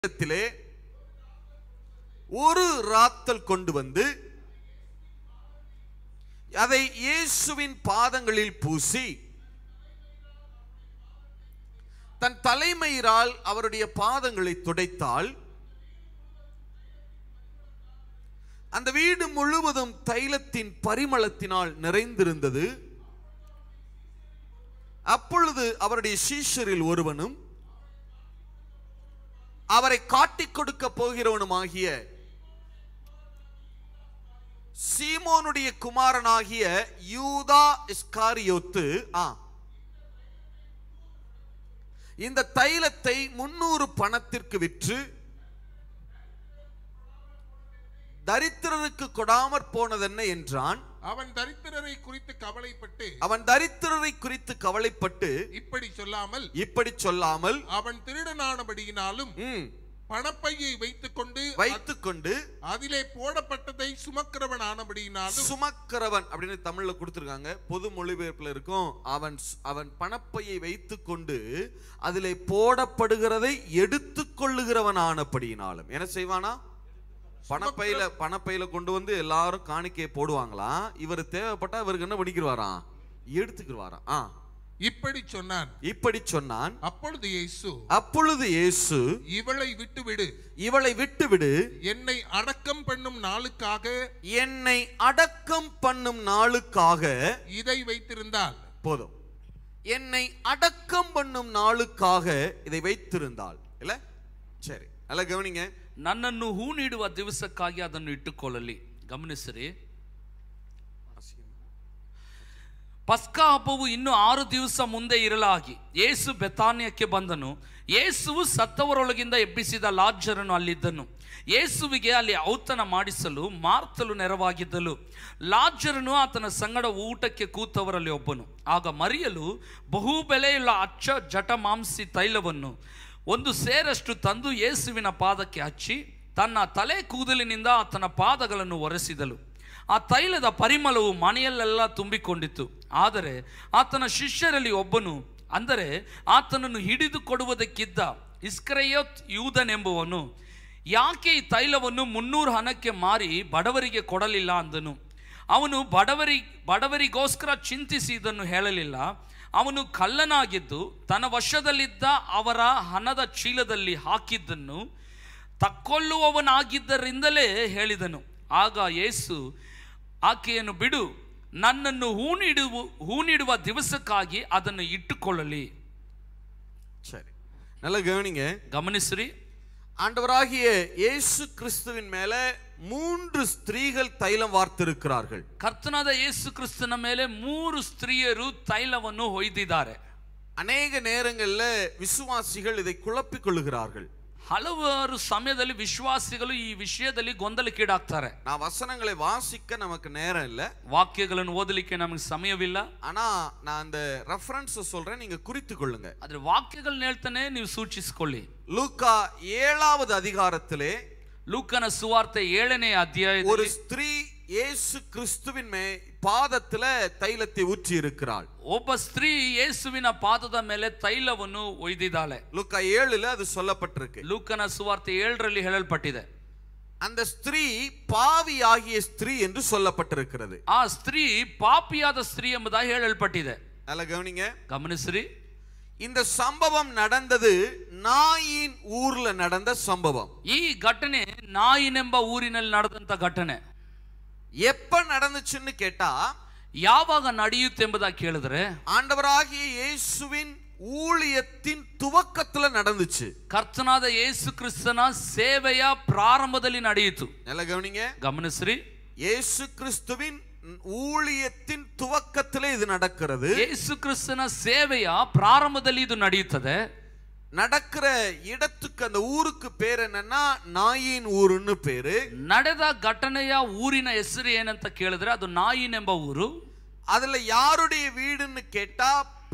இடத்திலே ஒரு ராத்தல் கொண்டு வந்து அதை இயேசுவின் பாதங்களில் பூசி தன் தலைமயிரால் அவருடைய பாதங்களை துடைத்தால் அந்த வீடு முழுவதும் தைலத்தின் பரிமளத்தினால் நிறைந்திருந்தது அப்பொழுது அவருடைய சீஷரில் ஒருவனும் அவரை காட்டிக் கொடுக்க போகிறவனுமாகிய சீமோனுடைய குமாரனாகிய யூதா இஸ்காரியோத்து ஆ இந்த தைலத்தை முன்னூறு பணத்திற்கு விற்று தரித்திரருக்கு கொடாமற் போனதென்ன என்றான் அவன் தரித்திரரை குறித்து கவலைப்பட்டு அவன் தரித்திரரை குறித்து கவலைப்பட்டு இப்படி சொல்லாமல் இப்படி சொல்லாமல் அவன் திருடனானபடியினாலும் ம், பணப்பையை வைத்துக்கொண்டு வைத்துக்கொண்டு அதிலே போடப்பட்டதை சுமக்கிறவன் ஆனபடியினாலும் சுமக்கிறவன் அப்படின்னு தமிழ்ல கொடுத்திருக்காங்க பொது மொழிபெயர்ப்புல இருக்கும் அவன் ஸ்- அவன் பணப்பையை வைத்துக்கொண்டு அதிலே போடப்படுகிறதை எடுத்துக் கொள்ளுகிறவன் ஆனபடியினாலும் என்ன செய்வானா பணப்பையில பணப்பையில கொண்டு வந்து எல்லாரும் காணிக்கையை போடுவாங்களாம் இவர் தேவைப்பட்டா இவருக்கு என்ன பண்ணிக்கிடுவாராம் எடுத்துக்கிடுவாராம் ஆ இப்படி சொன்னான் இப்படி சொன்னான் அப்பொழுது இயேசு அப்பொழுது இயேசு இவளை விட்டுவிடு இவளை விட்டுவிடு என்னை அடக்கம் பண்ணும் நாளுக்காக என்னை அடக்கம் பண்ணும் நாளுக்காக இதை வைத்திருந்தால் போதும் என்னை அடக்கம் பண்ணும் நாளுக்காக இதை வைத்திருந்தாள் இல்ல ಸರಿ ಅಲ್ಲ ಗಮನಿಗೆ ನನ್ನನ್ನು ಹೂಣಿಡುವ ದಿವಸಕ್ಕಾಗಿ ಅದನ್ನು ಇಟ್ಟುಕೊಳ್ಳಲಿ ಗಮನಿಸಿರಿ ಪಸ್ಕಾ ಹಬ್ಬವು ಇನ್ನು ಆರು ದಿವಸ ಮುಂದೆ ಇರಲಾಗಿ ಯೇಸು ಬೆತಾನ್ಯಕ್ಕೆ ಬಂದನು ಯೇಸುವು ಸತ್ತವರೊಳಗಿಂದ ಎಬ್ಬಿಸಿದ ಲಾಜ್ಜರನು ಅಲ್ಲಿದ್ದನು ಯೇಸುವಿಗೆ ಅಲ್ಲಿ ಔತಣ ಮಾಡಿಸಲು ಮಾರ್ತಲು ನೆರವಾಗಿದ್ದಲು ಲಾಜ್ಜರನು ಆತನ ಸಂಗಡ ಊಟಕ್ಕೆ ಕೂತವರಲ್ಲಿ ಒಬ್ಬನು ಆಗ ಮರಿಯಲು ಬಹು ಬೆಲೆಯುಳ್ಳ ಅಚ್ಚ ಜಟಮಾಂಸಿ ತೈಲವನ್ನು ಒಂದು ಸೇರಷ್ಟು ತಂದು ಯೇಸುವಿನ ಪಾದಕ್ಕೆ ಹಚ್ಚಿ ತನ್ನ ತಲೆ ಕೂದಲಿನಿಂದ ಆತನ ಪಾದಗಳನ್ನು ಒರೆಸಿದಳು ಆ ತೈಲದ ಪರಿಮಳವು ಮನೆಯಲ್ಲೆಲ್ಲ ತುಂಬಿಕೊಂಡಿತ್ತು ಆದರೆ ಆತನ ಶಿಷ್ಯರಲ್ಲಿ ಒಬ್ಬನು ಅಂದರೆ ಆತನನ್ನು ಹಿಡಿದು ಕೊಡುವುದಕ್ಕಿದ್ದ ಇಸ್ಕ್ರಯೋತ್ ಯೂದನೆಂಬುವನು ಯಾಕೆ ಈ ತೈಲವನ್ನು ಮುನ್ನೂರು ಹಣಕ್ಕೆ ಮಾರಿ ಬಡವರಿಗೆ ಕೊಡಲಿಲ್ಲ ಅಂದನು ಅವನು ಬಡವರಿ ಬಡವರಿಗೋಸ್ಕರ ಚಿಂತಿಸಿ ಇದನ್ನು ಹೇಳಲಿಲ್ಲ ಅವನು ಕಳ್ಳನಾಗಿದ್ದು ತನ್ನ ವಶದಲ್ಲಿದ್ದ ಅವರ ಹಣದ ಚೀಲದಲ್ಲಿ ಹಾಕಿದ್ದನ್ನು ತಕ್ಕೊಳ್ಳುವವನಾಗಿದ್ದರಿಂದಲೇ ಹೇಳಿದನು ಆಗ ಯೇಸು ಆಕೆಯನ್ನು ಬಿಡು ನನ್ನನ್ನು ಹೂಣಿಡುವ ಹೂಣಿಡುವ ದಿವಸಕ್ಕಾಗಿ ಅದನ್ನು ಇಟ್ಟುಕೊಳ್ಳಲಿ சரி நல்லா கவனிங்க ಗಮನಿಸ್ರಿ ஆண்டவராகிய இயேசு கிறிஸ்துவின் மேல மூன்று ஸ்திரீகள் தைலம் வார்த்திருக்கிறார்கள் ಕರ್ತನಾದ ಯೇಸು ಕ್ರಿಸ್ತನ ಮೇಲೆ ಮೂರು ಸ್ತ್ರೀಯರು ತೈಲವನ್ನು ಹೊಯ್ದಿದ್ದಾರೆ அநேக நேரங்கள்ல விசுவாசிகள் இதை குழப்பிக் கொள்ளுகிறார்கள் ಹಲವಾರು ಸಮಯದಲ್ಲಿ ವಿಶ್ವಾಸಿಗಳು ಈ ವಿಷಯದಲ್ಲಿ ಗೊಂದಲಕ್ಕೀಡಾಗ್ತಾರೆ நான் வசனங்களை வாசிக்க நமக்கு நேரம் இல்ல ವಾಕ್ಯಗಳನ್ನು ಓದಲಿಕ್ಕೆ ನಮಗೆ ಸಮಯವಿಲ್ಲ ஆனா நான் அந்த ரெஃபரன்ஸ் சொல்றேன் நீங்க குறித்து கொள்ளுங்க ಆದ್ರೆ ವಾಕ್ಯಗಳನ್ನ ಹೇಳ್ತಾನೆ ನೀವು ಸೂಚಿಸಿಕೊಳ್ಳಿ லூக்கா ஏழாவது அதிகாரத்திலே ಲೂಕನ ಸುವಾರ್ತೆ ಏಳನೇ ஒரு ಅಧ್ಯಾಯದಲ್ಲಿ ஸ்திரீ இயேசு கிறிஸ்துவின் மே பாதத்துல தைலத்தை ஊற்றி இருக்கிறாள் ಒಬ್ಬ ಸ್ತ್ರೀ ಯೇಸುವಿನ ಪಾದದ ಮೇಲೆ ತೈಲವನ್ನು ಒಯ್ದಿದ್ದಾಳೆ லூக்கா ஏழுல அது சொல்லப்பட்டிருக்கு ಲೂಕನ ಸುವಾರ್ತೆ ಏಳರಲ್ಲಿ ಹೇಳಲ್ಪಟ್ಟಿದೆ அந்த ஸ்திரீ பாவியாகிய ஸ்திரீ என்று சொல்லப்பட்டிருக்கிறது ಆ ಸ್ತ್ರೀ ಪಾಪಿಯಾದ ಸ್ತ್ರೀ ಎಂಬುದಾಗಿ ಹೇಳಲ್ಪಟ್ಟಿದೆ நல்ல கவனிங்க ಗಮನಿಸ್ರಿ இந்த சம்பவம் நடந்தது நாயின் ஊர்ல நடந்த சம்பவம் ಈ ಘಟನೆ ನಾಯಿನೆಂಬ ಊರಿನಲ್ಲಿ ನಡೆದಂತ ಘಟನೆ எப்ப நடந்துச்சுன்னு கேட்டா ಯಾವಾಗ ನಡೆಯುತ್ತೆಂಬುದಾಗಿ ಕೇಳಿದ್ರೆ ஆண்டவராகிய இயேசுவின் ஊழியத்தின் துவக்கத்துல நடந்துச்சு ಕರ್ತನಾದ ಯೇಸು ಕ್ರಿಸ್ತನ ಸೇವೆಯ ಪ್ರಾರಂಭದಲ್ಲಿ ನಡೆಯಿತು நல்ல கவனிங்க ಗಮನಿಸ್ರಿ இயேசு கிறிஸ்துவின் ஊழியத்தின் துவக்கத்திலே இது நடக்கிறது ಯೇಸು ಕ್ರಿಸ್ತನ ಸೇವೆಯ ಪ್ರಾರಂಭದಲ್ಲಿ ಇದು ನಡೆಯುತ್ತದೆ நடக்கிற இடத்துக்கு அந்த ஊருக்கு பேர் என்னன்னா நாயின் ஊருன்னு பேரு ನಡೆದ ಘಟನೆಯ ಊರಿನ ಹೆಸರು ಏನಂತ ಕೇಳಿದ್ರೆ ಅದು ನಾಯಿನೆಂಬ ಊರು அதுல யாருடைய வீடுன்னு கேட்டா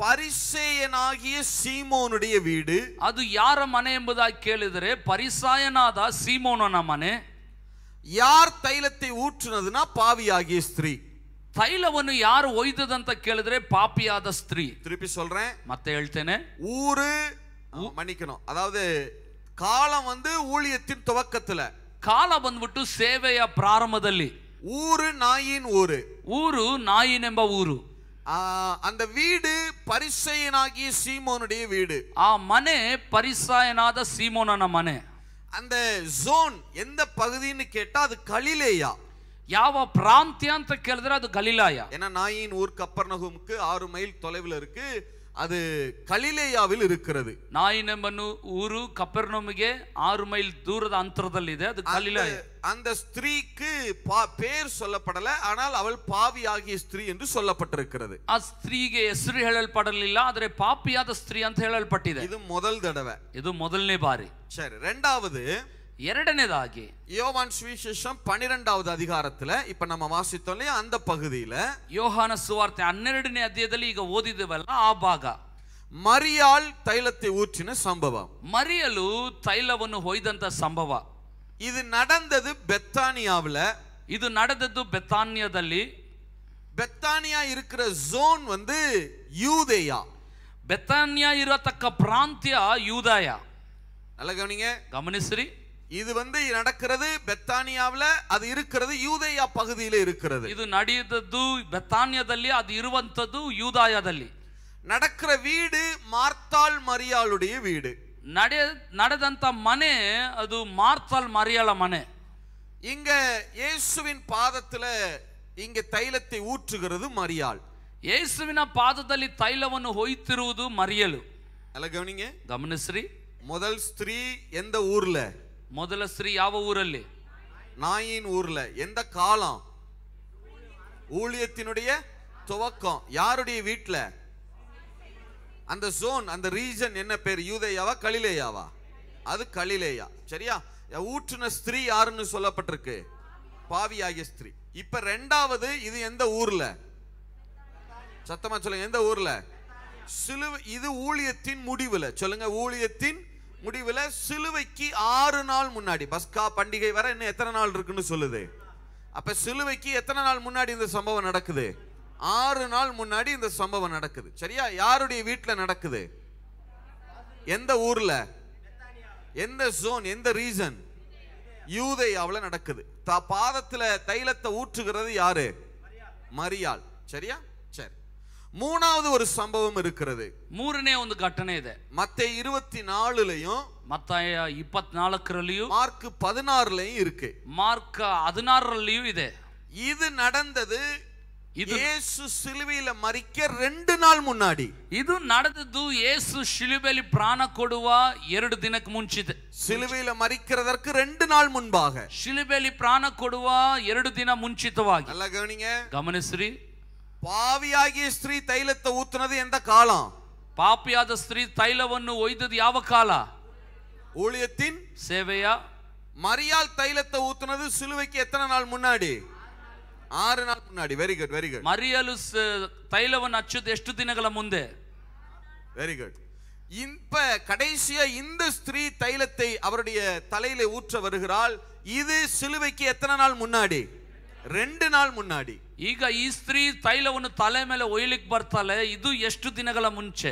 பரிசேயனாகிய சீமோனுடைய வீடு ಅದು ಯಾರ ಮನೆ ಎಂಬುದಾಗಿ ಕೇಳಿದರೆ ಪರಿಸಾಯನಾದ ಸೀಮೋನನ ಮನೆ யார் தைலத்தை ஊற்றுனதுன்னா பாவியாகிய ஸ்திரீ ತೈಲವನ್ನು ಯಾರು ಒಯ್ದದಂತ ಕೇಳಿದ್ರೆ ಪಾಪಿಯಾದ ಸ್ತ್ರೀ திருப்பி சொல்றேன் ಮತ್ತೆ ಹೇಳ್ತೇನೆ ஊரு மன்னிக்கணும் அதாவது காலம் வந்து ஊழியத்தின் துவக்கத்துல ಕಾಲ ಬಂದ್ಬಿಟ್ಟು ಸೇವೆಯ ಪ್ರಾರಂಭದಲ್ಲಿ ஊரு நாயின் ஊரு ಊರು ನಾಯಿನೆಂಬ ಊರು ஆ, அந்த வீடு பரிசையனாகிய சீமோனுடைய வீடு ಆ ಮನೆ ಪರಿಸಾಯನಾದ ಸೀಮೋನನ ಮನೆ அந்த ஜோன் எந்த பகுதின்னு கேட்டா அது கலிலேயா ಯಾವ ಪ್ರಾಂತ್ಯ ಅಂತ ಕೇಳಿದ್ರೆ ಅದು ಗಲೀಲಾಯ ஏன்னா நாயின் ஊர் கப்பர்நகுமுக்கு ஆறு மைல் தொலைவில் இருக்கு அது கலிலேயாவில் இருக்கிறது ನಾಯಿನೆಂಬನು ಊರು ಕಪೆರ್ನೋಮಿಗೆ ಆರು ಮೈಲ್ ದೂರದ ಅಂತರದಲ್ಲಿದೆ ಅದು ಗಲೀಲಾಯ அந்த- அந்த ஸ்திரீக்கு பா- பேர் சொல்லப்படல ஆனால் அவள் பாவியாகிய ஸ்திரீ என்று சொல்லப்பட்டிருக்கிறது ಆ ಸ್ತ್ರೀಗೆ ಹೆಸರು ಹೇಳಲ್ಪಡಲಿಲ್ಲ ಆದರೆ ಪಾಪಿಯಾದ ಸ್ತ್ರೀ ಅಂತ ಹೇಳಲ್ಪಟ್ಟಿದೆ இது முதல் தடவை ಇದು ಮೊದಲನೇ ಬಾರಿ சரி ரெண்டாவது ಎರಡನೇದಾಗಿ யோவான் சுவிசேஷம் பன்னிரெண்டாவது அதிகாரத்துல இப்ப நம்ம வாசித்தோம் இல்லையா அந்த பகுதியில ಯೋಹಾನ ಸುವಾರ್ತೆ ಹನ್ನೆರಡನೇ ಅಧ್ಯಾಯದಲ್ಲಿ ಈಗ ಓದಿದ್ದೇವಲ್ಲ ಆ ಭಾಗ மரியாள் தைலத்தை ஊற்றின சம்பவம் ಮರಿಯಲು ತೈಲವನ್ನು ಹೊಯ್ದಂತ ಸಂಭವ இது நடந்தது பெத்தானியாவுல ಇದು ನಡೆದದ್ದು ಬೆತಾನ್ಯದಲ್ಲಿ பெத்தானியா இருக்கிற ஜோன் வந்து யூதேயா ಬೆತಾನ್ಯ ಇರತಕ್ಕ ಪ್ರಾಂತ್ಯ ಯೂದಾಯ நல்ல கவனிங்க ಗಮನಿಸ್ರಿ இது வந்து நடக்கிறது பெத்தானியாவுல அது இருக்கிறது யூதேயா பகுதியில இருக்கிறது ಇದು ನಡೆದದ್ದು ಬೆತಾನ್ಯದಲ್ಲಿ ಅದು ಇರುವಂತದ್ದು ಯೂದಾಯದಲ್ಲಿ நடக்கிற வீடு மார்த்தாள் மரியாளுடைய வீடு ನಡೆ ನಡೆದಂತ ಮನೆ ಅದು ಮಾರ್ತಲ್ ಮರಿಯಳ ಮನೆ இங்க இயேசுவின் பாதத்துல இங்க தைலத்தை ஊற்றுகிறது மரியாள் ಯೇಸುವಿನ ಪಾದದಲ್ಲಿ ತೈಲವನ್ನು ಹೊಯ್ತಿರುವುದು ಮರಿಯಲು நல்ல கவனிங்க ಗಮನಿಸ್ರಿ முதல் ஸ்திரீ எந்த ஊர்ல ಮೊದಲ ಸ್ತ್ರೀ ಯಾವ ಊರಲ್ಲಿ நாயின் ஊர்ல எந்த காலம் ஊழியத்தினுடைய துவக்கம் யாருடைய வீட்ல அந்த ஜோன் அந்த ரீஜன் என்ன பேர் யூதேயாவா கலிலேயாவா அது கலிலேயா சரியா ஊற்றுன ஸ்திரீ யாருன்னு சொல்லப்பட்டிருக்கு பாவியாகிய ஸ்திரீ இப்ப ரெண்டாவது இது எந்த ஊர்ல சத்தமா சொல்லுங்க எந்த ஊர்ல சிலுவை இது ஊழியத்தின் முடிவுல சொல்லுங்க ஊழியத்தின் முடிவுல சிலுவைக்கு ஆறு நாள் முன்னாடி பஸ்கா பண்டிகை வர இன்னும் எத்தனை நாள் இருக்குன்னு சொல்லுது அப்ப சிலுவைக்கு எத்தனை நாள் முன்னாடி இந்த சம்பவம் நடக்குது ஆறு நாள் முன்னாடி இந்த சம்பவம் நடக்குது சரியா யாருடைய வீட்டுல நடக்குது எந்த ஊர்ல எந்த ஜோன் எந்த ரீசன் யூதேயாவுல நடக்குது த பாதத்துல தைலத்தை ஊற்றுகிறது யாரு மரியாள் சரியா சரி மூணாவது ஒரு சம்பவம் இருக்கிறது ಮೂರನೇ ಒಂದು ಘಟನೆ ಇದೆ மத்த இருபத்தி நாலுலயும் ಮತ್ತಾಯ ಇಪ್ಪತ್ನಾಲ್ಕರಲ್ಲಿಯೂ மார்க் பதினாறுலயும் இருக்கு ಮಾರ್ಕ್ ಹದಿನಾರರಲ್ಲಿಯೂ ಇದೆ இது நடந்தது இது- இயேசு சிலுவையில மறிக்க ரெண்டு நாள் முன்னாடி ಇದು ನಡೆದದ್ದು ಯೇಸು ಶಿಲುಬೆಲಿ ಪ್ರಾಣ ಕೊಡುವ ಎರಡು ದಿನಕ್ಕೆ ಮುಂಚಿದೆ சிலுவையில மறிக்கிறதற்கு ரெண்டு நாள் முன்பாக ಶಿಲುಬೆಲಿ ಪ್ರಾಣ ಕೊಡುವ ಎರಡು ದಿನ ಮುಂಚಿತವಾಗಿ நல்லா கவனிங்க ಗಮನಿಸ್ರಿ பாவியாகிய ஸ்திரீ தைலத்தை ஊத்துனது எந்த காலம் ಪಾಪಿಯಾದ ಸ್ತ್ರೀ ತೈಲವನ್ನು ಒಯ್ದದ್ದು ಯಾವ ಕಾಲ ஊழியத்தின் ಸೇವೆಯ மரியாள் தைலத்தை ஊத்துனது சிலுவைக்கு எத்தனை நாள் முன்னாடி ஆறு நாள் முன்னாடி வெரி குட் வெரி குட் ಮರಿಯಲು ಸ- ತೈಲವನ್ನು ಹಚ್ಚೋದು ಎಷ್ಟು ದಿನಗಳ ಮುಂದೆ வெரி குட் இப்ப கடைசியா இந்த ஸ்திரீ தைலத்தை அவருடைய தலையில ஊற்ற வருகிறாள் இது சிலுவைக்கு எத்தனை நாள் முன்னாடி ரெண்டு நாள் முன்னாடி ಈಗ ಈ ಸ್ತ್ರೀ ತೈಲವನ್ನು ತಲೆ ಮೇಲೆ ಒಯ್ಲಿಕ್ಕೆ ಬರ್ತಾಳೆ ಇದು ಎಷ್ಟು ದಿನಗಳ ಮುಂಚೆ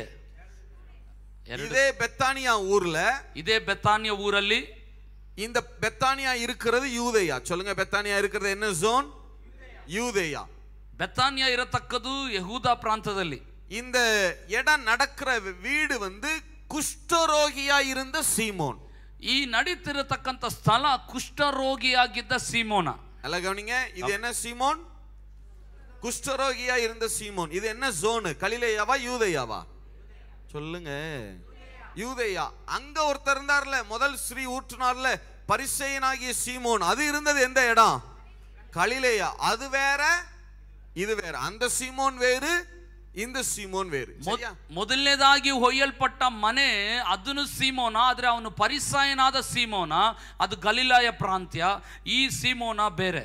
ಎರಡು இதே பெத்தானியா ஊர்ல ಇದೇ ಬೆತಾನ್ಯ ಊರಲ್ಲಿ இந்த பெத்தானியா இருக்கிறது யூதேயா சொல்லுங்க பெத்தானியா இருக்கிறது என்ன ஜோன் யூதேயா ಬೆತಾನ್ಯ ಇರತಕ್ಕದು ಯಹೂದ ಪ್ರಾಂತದಲ್ಲಿ இந்த இடம் நடக்கிற வீடு வந்து குஷ்டரோகியா இருந்த சீமோன் ಈ ನಡೀತಿರತಕ್ಕಂತ ಸ್ಥಳ ಕುಷ್ಠರೋಗಿಯಾಗಿದ್ದ ಸೀಮೋನ நல்லா கவனிங்க இது என்ன சீமோன் குஷ்டரோகியா இருந்த சீமோன் இது என்ன ஜோனு கலிலேயாவா யூதேயாவா சொல்லுங்க யூதேயா அங்க ஒருத்தர் இருந்தார்ல முதல் ஸ்ரீ ஊற்றுனார்ல பரிசெயனாகிய சீமோன் அது இருந்தது எந்த இடம் கலிலேயா அது வேற இது வேற அந்த சீமோன் வேறு இந்த சீமோன் வேறு சரியா ಮೊದಲನೇದಾಗಿ ಹೊಯ್ಯಲ್ಪಟ್ಟ ಮನೆ ಅದನ್ನು ಸೀಮೋನ ಆದ್ರೆ ಅವನು ಪರಿಸಾಯನಾದ ಸೀಮೋನ ಅದು ಗಲಿಲಾಯ ಪ್ರಾಂತ್ಯ ಈ ಸೀಮೋನ ಬೇರೆ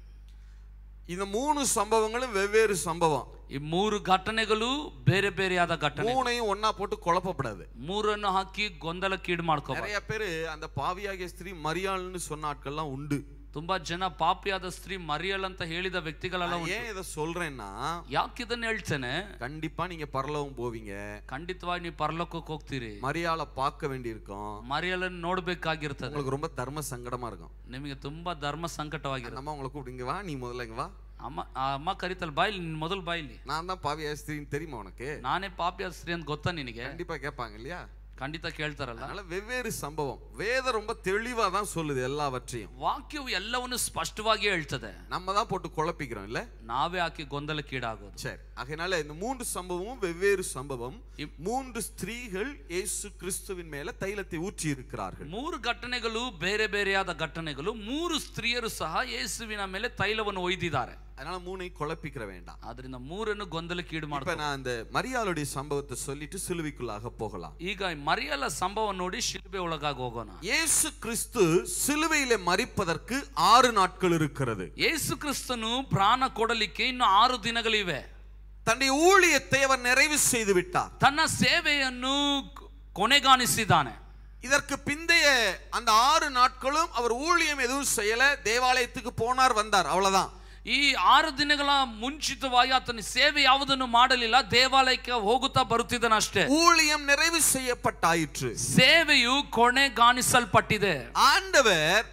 இந்த மூணு சம்பவங்களும் வெவ்வேறு சம்பவம் ಈ ಮೂರು ಘಟನೆಗಳು ಬೇರೆ ಬೇರೆಯಾದ ಘಟನೆ மூணையும் ஒண்ணா போட்டு குழப்பப்படாது ಮೂರನ್ನು ಹಾಕಿ ಗೊಂದಲಕ್ಕೀಡು ಮಾಡ್ಕೋ நிறைய பேரு அந்த பாவியாகிய ஸ்திரீ மரியாள்னு சொன்ன ஆட்கள்லாம் உண்டு ತುಂಬಾ ಜನ ಪಾಪಿಯಾದ ಸ್ತ್ರೀ ಮರಿಯಲ್ ಅಂತ ಹೇಳಿದ ವ್ಯಕ್ತಿಗಳೆಲ್ಲ நான் ಉಂಟು. ஏன் இதை சொல்றேன்னா ಯಾಕೆ ಇದನ್ನ ಹೇಳ್ತೇನೆ கண்டிப்பா நீங்க பரலோகம் போவீங்க ಖಂಡಿತವಾಗಿ ನೀವು ಪರಲೋಕಕ್ಕೆ ಹೋಗ್ತೀರಿ மரியாதை பார்க்க வேண்டியிருக்கும் ಮರಿಯಲನ್ನು ನೋಡ್ಬೇಕಾಗಿರ್ತದೆ உங்களுக்கு ரொம்ப தர்ம சங்கடமா இருக்கும் ನಿಮಗೆ ತುಂಬಾ ಧರ್ಮ ಸಂಕಟವಾಗಿರುತ್ತೆ நம்ம உங்களை கூப்பிட்டு இங்க வா நீ முதல்ல இங்க வா ಅಮ್ಮ ಆ ಅಮ್ಮ ಕರಿತಲ್ ಬಾಯ್ಲಿ ನಿನ್ ಮೊದಲು ಬಾಯ್ಲಿ நான் தான் பாவி ஸ்திரின்னு தெரியுமா உனக்கு ನಾನೇ ಪಾಪಿಯಾದ ಸ್ತ್ರೀ ಅಂತ ಗೊತ್ತಾ ನಿನಗೆ கண்டிப்பா கேட்பாங்க இல்லையா ಖಂಡಿತ ಕೇಳ್ತಾರಲ್ಲ அதனால வெவ்வேறு சம்பவம் வேதம் ரொம்ப தெளிவா தான் சொல்லுது எல்லாவற்றையும் ವಾಕ್ಯವು ಎಲ್ಲವನ್ನು ಸ್ಪಷ್ಟವಾಗಿ ಹೇಳ್ತದೆ நம்ம தான் போட்டு குழப்பிக்கிறோம் இல்ல ನಾವೇ ಹಾಕಿ ಗೊಂದಲಕ್ಕೀಡಾಗೋದು சரி அதனால இந்த மூன்று சம்பவமும் வெவ்வேறு சம்பவம் இப்- மூன்று ஸ்திரீகள் இயேசு கிறிஸ்துவின் மேல தைலத்தை ஊற்றி இருக்கிறார்கள் ಮೂರು ಘಟನೆಗಳು ಬೇರೆ ಬೇರೆಯಾದ ಘಟನೆಗಳು ಮೂರು ಸ್ತ್ರೀಯರು ಸಹ ಯೇಸುವಿನ ಮೇಲೆ ತೈಲವನ್ನು ಒಯ್ದಿದ್ದಾರೆ அதனால மூணை குழப்பிக்கிற வேண்டாம் ಆದ್ರಿಂದ ಮೂರನ್ನು ಗೊಂದಲಕ್ಕೀಡು இப்ப ಮಾಡ್ತಾರೆ நான் இந்த மரியாளுடைய சம்பவத்தை சொல்லிட்டு சிலுவைக்குள்ளாக போகலாம் ಈಗ ಮರಿಯಲ್ಲ ಸಂಭವ ನೋಡಿ ಶಿಲ್ಬೆ ಒಳಗಾಗಿ ಹೋಗೋಣ இயேசு கிறிஸ்து சிலுவையிலே மரிப்பதற்கு ஆறு நாட்கள் இருக்கிறது ಯೇಸು ಕ್ರಿಸ್ತನು ಪ್ರಾಣ ಕೊಡಲಿಕ್ಕೆ ಇನ್ನು ಆರು ದಿನಗಳಿವೆ தன்னுடைய ஊழியத்தை அவர் நிறைவு செய்து விட்டார் ತನ್ನ ಸೇವೆಯನ್ನು ಕೊನೆಗಾಣಿಸಿದ್ದಾನೆ இதற்கு பிந்தைய அந்த ஆறு நாட்களும் அவர் ஊழியம் எதுவும் செய்யல தேவாலயத்துக்கு போனார் வந்தார் அவ்வளவுதான் ಈ ಆರು ದಿನಗಳ ಮುಂಚಿತವಾಗಿ ಆತನ ಸೇವೆ ಯಾವುದನ್ನು ಮಾಡಲಿಲ್ಲ ದೇವಾಲಯಕ್ಕೆ ಹೋಗುತ್ತಾ ಬರುತ್ತಿದ್ದನಷ್ಟೇ ஊழியம் நிறைவு செய்யப்பட்டாயிற்று ಸೇವೆಯು ಕೊನೆಗಾಣಿಸಲ್ಪಟ್ಟಿದೆ ஆண்டவர்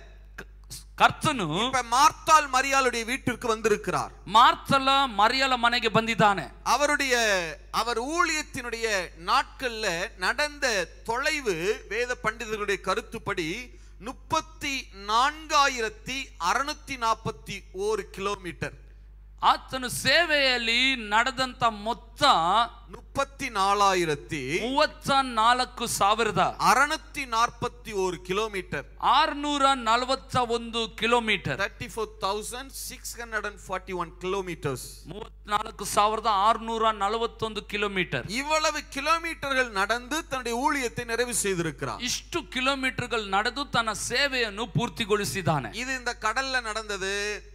ಕರ್ತನು இப்ப மார்த்தாள் மரியாளுடைய வீட்டிற்கு வந்திருக்கிறார் ಮಾರ್ತಲ ಮರಿಯಲ ಮನೆಗೆ ಬಂದಿದ್ದಾನೆ அவருடைய அவர் ஊழியத்தினுடைய நாட்கள்ல நடந்த தொலைவு வேத பண்டிதர்களுடைய கருத்துப்படி முப்பத்தி நான்காயிரத்தி அறுநூத்தி நாற்பத்தி ஓரு கிலோமீட்டர் ಆತನು ಸೇವೆಯಲ್ಲಿ ನಡೆದಂತ ಮೊತ್ತ முப்பத்தி நாலாயிரத்தி ಮೂವತ್ತ ನಾಲ್ಕು ಸಾವಿರದ அறுநூத்தி நாற்பத்தி ஒரு கிலோமீட்டர் ಆರ್ನೂರ ನಲವತ್ತ ಒಂದು kilometre thirty four thousand six hundred and forty one kilometres ಮೂವತ್ನಾಲ್ಕು ಸಾವಿರದ ಆರ್ನೂರ ನಲವತ್ತೊಂದು ಕಿಲೋಮೀಟರ್ இவ்வளவு கிலோமீட்டர்கள் நடந்து தன்னுடைய ஊழியத்தை நிறைவு செய்திருக்கிறார் ಇಷ್ಟು ಕಿಲೋಮೀಟರ್ಗಳು ನಡೆದು ತನ್ನ ಸೇವೆಯನ್ನು ಪೂರ್ತಿಗೊಳಿಸಿದ್ದಾನೆ இது இந்த கடல்ல நடந்தது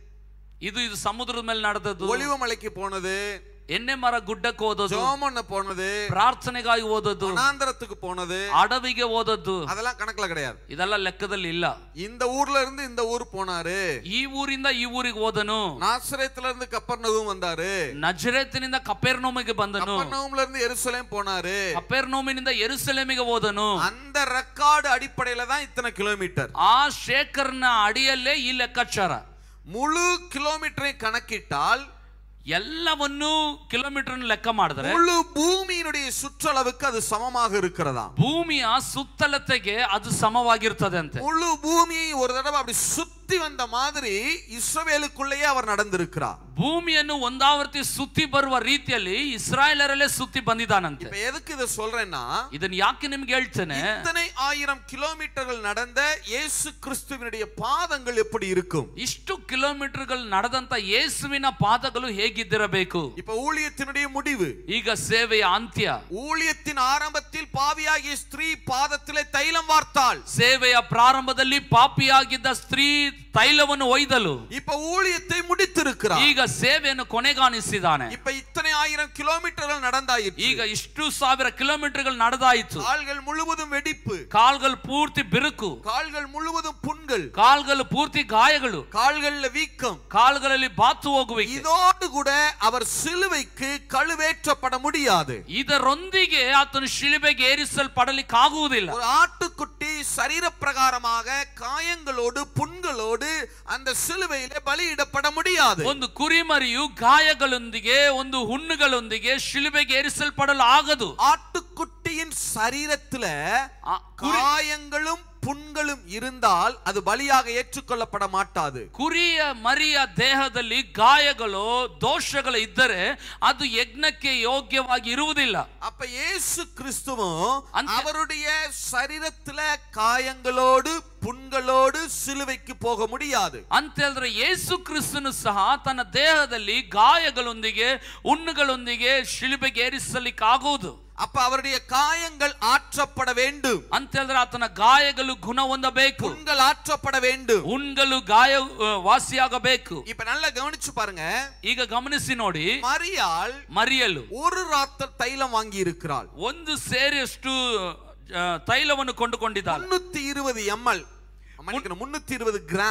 ಇದು ಇದು ಸಮುದ್ರದ ಮೇಲೆ ನಡೆದದ್ದು ஒலிவமலைக்கு போனது ಎಣ್ಣೆ ಮರ ಗುಡ್ಡಕ್ಕೆ ಹೋದದ್ದು ஜோமண்ண போனது ಪ್ರಾರ್ಥನೆಗಾಗಿ ಓದದ್ದು வனாந்தரத்துக்கு போனது ಅಡವಿಗೆ ಓದದ್ದು அதெல்லாம் கணக்குல கிடையாது ಇದೆಲ್ಲ ಲೆಕ್ಕದಲ್ಲಿ ಇಲ್ಲ இந்த ஊர்ல இருந்து இந்த ஊர் போனாரு ಈ ಊರಿಂದ ಈ ಊರಿಗೆ ಹೋದನು நாசரேத்துல இருந்து கப்பர்நகும் வந்தாரு ನಜರೇತಿನಿಂದ ಕಪೇರ್ನೋಮಿಗೆ ಬಂದನು கப்பர்நகம்ல இருந்து எருசலேம் போனாரு ಕಪೇರ್ನೋಮಿನಿಂದ ಎರುಸಲೇಮಿಗೆ ಹೋದನು அந்த ரெக்கார்டு அடிப்படையில தான் இத்தனை கிலோமீட்டர் ಆ ಶೇಖರ್ನ ಅಡಿಯಲ್ಲೇ ಈ ಲೆಕ್ಕಾಚಾರ முழு கிலோமீட்டரை கணக்கிட்டால் ಎಲ್ಲವನ್ನು ಕಿಲೋಮೀಟರ್ ಲೆಕ್ಕ ಮಾಡಿದ್ರೆ முழு பூமியினுடைய சுற்றளவுக்கு அது சமமாக இருக்கிறதா ಭೂಮಿಯ ಸುತ್ತಳತೆಗೆ ಅದು ಸಮವಾಗಿರ್ತದೆ ಅಂತೆ முழு பூமியை ஒரு தடவை அப்படி சுத்தி வந்த மாதிரி இஸ்ரவேலுக்குள்ளேயே அவர் நடந்திருக்கிறார் ಭೂಮಿಯನ್ನು ಒಂದಾವರ್ತಿ ಸುತ್ತಿ ಬರುವ ರೀತಿಯಲ್ಲಿ ಇಸ್ರಾಯೇಲರಲ್ಲೇ ಸುತ್ತಿ ಬಂದಿದ್ದಾನಂತೆ இப்ப எதுக்கு இதை சொல்றேன்னா ಇದನ್ನ ಯಾಕೆ ನಿಮ್ಗೆ ಹೇಳ್ತೇನೆ இத்தனை ஆயிரம் கிலோமீட்டர்கள் நடந்த இயேசு கிறிஸ்துவினுடைய பாதங்கள் எப்படி இருக்கும் ಇಷ್ಟು ಕಿಲೋಮೀಟರ್ಗಳು ನಡೆದಂತ ಯೇಸುವಿನ ಪಾದಗಳು ಹೇಗಿದ್ದಿರಬೇಕು இப்ப ஊழியத்தினுடைய முடிவு ಈಗ ಸೇವೆಯ ಅಂತ್ಯ ஊழியத்தின் ஆரம்பத்தில் பாவியாகிய ஸ்திரீ பாதத்திலே தைலம் வார்த்தாள் ಸೇವೆಯ ಪ್ರಾರಂಭದಲ್ಲಿ ಪಾಪಿಯಾಗಿದ್ದ ಸ್ತ್ರೀ ತೈಲವನ್ನು ಒಯ್ದಲು இப்ப ஊழியத்தை முடித்திருக்கிறார் ಈಗ ಸೇವೆಯನ್ನು ಕೊನೆಗಾಣಿಸಿದ್ದಾನೆ இப்ப இத்தனை ஆயிரம் கிலோமீட்டர்கள் நடந்தாயிற்று ಈಗ ಇಷ್ಟು ಸಾವಿರ ಕಿಲೋಮೀಟರ್ಗಳು ನಡೆದಾಯಿತು கால்கள் முழுவதும் வெடிப்பு ಕಾಲ್ಗಳು ಪೂರ್ತಿ ಬಿರುಕು கால்கள் முழுவதும் புண்கள் ಕಾಲ್ಗಳು ಪೂರ್ತಿ ಗಾಯಗಳು கால்கள்ல வீக்கம் ಕಾಲ್ಗಳಲ್ಲಿ ಬಾತು ಹೋಗುವಿಕೆ இதோடு கூட அவர் சிலுவைக்கு கழுவேற்றப்பட முடியாது ಇದರೊಂದಿಗೆ ಆತನು ಶಿಲುಬೆಗೆ ಏರಿಸಲ್ಪಡಲಿಕ್ಕಾಗುವುದಿಲ್ಲ ஒரு ஆட்டுக்குட்டி சரீர பிரகாரமாக காயங்களோடு புண்களோடு அந்த சிலுவையிலே பலியிடப்பட முடியாது ಒಂದು ಕುರಿಮರಿಯು ಗಾಯಗಳೊಂದಿಗೆ ಒಂದು ಹುಣ್ಣುಗಳೊಂದಿಗೆ ಶಿಲುಬೆಗೆ ಏರಿಸಲ್ಪಡಲು ಆಗದು ஆட்டுக்குட்டியின் சரீரத்துல ಆ ಕುರಿ- காயங்களும் புண்களும் இருந்தால் அது பலியாக ஏற்றுக்கொள்ளப்பட மாட்டாது ಕುರಿಯ ಮರಿಯ ದೇಹದಲ್ಲಿ ಗಾಯಗಳು ದೋಷಗಳು ಇದ್ದರೆ ಅದು ಯಜ್ಞಕ್ಕೆ ಯೋಗ್ಯವಾಗಿ ಇರುವುದಿಲ್ಲ அப்ப இயேசு கிறிஸ்துவும் அந்த- அவருடைய சரீரத்துல காயங்களோடு புண்களோடு சிலுவைக்கு போக முடியாது ಅಂತ ಹೇಳಿದ್ರೆ ಯೇಸು ಕ್ರಿಸ್ತನು ಸಹ ತನ್ನ ದೇಹದಲ್ಲಿ ಗಾಯಗಳೊಂದಿಗೆ ಹುಣ್ಣುಗಳೊಂದಿಗೆ ಶಿಲುಬೆಗೆ ಏರಿಸಲಿಕ್ಕಾಗುವುದು அப்ப அவருடைய காயங்கள் ஆற்றப்பட வேண்டும் ಅಂತ ಹೇಳಿದ್ರೆ ಆತನ ಗಾಯಗಳು ಗುಣ ಹೊಂದಬೇಕು புண்கள் ஆற்றப்பட வேண்டும் ಹುಣ್ಗಳು ಗಾಯ ಆ, ವಾಸಿಯಾಗಬೇಕು இப்ப நல்லா கவனிச்சு பாருங்க ಈಗ ಗಮನಿಸಿ ನೋಡಿ மரியாள் ಮರಿಯಲು ஒரு ராத்தர் தைலம் வாங்கி இருக்கிறாள் ಒಂದು ಸೇರಿಯಷ್ಟು ಆ, ತೈಲವನ್ನು ಕೊಂಡುಕೊಂಡಿದ್ದಾಳೆ முன்னூத்தி இருபது எம்எல் மன்னிக்கணும் முன்னூத்தி இருபது கிராம்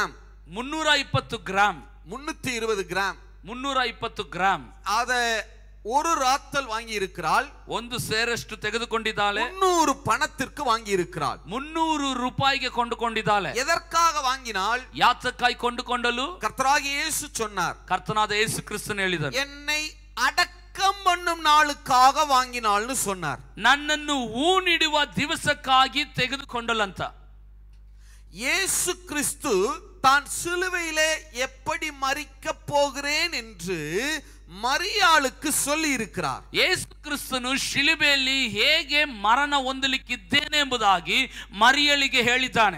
ಮುನ್ನೂರ ಇಪ್ಪತ್ತು ಗ್ರಾಮ್ முன்னூத்தி இருபது கிராம் ಮುನ್ನೂರ ಇಪ್ಪತ್ತು ಗ್ರಾಮ್ அத ஒரு ராத்தல் வாங்கி இருக்கிறாள் ಒಂದು ಸೇರಷ್ಟು ತೆಗೆದುಕೊಂಡಿದ್ದಾಳೆ முன்னூறு பணத்திற்கு வாங்கி இருக்கிறாள் ಮುನ್ನೂರು ರೂಪಾಯಿಗೆ ಕೊಂಡುಕೊಂಡಿದ್ದಾಳೆ எதற்காக வாங்கினால் ಯಾತಕ್ಕಾಗಿ ಕೊಂಡುಕೊಂಡಲು கர்த்தராகிய இயேசு சொன்னார் ಕರ್ತನಾದ ಯೇಸು ಕ್ರಿಸ್ತನ್ ಹೇಳಿದನು என்னை அடக்கம் பண்ணும் நாளுக்காக வாங்கினாள்னு சொன்னார் ನನ್ನನ್ನು ಹೂಣಿಡುವ ದಿವಸಕ್ಕಾಗಿ ತೆಗೆದುಕೊಂಡಲಂತ இயேசு கிறிஸ்து தான் சிலுவையிலே எப்படி மறிக்க போகிறேன் என்று மரியாளுக்கு சொல்லி இருக்கிறார் ಯೇಸು ಕ್ರಿಸ್ತನು ಶಿಲುಬೆಯಲ್ಲಿ ಹೇಗೆ ಮರಣ ಹೊಂದಲಿಕ್ಕಿದ್ದೇನೆ ಎಂಬುದಾಗಿ ಮರಿಯಳಿಗೆ ಹೇಳಿದ್ದಾನೆ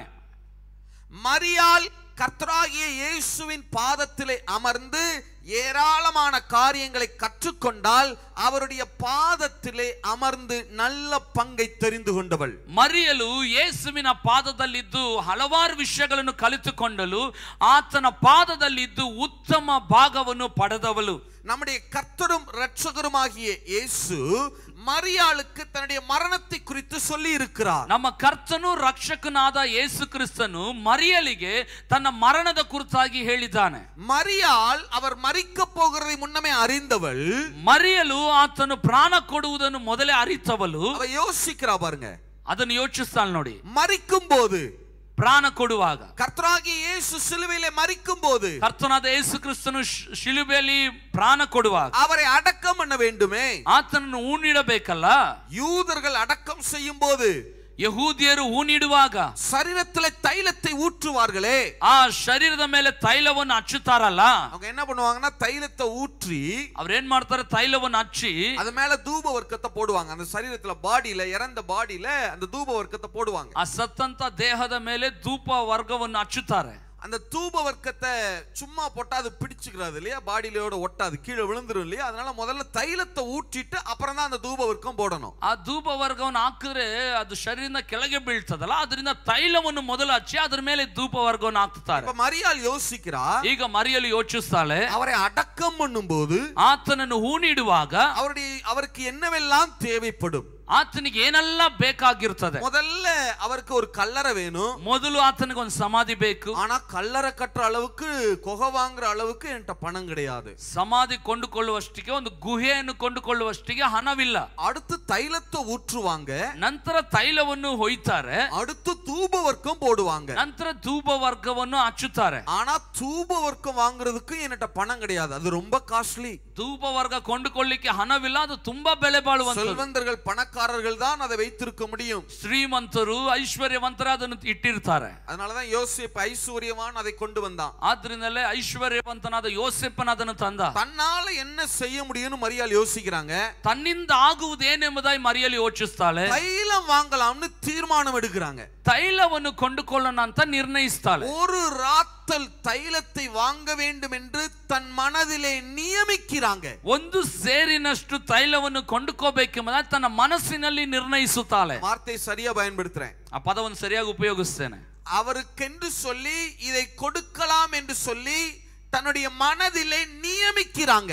மரியாள் கர்த்தராகிய இயேசுவின் பாதத்திலே அமர்ந்து ஏராளமான காரியங்களை கற்றுக்கொண்டால் அவருடைய பாதத்திலே அமர்ந்து நல்ல பங்கை தெரிந்து கொண்டவள் ಮರಿಯಲು ಯೇಸುವಿನ ಪಾದದಲ್ಲಿದ್ದು ಹಲವಾರು ವಿಷಯಗಳನ್ನು ಕಲಿತುಕೊಂಡಲು ಆತನ ಪಾದದಲ್ಲಿದ್ದು ಉತ್ತಮ ಭಾಗವನ್ನು ಪಡೆದವಳು நம்முடைய கர்த்தரும் இரட்சகருமாகிய இயேசு மரியாளுக்கு தன்னுடைய மரணத்தை குறித்து சொல்லி இருக்கிறார் ನಮ್ಮ ಕರ್ತನು ರಕ್ಷಕನಾದ ಯೇಸು ಕ್ರಿಸ್ತನು ಮರಿಯಲಿಗೆ ತನ್ನ ಮರಣದ ಕುರಿತಾಗಿ ಹೇಳಿದ್ದಾನೆ மரியாள் அவர் மறிக்க போகிறதை முன்னமே அறிந்தவள் ಮರಿಯಲು ಆತನು ಪ್ರಾಣ ಕೊಡುವುದನ್ನು ಮೊದಲೇ ಅರಿತವಳು அவ யோசிக்கிறா பாருங்க ಅದನ್ನು ಯೋಚಿಸ್ತಾಳೆ ನೋಡಿ மறிக்கும் போது ಪ್ರಾಣ ಕೊಡುವಾಗ கர்த்தராகிய இயேசு சிலுவையிலே மறிக்கும் போது ಕರ್ತನಾದ ಯೇಸು ಕ್ರಿಸ್ತನು ಶ್- ಶಿಲುಬೆಯಲ್ಲಿ ಪ್ರಾಣ ಕೊಡುವಾಗ அவரை அடக்கம் பண்ண வேண்டுமே ಆತನನ್ನು ಹೂಣಿಡಬೇಕಲ್ಲ யூதர்கள் அடக்கம் செய்யும் போது ಯಹೂದಿಯರು ಹೂಣಿಡುವಾಗ சரீரத்திலே தைலத்தை ஊற்றுவார்களே ಆ ಶರೀರದ ಮೇಲೆ ತೈಲವನ್ನು ಹಚ್ಚುತ್ತಾರಲ್ಲ அவங்க என்ன பண்ணுவாங்கன்னா தைலத்தை ஊற்றி ಅವ್ರೇನ್ ಮಾಡ್ತಾರೆ ತೈಲವನ್ನು ಹಚ್ಚಿ அது மேல தூப வர்க்கத்தை போடுவாங்க அந்த சரீரத்துல பாடியில இறந்த பாடியில அந்த தூப வர்க்கத்தை போடுவாங்க ಆ ಸತ್ತಂತ ದೇಹದ ಮೇಲೆ ಧೂಪ ವರ್ಗವನ್ನು ಹಚ್ಚುತ್ತಾರೆ அந்த தூப வர்க்கத்தை சும்மா போட்டா அது பிடிச்சுக்கிறாது இல்லையா பாடியிலோட ஒட்டாது கீழே விழுந்துரும் இல்லையா அதனால முதல்ல தைலத்தை ஊற்றிட்டு அப்புறம் தான் அந்த தூப வர்க்கம் போடணும் ಆ ಧೂಪ ವರ್ಗವನ್ನು ಹಾಕಿದ್ರೆ ಅದು ಶರೀರದಿಂದ ಕೆಳಗೆ ಬೀಳ್ತದಲ್ಲ ಅದರಿಂದ ತೈಲವನ್ನು ಮೊದಲು ಹಚ್ಚಿ ಅದ್ರ ಮೇಲೆ ಧೂಪ ವರ್ಗವನ್ನು ಹಾಕ್ತಾರೆ இப்ப மரியாள் யோசிக்கிறா ಈಗ ಮರಿಯಲು ಯೋಚಿಸ್ತಾಳೆ அவரை அடக்கம் பண்ணும்போது ಆತನನ್ನು ಹೂಣಿಡುವಾಗ அவருடைய அவருக்கு என்னவெல்லாம் தேவைப்படும் ಆತನಿಗೆ ಏನೆಲ್ಲ ಬೇಕಾಗಿರ್ತದೆ முதல்ல அவருக்கு ஒரு கல்லறை வேணும் ಮೊದಲು ಆತನಿಗೆ ಒಂದು ಸಮಾಧಿ ಬೇಕು ஆனா கல்லறை கட்டுற அளவுக்கு கொகை வாங்குற அளவுக்கு என்கிட்ட பணம் கிடையாது ಸಮಾಧಿ ಕೊಂಡುಕೊಳ್ಳುವಷ್ಟಿಗೆ ಒಂದು ಗುಹೆಯನ್ನು ಕೊಂಡುಕೊಳ್ಳುವಷ್ಟಿಗೆ ಹಣವಿಲ್ಲ அடுத்து தைலத்தை ஊற்றுவாங்க ನಂತರ ತೈಲವನ್ನು ಹೊಯ್ತಾರೆ அடுத்து தூப வர்க்கம் போடுவாங்க ನಂತರ ಧೂಪ ವರ್ಗವನ್ನು ಹಚ್ಚುತ್ತಾರೆ ஆனா தூப வர்க்கம் வாங்குறதுக்கு என்கிட்ட பணம் கிடையாது அது ரொம்ப காஸ்ட்லி ಧೂಪ ವರ್ಗ ಕೊಂಡುಕೊಳ್ಳಿಕ್ಕೆ ಹಣವಿಲ್ಲ ಅದು ತುಂಬಾ ಬೆಲೆ ಬಾಳುವಂತದ್ದು செல்வந்தர்கள் பணக்காரர்கள் தான் அதை வைத்திருக்க முடியும் ಶ್ರೀಮಂತರು ಐಶ್ವರ್ಯವಂತರ ಅದನ್ನು ಇಟ್ಟಿರ್ತಾರೆ அதனாலதான் யோசிப்பு ஐஸ்வர்யவான் அதை கொண்டு வந்தான் ಆದ್ರಿಂದಲೇ ಐಶ್ವರ್ಯವಂತನಾದ ಯೋಸೆಪ್ಪನ ಅದನ್ನು ತಂದ தன்னால என்ன செய்ய முடியும்னு மரியாள் யோசிக்கிறாங்க ತನ್ನಿಂದ ಆಗುವುದೇನೆಂಬುದಾಗಿ ಮರಿಯಲು ಯೋಚಿಸ್ತಾಳೆ தைலம் வாங்கலாம்னு தீர்மானம் எடுக்கிறாங்க ತೈಲವನ್ನು ಕೊಂಡುಕೊಳ್ಳೋಣ ಅಂತ ನಿರ್ಣಯಿಸ್ತಾಳೆ ஒரு ராத்தல் தைலத்தை வாங்க வேண்டும் என்று தன் மனதிலே நியமிக்கிறாங்க ಒಂದು ಸೇರಿನಷ್ಟು ತೈಲವನ್ನು ಕೊಂಡುಕೋಬೇಕೆಂಬುದಾಗಿ ತನ್ನ ಮನಸ್ಸಿನಲ್ಲಿ ನಿರ್ಣಯಿಸುತ್ತಾಳೆ வார்த்தை சரியா பயன்படுத்துறேன் ಆ ಪದವನ್ನು ಸರಿಯಾಗಿ ಉಪಯೋಗಿಸ್ತೇನೆ அவருக்கென்று சொல்லி இதை கொடுக்கலாம் என்று சொல்லி தன்னுடைய மனதிலே நியமிக்கிறாங்க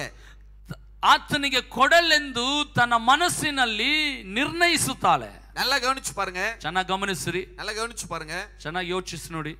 ಆತನಿಗೆ ಕೊಡಲೆಂದು ತನ್ನ ಮನಸ್ಸಿನಲ್ಲಿ ನಿರ್ಣಯಿಸುತ್ತಾಳೆ நல்லா கவனிச்சு பாருங்க ಚೆನ್ನಾಗಿ ಗಮನಿಸಿರಿ நல்லா கவனிச்சு பாருங்க ಚೆನ್ನಾಗಿ ಯೋಚಿಸಿ ನೋಡಿ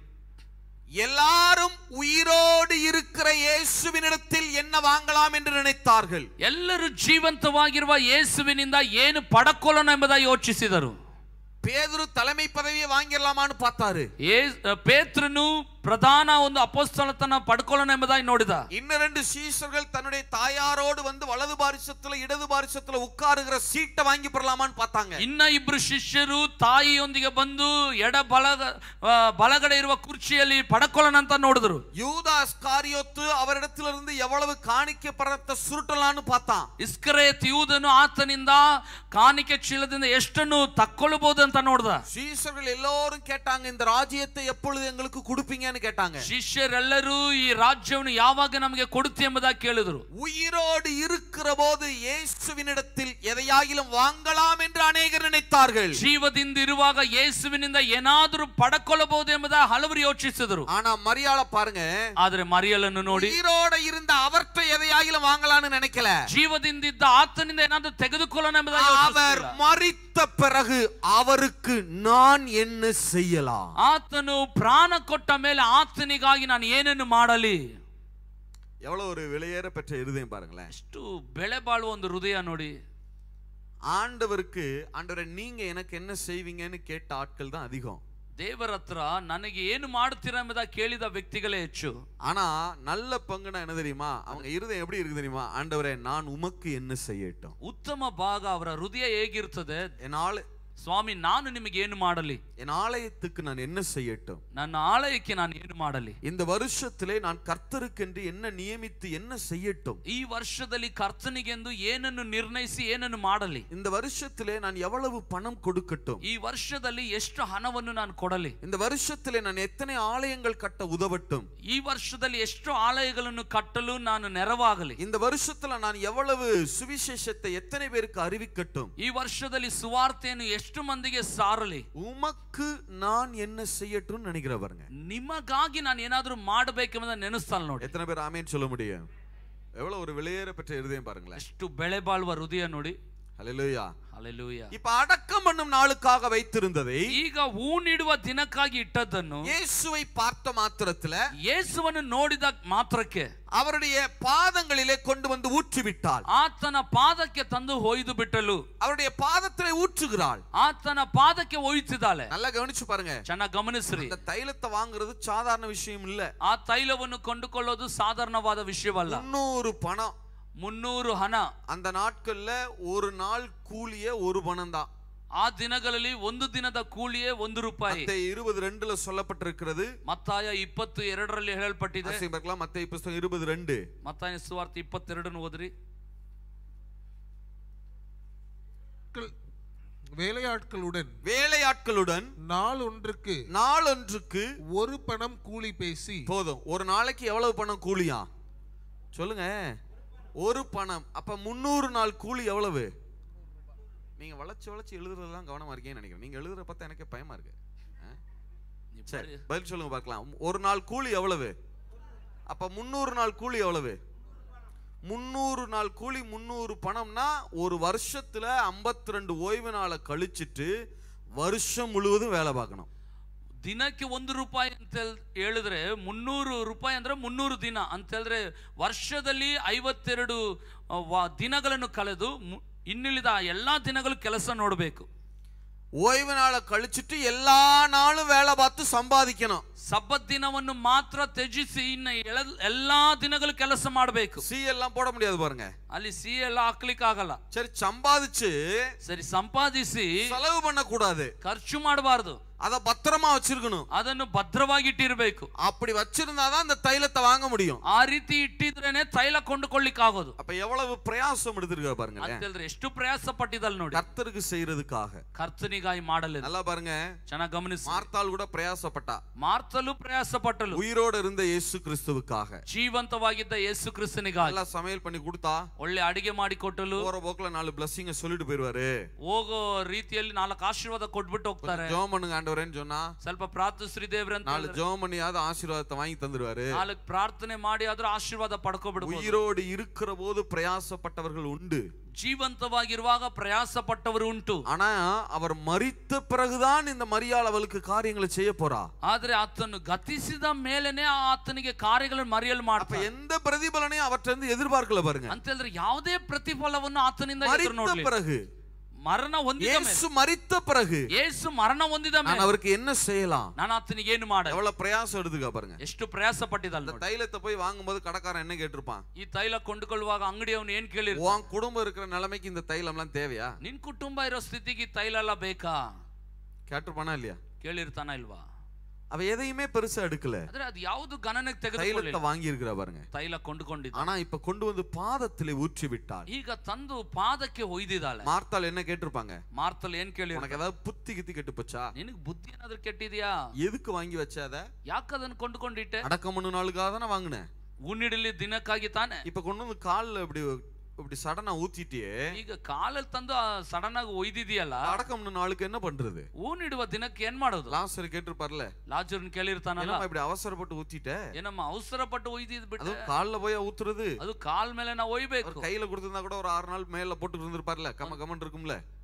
எல்லாரும் உயிரோடு இருக்கிற இயேசுவினிடத்தில் என்ன வாங்கலாம் என்று நினைத்தார்கள் ಎಲ್ಲರೂ ಜೀವಂತವಾಗಿರುವ ಯೇಸುವಿನಿಂದ ಏನು ಪಡಕೊಳ್ಳೋಣ ಎಂಬುದಾಗಿ ಯೋಚಿಸಿದರು பேதுரு தலைமை பதவியை வாங்கிடலாமான்னு பார்த்தாரு ಏ- ಪೇತ್ರನು ಪ್ರಧಾನ ಒಂದು ಅಪೋಸ್ತಲತನ ಪಡ್ಕೊಳ್ಳೋಣ ಎಂಬುದಾಗಿ ನೋಡಿದ இன்னும் ரெண்டு சீஷர்கள் தன்னுடைய தாயாரோடு வந்து வலது பாரிசத்துல இடது பாரிசத்துல உட்காருகிற சீட்டை வாங்கி பெறலாமான்னு பார்த்தாங்க ಇನ್ನ ಇಬ್ರು ಶಿಷ್ಯರು ತಾಯಿಯೊಂದಿಗೆ ಬಂದು ಎಡ ಬಲಗ ಆ, ಬಲಗಡೆ ಇರುವ ಕುರ್ಚಿಯಲ್ಲಿ ಪಡ್ಕೊಳ್ಳೋಣ ಅಂತ ನೋಡಿದ್ರು யூதாஸ் காரியோத்து அவரிடத்திலிருந்து எவ்வளவு காணிக்க பணத்தை சுருட்டலான்னு பார்த்தான் ಇಸ್ಕರೇತ್ ಯೂದನು ಆತನಿಂದ ಕಾಣಿಕೆ ಚೀಲದಿಂದ ಎಷ್ಟನ್ನು ತಕ್ಕೊಳ್ಳಬಹುದು ಅಂತ ನೋಡ್ದ சீஷர்கள் எல்லோரும் கேட்டாங்க இந்த ராஜ்யத்தை எப்பொழுது எங்களுக்கு கொடுப்பீங்கன்னு கேட்டாங்க ಶಿಷ್ಯರೆಲ್ಲರೂ ಈ ರಾಜ್ಯವನ್ನು ಯಾವಾಗ ನಮಗೆ ಕೊಡುತ್ತೆ ಎಂಬುದಾಗಿ ಕೇಳಿದ್ರು உயிரோடு இருக்கிற போது இயேசுவினிடத்தில் எதையாகிலும் வாங்கலாம் என்று அநேகர் நினைத்தார்கள் ಜೀವದಿಂದ ಇರುವಾಗ ಯೇಸುವಿನಿಂದ ಏನಾದರೂ ಪಡಕೊಳ್ಳಬಹುದು ಎಂಬುದಾಗಿ ಹಲವರು ಯೋಚಿಸಿದರು ஆனா மரியாள பாருங்க ಆದ್ರೆ ಮರಿಯಲನ್ನು ನೋಡಿ உயிரோட இருந்த அவர்கிட்ட எதையாகிலும் வாங்கலாம்னு நினைக்கல ಜೀವದಿಂದಿದ್ದ ಆತನಿಂದ ಏನಾದರೂ ತೆಗೆದುಕೊಳ್ಳೋಣ ಎಂಬುದಾಗಿ அவர் ಯೋಚಿಸಲಿಲ್ಲ. மறித்த மரித்த பிறகு அவருக்கு நான் என்ன செய்யலாம் ಆತನು ಪ್ರಾಣ ಕೊಟ್ಟ ಮೇಲೆ ಆತನಿಗಾಗಿ ನಾನು ಏನನ್ನು ಮಾಡಲಿ எவ்வளவு ஒரு விலையேற பெற்ற இருதயம் பாருங்களேன் ಎಷ್ಟು ಬೆಳೆ ಬಾಳುವ ಒಂದು ಹೃದಯ ನೋಡಿ ஆண்டவருக்கு ஆண்டவரை நீங்க எனக்கு என்ன செய்வீங்கன்னு கேட்ட ஆட்கள் தான் அதிகம் ದೇವರ ಹತ್ರ ನನಗೆ ಏನು ಮಾಡ್ತೀರಾ ಎಂಬುದಾಗಿ ಕೇಳಿದ ವ್ಯಕ್ತಿಗಳೇ ಹೆಚ್ಚು ஆனா நல்ல பங்குனா என்ன தெரியுமா அவங்க இருதயம் எப்படி இருக்கு தெரியுமா ஆண்டவரே நான் உமக்கு என்ன செய்யட்டும் ಉತ್ತಮ ಭಾಗ ಅವರ ಹೃದಯ ಹೇಗಿರ್ತದೆ என் ஆளு ಸ್ವಾಮಿ ನಾನು ನಿಮಗೆ ಏನು ಮಾಡಲಿ என் ஆலயத்துக்கு நான் என்ன செய்யட்டும் ನನ್ನ ಆಲಯಕ್ಕೆ ನಾನು ಏನು ಮಾಡಲಿ இந்த வருஷத்திலே நான் கர்த்தருக்கென்று என்ன நியமித்து என்ன செய்யட்டும் ಈ ವರ್ಷದಲ್ಲಿ ಕರ್ತನಿಗೆಂದು ಏನನ್ನು ನಿರ್ಣಯಿಸಿ ಏನನ್ನು ಮಾಡಲಿ இந்த வருஷத்திலே நான் எவ்வளவு பணம் கொடுக்கட்டும் ಈ ವರ್ಷದಲ್ಲಿ ಎಷ್ಟು ಹಣವನ್ನು ನಾನು ಕೊಡಲಿ இந்த வருஷத்திலே நான் எத்தனை ஆலயங்கள் கட்ட உதவட்டும் ಈ ವರ್ಷದಲ್ಲಿ ಎಷ್ಟು ಆಲಯಗಳನ್ನು ಕಟ್ಟಲು ನಾನು ನೆರವಾಗಲಿ இந்த வருஷத்துல நான் எவ்வளவு சுவிசேஷத்தை எத்தனை பேருக்கு அறிவிக்கட்டும் ಈ ವರ್ಷದಲ್ಲಿ ಸುವಾರ್ತೆಯನ್ನು ಎಷ್ಟು ಮಂದಿಗೆ ಸಾರಲಿ உமக்கு நான் என்ன செய்யட்டும்னு நினைக்கிற பாருங்க ನಿಮಗಾಗಿ ನಾನು ಏನಾದ್ರೂ ಮಾಡಬೇಕೆಂಬುದನ್ನು ನೆನೆಸ್ತಾನೆ ನೋಡಿ எத்தனை பேர் ஆமேன்னு சொல்ல முடியும் எவ்வளவு ஒரு வெளியேற பெற்ற இருதயம் பாருங்களேன் ಎಷ್ಟು ಬೆಳೆ ಬಾಳುವ ಹೃದಯ ನೋಡಿ ஹalleluya ಅಲ್ಲೆಲೂಯ இப்ப அடக்கம் பண்ணும் நாளுக்காக வைத்திருந்ததை ಈಗ ಹೂಣಿಡುವ ದಿನಕ್ಕಾಗಿ ಇಟ್ಟದ್ದನ್ನು இயேசுவை பார்த்த மாத்திரத்துல ಯೇಸುವನ್ನು ನೋಡಿದ ಮಾತ್ರಕ್ಕೆ அவருடைய பாதங்களிலே கொண்டு வந்து ஊற்றி விட்டாள் ಆತನ ಪಾದಕ್ಕೆ ತಂದು ಹೊಯ್ದು ಬಿಟ್ಟಲು அவருடைய பாதத்திலே ஊற்றுகிறாள் ಆತನ ಪಾದಕ್ಕೆ ಒಯ್ತಿದ್ದಾಳೆ நல்லா கவனிச்சு பாருங்க ಚೆನ್ನಾಗಿ ಗಮನಿಸ್ರಿ இந்த தைலத்தை வாங்குறது சாதாரண விஷயம் இல்ல ಆ ತೈಲವನ್ನು ಕೊಂಡುಕೊಳ್ಳೋದು ಸಾಧಾರಣವಾದ ವಿಷಯವಲ್ಲ முன்னூறு பணம் ಮುನ್ನೂರು ಹಣ அந்த நாட்கள்ல ஒரு நாள் கூலியே ஒரு பணம் தான் ಆ ದಿನಗಳಲ್ಲಿ ಒಂದು ದಿನದ ಕೂಲಿಯೇ ಒಂದು ರೂಪಾಯಿ மத்தேயு இருபது ரெண்டுல சொல்லப்பட்டிருக்கிறது ಮತ್ತಾಯ ಇಪ್ಪತ್ತು ಎರಡರಲ್ಲಿ ಹೇಳಲ್ಪಟ್ಟಿದೆ ஆசையும் பார்க்கலாம் மத்திய புஸ்தகம் இருபது ரெண்டு ಮತ್ತಾಯ ಸುವಾರ್ತೆ ಇಪ್ಪತ್ತೆರಡನ್ನು ಓದ್ರಿ ஆட்கள்- வேலையாட்களுடன் வேலையாட்களுடன் நாள் ஒன்றுக்கு நாளொன்றுக்கு ஒரு பணம் கூலி பேசி போதும் ஒரு நாளைக்கு எவ்வளவு பணம் கூலியா சொல்லுங்க ஒரு பணம் அப்ப முந்நூறு நாள் கூலி எவ்வளவு நீங்க வளைச்சு வளைச்சு எழுதுறதெல்லாம் கவனமா இருக்கேன்னு நினைக்கிறேன் நீங்க எழுதுற பார்த்தா எனக்கு பயமா இருக்கு ஆ? சரி பதில் சொல்லுங்க பார்க்கலாம் ஒரு நாள் கூலி எவ்வளவு அப்ப முந்நூறு நாள் கூலி எவ்வளவு முந்நூறு நாள் கூலி முந்நூறு பணம்னா ஒரு வருஷத்துல 52 ரெண்டு ஓய்வு நாளை கழிச்சிட்டு வருஷம் முழுவதும் வேலை பார்க்கணும் ದಿನಕ್ಕೆ ಒಂದು ರೂಪಾಯಿ ಅಂತ ಹೇಳ್- ಹೇಳಿದ್ರೆ ಮುನ್ನೂರು ರೂಪಾಯಿ ಅಂದ್ರೆ ಮುನ್ನೂರು ದಿನ ಅಂತ ಹೇಳಿದ್ರೆ ವರ್ಷದಲ್ಲಿ ಐವತ್ತೆರಡು ಆ, ವ- ದಿನಗಳನ್ನು ಕಳೆದು ಮು- ಇನ್ನುಳಿದ ಎಲ್ಲಾ ದಿನಗಳು ಕೆಲಸ ನೋಡಬೇಕು ஓய்வு நாளை கழிச்சிட்டு எல்லா நாளும் வேலை பார்த்து சம்பாதிக்கணும் ಸಬ್ಬತ್ ದಿನವನ್ನು ಮಾತ್ರ ತ್ಯಜಿಸಿ ಇನ್ನ ಎಳ- ಎಲ್ಲಾ ದಿನಗಳು ಕೆಲಸ ಮಾಡಬೇಕು சி எல்லாம் போட முடியாது பாருங்க ಅಲ್ಲಿ ಸಿ ಎಲ್ಲ ಹಾಕ್ಲಿಕ್ಕೆ ಆಗಲ್ಲ சரி சம்பாதிச்சு ಸರಿ ಸಂಪಾದಿಸಿ செலவு பண்ண கூடாது ಖರ್ಚು ಮಾಡಬಾರ್ದು அத பத்திரமா வச்சிருக்கணும் ಅದನ್ನು ಭದ್ರವಾಗಿ ಇಟ್ಟಿರಬೇಕು அப்படி வச்சிருந்தாதான் இந்த தைலத்தை வாங்க முடியும் ಆ ರೀತಿ ಇಟ್ಟಿದ್ರೇನೆ ತೈಲ ಕೊಂಡುಕೊಳ್ಳಿಕ್ ಆಗೋದು அப்ப எவ்வளவு பிரயாசம் எடுத்திருக்க பாருங்க ಅಂತ ಹೇಳಿದ್ರೆ ಎಷ್ಟು ಪ್ರಯಾಸ ಪಟ್ಟಿದಲ್ ನೋಡಿ கர்த்தருக்கு செய்யறதுக்காக ಕರ್ತನಿಗಾಗಿ ಮಾಡಲಿಲ್ಲ நல்லா பாருங்க ಚೆನ್ನಾಗಿ ಗಮನಿಸಿ மார்த்தாள் கூட பிரயாசப்பட்டா ಮಾರ್ತಲು ಪ್ರಯಾಸ ಪಟ್ಟಲು உயிரோடு இருந்த இயேசு கிறிஸ்துவுக்காக ಜೀವಂತವಾಗಿದ್ದ ಯೇಸು ಕ್ರಿಸ್ತನಿಗಾಗಿ நல்லா சமையல் பண்ணி கொடுத்தா ಒಳ್ಳೆ ಅಡಿಗೆ ಮಾಡಿ ಕೊಟ್ಟಲು போற போக்குல நாலு பிளஸ்ஸிங்க சொல்லிட்டு போயிருவாரு ಹೋಗೋ ರೀತಿಯಲ್ಲಿ ನಾಲ್ಕು ಆಶೀರ್ವಾದ ಕೊಟ್ಬಿಟ್ಟು ಹೋಗ್ತಾರೆ ஜோம் பண்ணுங்க ஆண்டவரேன்னு சொன்னா ಸ್ವಲ್ಪ ಪ್ರಾರ್ಥಿಸ್ರಿ ದೇವ್ರೆ ಅಂತ நாலு ಹೇಳಿದ್ರೆ ஜோம் பண்ணியாவது ஆசீர்வாதத்தை வாங்கி தந்துருவாரு ನಾಲ್ಕು ಪ್ರಾರ್ಥನೆ ಮಾಡಿ ಆದ್ರೂ ಆಶೀರ್ವಾದ ಪಡ್ಕೊಬಿಡ್ಬೋದು உயிரோடு இருக்கிற போது பிரயாசப்பட்டவர்கள் உண்டு ಜೀವಂತವಾಗಿರುವಾಗ ಪ್ರಯಾಸ ಪಟ್ಟವರು ಉಂಟು ஆனா அவர் மரித்த பிறகுதான் இந்த மரியாள் அவளுக்கு காரியங்களை செய்ய போறா ಆದ್ರೆ ಆತನು ಗತಿಸಿದ ಮೇಲೆನೆ ಆ ಆತನಿಗೆ ಕಾರ್ಯಗಳನ್ನು ಮರೆಯಲು அப்ப ಮಾಡ್ತಾರೆ எந்த பிரதிபலனையும் அவற்றை இருந்து எதிர்பார்க்கல பாருங்க ಅಂತ ಹೇಳಿದ್ರೆ ಯಾವುದೇ ಪ್ರತಿಫಲವನ್ನು ಆತನಿಂದ ಎದುರು மரித்த ನೋಡ್ಲಿ பிறகு ಮರಣ ಹೊಂದಿದ ಮೇಲೆ இயேசு மரித்த பிறகு ಯೇಸು ಮರಣ ಹೊಂದಿದ நான் ಮೇಲೆ அவருக்கு என்ன செய்யலாம் ನಾನು ಆತನಿಗೆ ಏನು ಮಾಡ எவ்வளவு பிரயாசம் எடுத்துக்க பாருங்க ಎಷ್ಟು ಪ್ರಯಾಸ ಪಟ್ಟಿದಲ್ಲ இந்த ನೋಡಿ தைலத்தை போய் வாங்கும்போது கடைக்காரன் என்ன கேட்டிருப்பான் ಈ ತೈಲ ಕೊಂಡುಕೊಳ್ಳುವಾಗ ಅಂಗಡಿಯವನು ಏನ್ ಕೇಳಿರ್ உன் குடும்பம் இருக்கிற நிலைமைக்கு இந்த தைலம்லாம் தேவையா ನಿನ್ ಕುಟುಂಬ ಇರೋ ಸ್ಥಿತಿಗೆ ಈ ತೈಲ ಎಲ್ಲ ಬೇಕಾ கேட்டிருப்பானா இல்லையா ಕೇಳಿರ್ತಾನ ಇಲ್ವಾ அவ எதையுமே பெருசா எடுக்கல ಆದ್ರೆ ಅದು ಯಾವುದು ಗಣನೆಗೆ தைலத்தை ತೆಗೆದುಕೊಳ್ಳಿಲ್ಲ வாங்கி இருக்கிற பாருங்க ತೈಲ ಕೊಂಡುಕೊಂಡಿದ್ದ ஆனா இப்ப கொண்டு வந்து பாதத்திலே ஊற்றி விட்டாள் ಈಗ ತಂದು ಪಾದಕ್ಕೆ ಒಯ್ದಿದ್ದಾಳೆ மார்த்தாள் என்ன கேட்டிருப்பாங்க ಮಾರ್ತಲ್ ಏನ್ ಕೇಳಿ உனக்கு ஏதாவது புத்தி கித்தி கெட்டு போச்சா ನಿನಗ್ ಬುದ್ಧಿ ಏನಾದ್ರು ಕೆಟ್ಟಿದ್ಯಾ எதுக்கு வாங்கி வச்ச அத ಯಾಕದನ್ನ ಕೊಂಡುಕೊಂಡಿಟ್ಟೆ அடக்கம் பண்ணு நாளுக்காக தானே வாங்கினேன் ಉಣ್ಣಿಡಲಿ ದಿನಕ್ಕಾಗಿ ತಾನೆ இப்ப கொண்டு வந்து கால்ல இப்படி இப்படி சடனா ஊத்திட்டியே ಈಗ ಕಾಲಲ್ಲಿ ತಂದು ಸಡನ್ ಆಗಿ ಒಯ್ದಿದೆಯಲ್ಲ அடக்கம் பண்ணு நாளுக்கு என்ன பண்றது ಊನಿಡುವ ದಿನಕ್ಕೆ ಏನ್ ಮಾಡೋದು லாசர் கேட்டிருப்பார்ல ಲಾಜರ್ನ್ ಕೇಳಿರ್ತಾನಲ್ಲ என்னம்மா இப்படி அவசரப்பட்டு ஊத்திட்ட ಏನಮ್ಮ ಅವಸರ ಪಟ್ಟು ಒಯ್ದಿದ್ ಬಿಟ್ಟು அதுவும் கால்ல போய் ஊத்துறது ಅದು ಕಾಲ್ ಮೇಲೆ ನಾವು ಒಯ್ಬೇಕು அவர் கையில கொடுத்திருந்தா கூட ஒரு ஆறு நாள் மேல போட்டு இருந்திருப்பார்ல கம கமன் இருக்கும்ல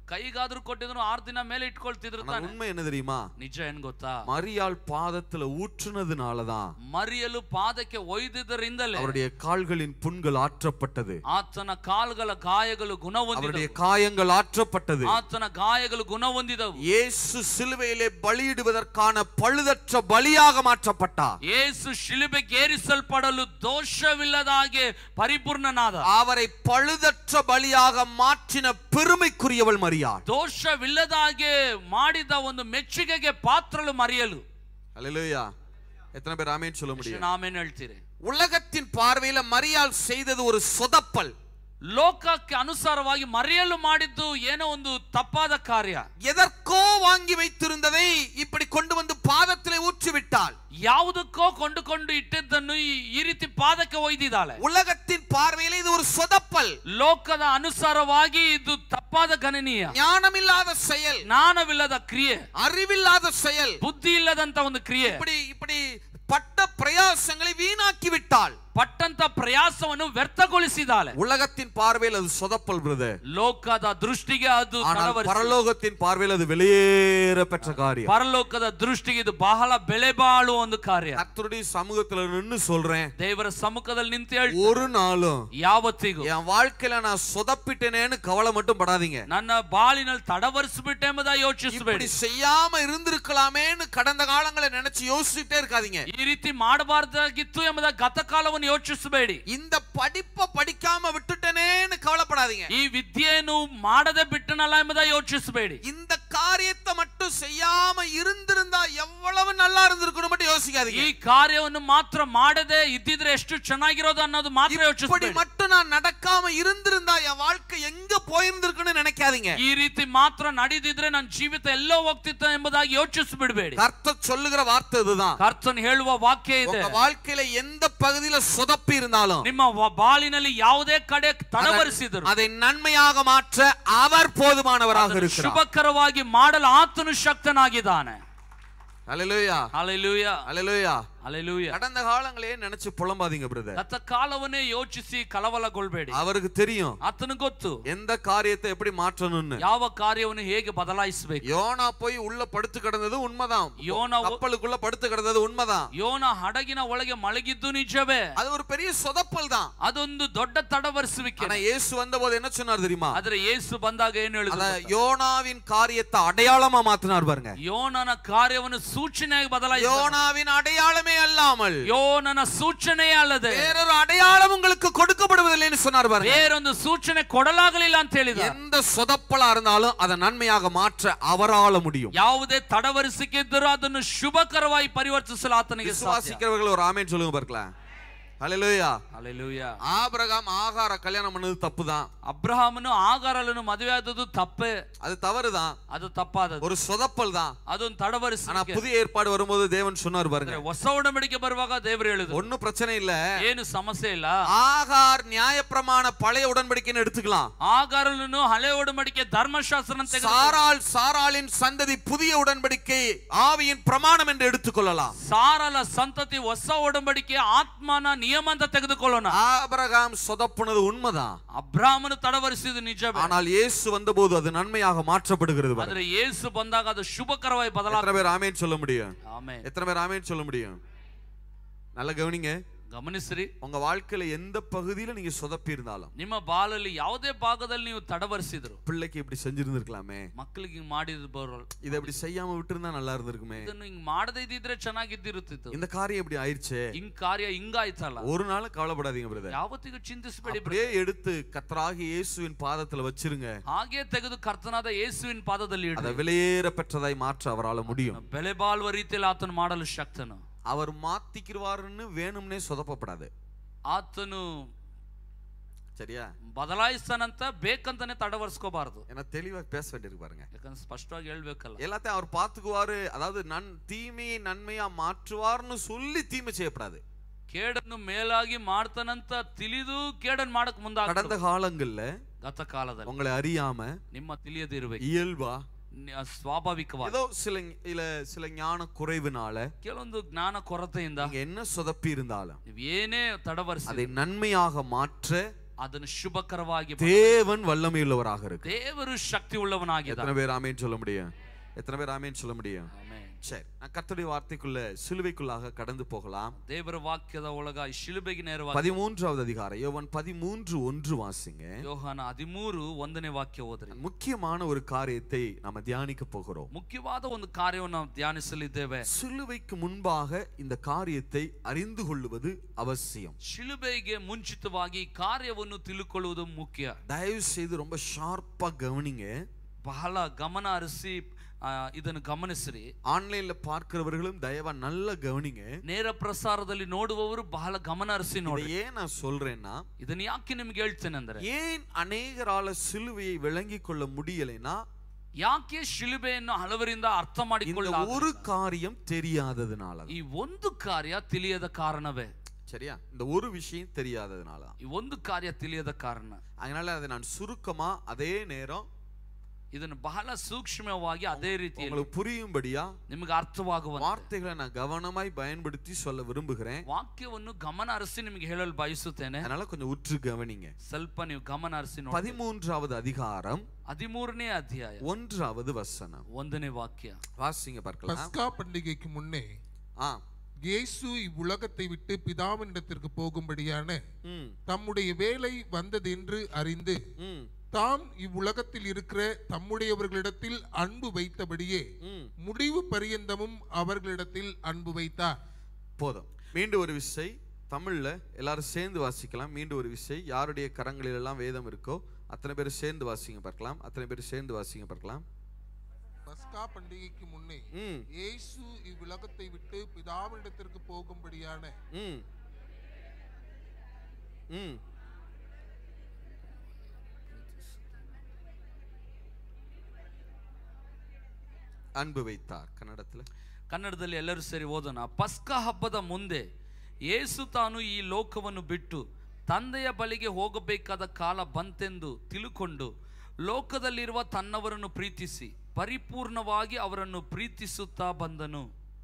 ಕೈಗಾದ್ರೂ ಕೊಟ್ಟಿದ್ರು ಆರು ದಿನ ಮೇಲೆ ಇಟ್ಕೊಳ್ತಿದ್ರು ஆனா ತಾನೆ உண்மை என்ன தெரியுமா ನಿಜ ಏನ್ ಗೊತ್ತಾ மரியாள் பாதத்துல ஊற்றுனதுனாலதான் ಮರಿಯಲು ಪಾದಕ್ಕೆ ಒಯ್ದಿದ್ದರಿಂದಲೇ அவருடைய கால்களின் புண்கள் ஆற்றப்பட்டது ಆತನ ಕಾಲ್ಗಳ ಗಾಯಗಳು ಗುಣ அவருடைய ಹೊಂದಿದವು காயங்கள் ஆற்றப்பட்டது ಆತನ ಗಾಯಗಳು ಗುಣ ಹೊಂದಿದವು இயேசு சிலுவையிலே பலியிடுவதற்கான பழுதற்ற பலியாக மாற்றப்பட்டார் ಯೇಸು ಶಿಲುಬೆಗೆ ಏರಿಸಲ್ಪಡಲು ದೋಷವಿಲ್ಲದ ಹಾಗೆ ಪರಿಪೂರ್ಣನಾದ அவரை பழுதற்ற பலியாக மாற்றின பெருமைக்குரியவள் மரியாள் ದೋಷವಿಲ್ಲದ ಹಾಗೆ ಮಾಡಿದ ಒಂದು ಮೆಚ್ಚುಗೆಗೆ ಪಾತ್ರಲು ಮರೆಯಲು அல்லேலூயா எத்தனை பேர் ஆமென் சொல்ல முடியும் ನಾವೇನ್ ಹೇಳ್ತೀರಿ உலகத்தின் பார்வையில மரியாள் செய்தது ஒரு சொதப்பல் ಲೋಕಕ್ಕೆ ಅನುಸಾರವಾಗಿ ಮರೆಯಲು ಮಾಡಿದ್ದು ಏನೋ ಒಂದು ತಪ್ಪಾದ ಕಾರ್ಯ எதற்கோ வாங்கி வைத்திருந்ததை இப்படி கொண்டு வந்து பாதத்திலே ஊற்றி விட்டாள் ಯಾವುದಕ್ಕೋ ಕೊಂಡುಕೊಂಡು ಇಟ್ಟಿದ್ದನ್ನು ಈ- ಈ ರೀತಿ ಪಾದಕ್ಕೆ ಒಯ್ದಿದ್ದಾಳೆ உலகத்தின் பார்வையில இது ஒரு சொதப்பல் ಲೋಕದ ಅನುಸಾರವಾಗಿ ಇದು ತಪ್ಪಾದ ಗಣನೀಯ ஞானமில்லாத செயல் ಜ್ಞಾನವಿಲ್ಲದ ಕ್ರಿಯೆ அறிவில்லாத செயல் ಬುದ್ಧಿ ಇಲ್ಲದಂತ ಒಂದು ಕ್ರಿಯೆ இப்படி இப்படி பட்ட பிரயாசங்களை வீணாக்கி விட்டாள் ಪಟ್ಟಂತ ಪ್ರಯಾಸವನ್ನು ವ್ಯರ್ಥಗೊಳಿಸಿದಾಳೆ உலகத்தின் பார்வையில் அது சொதப்பல் பிரதர் ಲೋಕದ ದೃಷ್ಟಿಗೆ ಅದು ஆனால் ತಡವರಿಸಿ- பரலோகத்தின் பார்வையில் அது வெளியேற பெற்ற காரியம் ಪರಲೋಕದ ದೃಷ್ಟಿಗೆ ಇದು ಬಹಳ ಬೆಲೆ ಬಾಳುವ ಒಂದು ಕಾರ್ಯ கர்த்தருடைய சமூகத்துல நின்னு சொல்றேன் ದೇವರ ಸಮ್ಮುಖದಲ್ಲಿ ನಿಂತು ಹೇಳಿ ஒரு நாளும் ಯಾವತ್ತಿಗೂ என் வாழ்க்கையில நான் சொதப்பிட்டேனேன்னு கவலை மட்டும் படாதீங்க ನನ್ನ ಬಾಳಿನಲ್ಲಿ ತಡವರಿಸ್ಬಿಟ್ಟೆ ಎಂಬುದಾಗಿ ಯೋಚಿಸಬೇಡಿ இப்படி செய்யாம இருந்திருக்கலாமேன்னு கடந்த காலங்களை நினைச்சு யோசிச்சுட்டே இருக்காதீங்க ಈ ರೀತಿ ಮಾಡಬಾರ್ದಾಗಿತ್ತು ಎಂಬುದ ಗತಕಾಲವನ್ನು ಯೋಚಿಸಬೇಡಿ இந்த படிப்பை படிக்காம விட்டுட்டேனேன்னு கவலைப்படாதீங்க ಈ ವಿದ್ಯೆಯನ್ನು ಮಾಡದೆ ಬಿಟ್ಟನಲ್ಲ ಎಂಬುದಾಗಿ ಯೋಚಿಸಬೇಡಿ இந்த காரியத்தை மட்டும் செய்யாம இருந்திருந்தா எவ்வளவு நல்லா இருந்திருக்கணும் மட்டும் யோசிக்காதீங்க ಈ ಕಾರ್ಯವನ್ನು ಮಾತ್ರ ಮಾಡದೆ ಇದ್ದಿದ್ರೆ ಎಷ್ಟು ಚೆನ್ನಾಗಿರೋದು ಅನ್ನೋದು ಮಾತ್ರ இப்படி ಯೋಚಿಸಬೇಡಿ மட்டும் நான் நடக்காம இருந்திருந்தா என் வாழ்க்கை எங்க போயிருந்திருக்குன்னு நினைக்காதீங்க ಈ ರೀತಿ ಮಾತ್ರ ನಡೆದಿದ್ರೆ ನನ್ನ ಜೀವಿತ ಎಲ್ಲೋ ಹೋಗ್ತಿತ್ತ ಎಂಬುದಾಗಿ ಯೋಚಿಸಬಿಡಬೇಡಿ கர்த்தர் சொல்லுகிற வார்த்தை இதுதான் ಕರ್ತನ್ ಹೇಳುವ ವಾಕ್ಯ ಇದೆ உங்க வாழ்க்கையில எந்த பகுதியில சொதப்பி இருந்தாலும் ನಿಮ್ಮ ವ- ಬಾಳಿನಲ್ಲಿ ಯಾವುದೇ ಕಡೆ ತಡವರಿಸಿದರು அதை நன்மையாக மாற்ற அவர் போதுமானவராக இருக்கிறார் ಶುಭಕರವಾಗಿ ಮಾಡಲು ಆತನು ಶಕ್ತನಾಗಿದ್ದಾನೆ அல்லேலூயா ಅಲೆಲೂಯ அல்லேலூயா ಅಲೆಲೂಯ கடந்த காலங்களே நினைச்சு புலம்பாதீங்க பிரதர் ಗತ ಕಾಲವನ್ನೇ ಯೋಚಿಸಿ ಕಲವಲಗೊಳ್ಬೇಡಿ அவருக்கு தெரியும் ಆತನು ಗೊತ್ತು எந்த காரியத்தை எப்படி மாற்றணும்னு ಯಾವ ಕಾರ್ಯವನ್ನು ಹೇಗೆ ಬದಲಾಯಿಸಬೇಕು யோனா போய் உள்ள படுத்து கிடந்தது உண்மைதான் யோனா- கப்பலுக்குள்ள படுத்து கிடந்தது உண்மைதான் ಯೋನ ಹಡಗಿನ ಒಳಗೆ ಮಲಗಿದ್ದು ನಿಜವೇ அது ஒரு பெரிய சொதப்பல் தான் ಅದೊಂದು ದೊಡ್ಡ ತಡವರಿಸುವಿಕೆ ஆனா இயேசு வந்தபோது என்ன சொன்னார் தெரியுமா ಆದ್ರೆ ಯೇಸು ಬಂದಾಗ ಏನ್ அத ಹೇಳಿದ್ರು யோனாவின் காரியத்தை அடையாளமா மாத்தினார் பாருங்க ಯೋನನ ಕಾರ್ಯವನ್ನು ಸೂಚನೆಯಾಗಿ ಬದಲಾಯಿಸ யோனாவின் அடையாளமே அல்லாமல் ಯೋನನ ಸೂಚನೆಯೇ ಅಲ್ಲದೆ வேறொரு அடையாளம் உங்களுக்கு கொடுக்கப்படுவதில்லைன்னு சொன்னார் பாருங்க ಬೇರೊಂದು ಸೂಚನೆ ಕೊಡಲಾಗಲಿಲ್ಲ ಅಂತ ಹೇಳಿದ எந்த சொதப்பலா இருந்தாலும் அதை நன்மையாக மாற்ற அவரால முடியும் ಯಾವುದೇ ತಡವರಿಸಿಕೆ ಇದ್ದರೂ ಅದನ್ನು ಶುಭಕರವಾಗಿ ಪರಿವರ್ತಿಸಲು ಆತನಿಗೆ ಸಾಧ್ಯ விசுவாசிக்கிறவர்கள் ஒரு ஆமேன் சொல்லுங்க பார்க்கலாம் ஹalleluya ಅಲ್ಲೆಲೂಯ ஆபிரகாம் ஆகார கல்யாணம் பண்ணது தப்பு தான் ಅಬ್ರಹಾಮನು ಆಗಾರಲನ್ನು ಮದುವೆ ಆದದ್ದು ತಪ್ಪೇ அது தவறுதான் ಅದು ತಪ್ಪಾದದ್ದು ஒரு சொதப்பல் தான் ಅದೊಂದು ஆனா ತಡವರಿಸಿಕೆ புதிய ஏற்பாடு வரும்போது தேவன் சொன்னார் பாருங்க ಅಂದ್ರೆ ಹೊಸ ಒಡಂಬಡಿಕೆ ಬರುವಾಗ ದೇವರು ಹೇಳಿದ್ರು ஒன்னும் பிரச்சனை இல்ல ಏನು ಸಮಸ್ಯೆ ಇಲ್ಲ ஆகார் நியாயப்பிரமாண பழைய உடன்படிக்கைன்னு எடுத்துக்கலாம் ಆಗಾರಲನ್ನು ಹಳೆ ಒಡಂಬಡಿಕೆ ಧರ್ಮಶಾಸ್ತ್ರ ತೆಗೆದು சாராள் சாராளின் சந்ததி புதிய உடன்படிக்கை ஆவியின் பிரமாணம் என்று எடுத்துக்கொள்ளலாம் ಸಾರಲ ಸಂತತಿ ಹೊಸ ಒಡಂಬಡಿಕೆ ಆತ್ಮನ ನಿಯಮ ಅಂತ ತೆಗೆದುಕೊಳ್ಳೋಣ ஆபிரகாம் சொதப்புனது உண்மைதான் ಅಬ್ರಾಹ್ಮನು ತಡವರಿಸಿದ್ದು ನಿಜವೇ ஆனால் இயேசு வந்தபோது அது நன்மையாக மாற்றப்படுகிறது பாருங்க. ಆದ್ರೆ ಯೇಸು ಬಂದಾಗ ಅದು ಶುಭಕರವಾಗಿ ಬದಲಾಗ எத்தனை பேர் ஆமேன் சொல்ல முடியும் ಆಮೇಲೆ எத்தனை பேர் ஆமேன் சொல்ல முடியும் நல்ல கவனிங்க ಗಮನಿಸ್ರಿ உங்க வாழ்க்கையில எந்த பகுதியில நீங்க சொதப்பி இருந்தாலும் ನಿಮ್ಮ ಬಾಳಲ್ಲಿ ಯಾವುದೇ ಭಾಗದಲ್ಲಿ ನೀವು ತಡವರಿಸಿದ್ರು பிள்ளைக்கு இப்படி செஞ்சிருந்திருக்கலாமே ಮಕ್ಕಳಿಗೆ ಹಿಂಗ್ ಮಾಡಿದ್ ಬರೋಲ್ಲ இதை இப்படி செய்யாம விட்டுருந்தா நல்லா இருந்திருக்குமே ಇದನ್ನು ಹಿಂಗ್ ಮಾಡದೇ ಇದ್ದಿದ್ರೆ ಚೆನ್ನಾಗಿದ್ದಿರುತ್ತಿತ್ತು இந்த காரியம் இப்படி ஆயிருச்சே ಹಿಂಗ್ ಕಾರ್ಯ ಹಿಂಗಾಯ್ತಲ್ಲ ஒரு நாள் கவலைப்படாதீங்க பிரதர் ಯಾವತ್ತಿಗೂ ಚಿಂತಿಸಬೇಡಿ அப்படியே எடுத்து கத்தராகி இயேசுவின் பாதத்துல வச்சிருங்க ಹಾಗೆ ತೆಗೆದು ಕರ್ತನಾದ ಯೇಸುವಿನ ಪಾದದಲ್ಲಿ அதை ಇಡಿ வெளியேற பெற்றதாய் மாற்ற அவரால முடியும் ಬೆಲೆ ಬಾಳುವ ರೀತಿಯಲ್ಲಿ ಆತನು ಮಾಡಲು ಶಕ್ತನು அவர் மாத்திக்கிருவாருன்னு வேணும்னே சொதப்பப்படாது ಆತನು சரியா ಬದಲಾಯಿಸ್ತಾನಂತ ಬೇಕಂತಾನೆ ತಡವರ್ಸ್ಕೋಬಾರ್ದು ஏன்னா தெளிவா பேச வேண்டியிருக்கு பாருங்க ಯಾಕಂದ್ರೆ ಸ್ಪಷ್ಟವಾಗಿ ಹೇಳ್ಬೇಕಲ್ಲ எல்லாத்தையும் அவர் பாத்துக்குவாரு அதாவது நன் தீமையை நன்மையா மாற்றுவார்னு சொல்லி தீமை செய்யப்படாது ಕೇಡನ್ನು ಮೇಲಾಗಿ ಮಾಡ್ತಾನಂತ ತಿಳಿದು ಕೇಡನ್ ಮಾಡಕ್ ಮುಂದಾಗ கடந்த காலங்கள்ல ಗತ ಕಾಲದಲ್ಲಿ உங்களை அறியாம ನಿಮ್ಮ ತಿಳಿಯದಿರ್ಬೇಕು இயல்பா ನಿ- ಸ್ವಾಭಾವಿಕವಾಗಿ ஏதோ சில இல்ல சில ஞான குறைவுனால ಕೆಲವೊಂದು ಜ್ಞಾನ ಕೊರತೆಯಿಂದ நீங்க என்ன சொதப்பி இருந்தாலும் ನೀವ್ ಏನೇ ತಡವರಿಸಿ அதை நன்மையாக மாற்ற ಅದನ್ನು ಶುಭಕರವಾಗಿ தேவன் வல்லமையுள்ளவராக இருக்கு ದೇವರು ಶಕ್ತಿ ಉಳ್ಳವನಾಗಿದ್ದಾನೆ எத்தனை பேர் ஆமேன்னு சொல்ல முடியும் எத்தனை பேர் ஆமேன்னு சொல்ல முடியும் ಆಮೆನ್. சரி நான் கர்த்தருடைய வார்த்தைக்குள்ள சிலுவைக்குள்ளாக கடந்து போகலாம் ದೇವರ ವಾಕ್ಯದ ಒಳಗ ಈ ಶಿಲುಬೆಗೆ ನೇರವಾಗಿ பதிமூன்றாவது அதிகாரம் யோவான் பதிமூன்று ஒன்று வாசிங்க ಯೋಹಾನ ಹದಿಮೂರು ಒಂದನೇ ವಾಕ್ಯ ಹೋದ್ರಿ முக்கியமான ஒரு காரியத்தை நம்ம தியானிக்க போகிறோம் ಮುಖ್ಯವಾದ ಒಂದು ಕಾರ್ಯವನ್ನು ನಾವು ಧ್ಯಾನಿಸಲಿದ್ದೇವೆ சிலுவைக்கு முன்பாக இந்த காரியத்தை அறிந்து கொள்வது அவசியம் ಶಿಲುಬೆಗೆ ಮುಂಚಿತವಾಗಿ ಈ ಕಾರ್ಯವನ್ನು ತಿಳ್ಕೊಳ್ಳುವುದು ಮುಖ್ಯ தயவு செய்து ரொம்ப ஷார்ப்பா கவனிங்க ಬಹಳ ಗಮನ ಹರಿಸಿ ಆ, ಇದನ್ನು ಗಮನಿಸ್ರಿ ஆன்லைன்ல பார்க்கிறவர்களும் தயவா நல்லா கவனிங்க ನೇರ ಪ್ರಸಾರದಲ್ಲಿ ನೋಡುವವರು ಬಹಳ ಗಮನ ಹರಿಸಿ இதை ನೋಡಿ ஏன் நான் சொல்றேன்னா ಇದನ್ನ ಯಾಕೆ ನಿಮ್ಗೆ ಹೇಳ್ತೇನೆ ಅಂದ್ರೆ ஏன் அநேகரால சிலுவையை விளங்கிக் கொள்ள முடியலைன்னா ಯಾಕೆ ಶಿಲುಬೆಯನ್ನು ಹಲವರಿಂದ ಅರ್ಥ இந்த ಮಾಡಿಕೊಳ್ಳ ஒரு காரியம் தெரியாததுனால ಈ ಒಂದು ಕಾರ್ಯ ತಿಳಿಯದ ಕಾರಣವೇ சரியா இந்த ஒரு விஷயம் தெரியாததுனால தான் ಈ ಒಂದು ಕಾರ್ಯ ತಿಳಿಯದ ಕಾರಣ அதனால அதை நான் சுருக்கமா அதே நேரம் ಇದನ್ನು ಬಹಳ ಸೂಕ್ಷ್ಮವಾಗಿ ಅದೇ ರೀತಿಯಲ್ಲಿ உங்களுக்கு புரியும்படியா ನಿಮಗೆ ಅರ್ಥವಾಗುವ வார்த்தைகளை நான் கவனமாய் பயன்படுத்தி சொல்ல விரும்புகிறேன் ವಾಕ್ಯವನ್ನು ಗಮನ ಹರಿಸಿ ನಿಮಗೆ ಹೇಳಲು ಬಯಸುತ್ತೇನೆ அதனால கொஞ்சம் உற்று கவனிங்க ಸ್ವಲ್ಪ ನೀವು ಗಮನ ಹರಿಸಿ ನೋಡಿ பதிமூன்றாவது அதிகாரம் ಹದಿಮೂರನೇ ಅಧ್ಯಾಯ ஒன்றாவது வசனம் ಒಂದನೇ ವಾಕ್ಯ வாசிங்க பார்க்கலாம் பஸ்கா பண்டிகைக்கு முன்னே ஆ இயேசு இவ்வுலகத்தை விட்டு பிதாவினிடத்திற்கு போகும்படியான ம் தம்முடைய வேலை வந்ததென்று அறிந்து ம் தாம் இவ்வுலகத்தில் இருக்கிற தம்முடையவர்களிடத்தில் அன்பு வைத்தபடியே ம் முடிவு பரியந்தமும் அவர்களிடத்தில் அன்பு வைத்தார் போதும் மீண்டும் ஒரு விசை தமிழ்ல எல்லாரும் சேர்ந்து வாசிக்கலாம் மீண்டும் ஒரு விசை யாருடைய கரங்களில் எல்லாம் வேதம் இருக்கோ அத்தனை பேர் சேர்ந்து வாசிங்க பார்க்கலாம் அத்தனை பேர் சேர்ந்து வாசிங்க பார்க்கலாம் பஸ்கா பண்டிகைக்கு முன்னே ம் இயேசு இவ்வுலகத்தை விட்டு பிதாவினிடத்திற்கு போகும்படியான ம் ம் அன்பு வைத்தார் கன்னடத்துல ಕನ್ನಡದಲ್ಲಿ ಎಲ್ಲರೂ ಸೇರಿ ಓದೋಣ ಪಸ್ಕ ಹಬ್ಬದ ಮುಂದೆ ಯೇಸು ತಾನು ಈ ಲೋಕವನ್ನು ಬಿಟ್ಟು ತಂದೆಯ ಬಳಿಗೆ ಹೋಗಬೇಕಾದ ಕಾಲ ಬಂತೆಂದು ತಿಳುಕೊಂಡು ಲೋಕದಲ್ಲಿರುವ ತನ್ನವರನ್ನು ಪ್ರೀತಿಸಿ ಪರಿಪೂರ್ಣವಾಗಿ ಅವರನ್ನು ಪ್ರೀತಿಸುತ್ತಾ ಬಂದನು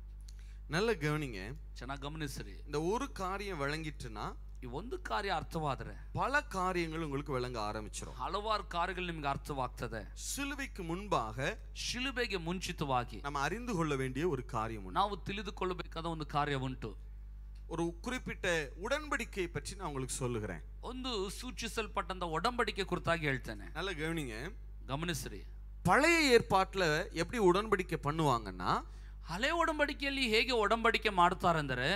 நல்ல கவனிங்க ಚೆನ್ನಾಗಿ ಗಮನಿಸ್ರಿ இந்த ஒரு காரியம் விளங்கிட்டுனா ಈ ಒಂದು ಕಾರ್ಯ ಅರ್ಥವಾದ್ರೆ பல காரியங்கள் உங்களுக்கு விளங்க ஆரம்பிச்சிடும் ಹಲವಾರು ಕಾರ್ಯಗಳು ನಿಮ್ಗೆ ಅರ್ಥವಾಗ್ತದೆ சிலுவைக்கு முன்பாக ಶಿಲುಬೆಗೆ ಮುಂಚಿತವಾಗಿ நம்ம அறிந்து கொள்ள வேண்டிய ஒரு காரியம் உண்டு ನಾವು ತಿಳಿದುಕೊಳ್ಳಬೇಕಾದ ಒಂದು ಕಾರ್ಯ ಉಂಟು ஒரு குறிப்பிட்ட உடன்படிக்கையை பற்றி நான் உங்களுக்கு சொல்லுகிறேன் ಒಂದು ಸೂಚಿಸಲ್ಪಟ್ಟಂತ ಒಡಂಬಡಿಕೆ ಕುರಿತಾಗಿ ಹೇಳ್ತೇನೆ நல்ல கவனிங்க ಗಮನಿಸ್ರಿ பழைய ஏற்பாட்டுல எப்படி உடன்படிக்கை பண்ணுவாங்கன்னா ಹಳೆ ಒಡಂಬಡಿಕೆಯಲ್ಲಿ ಹೇಗೆ ಒಡಂಬಡಿಕೆ ಮಾಡ್ತಾರೆಂದರೆ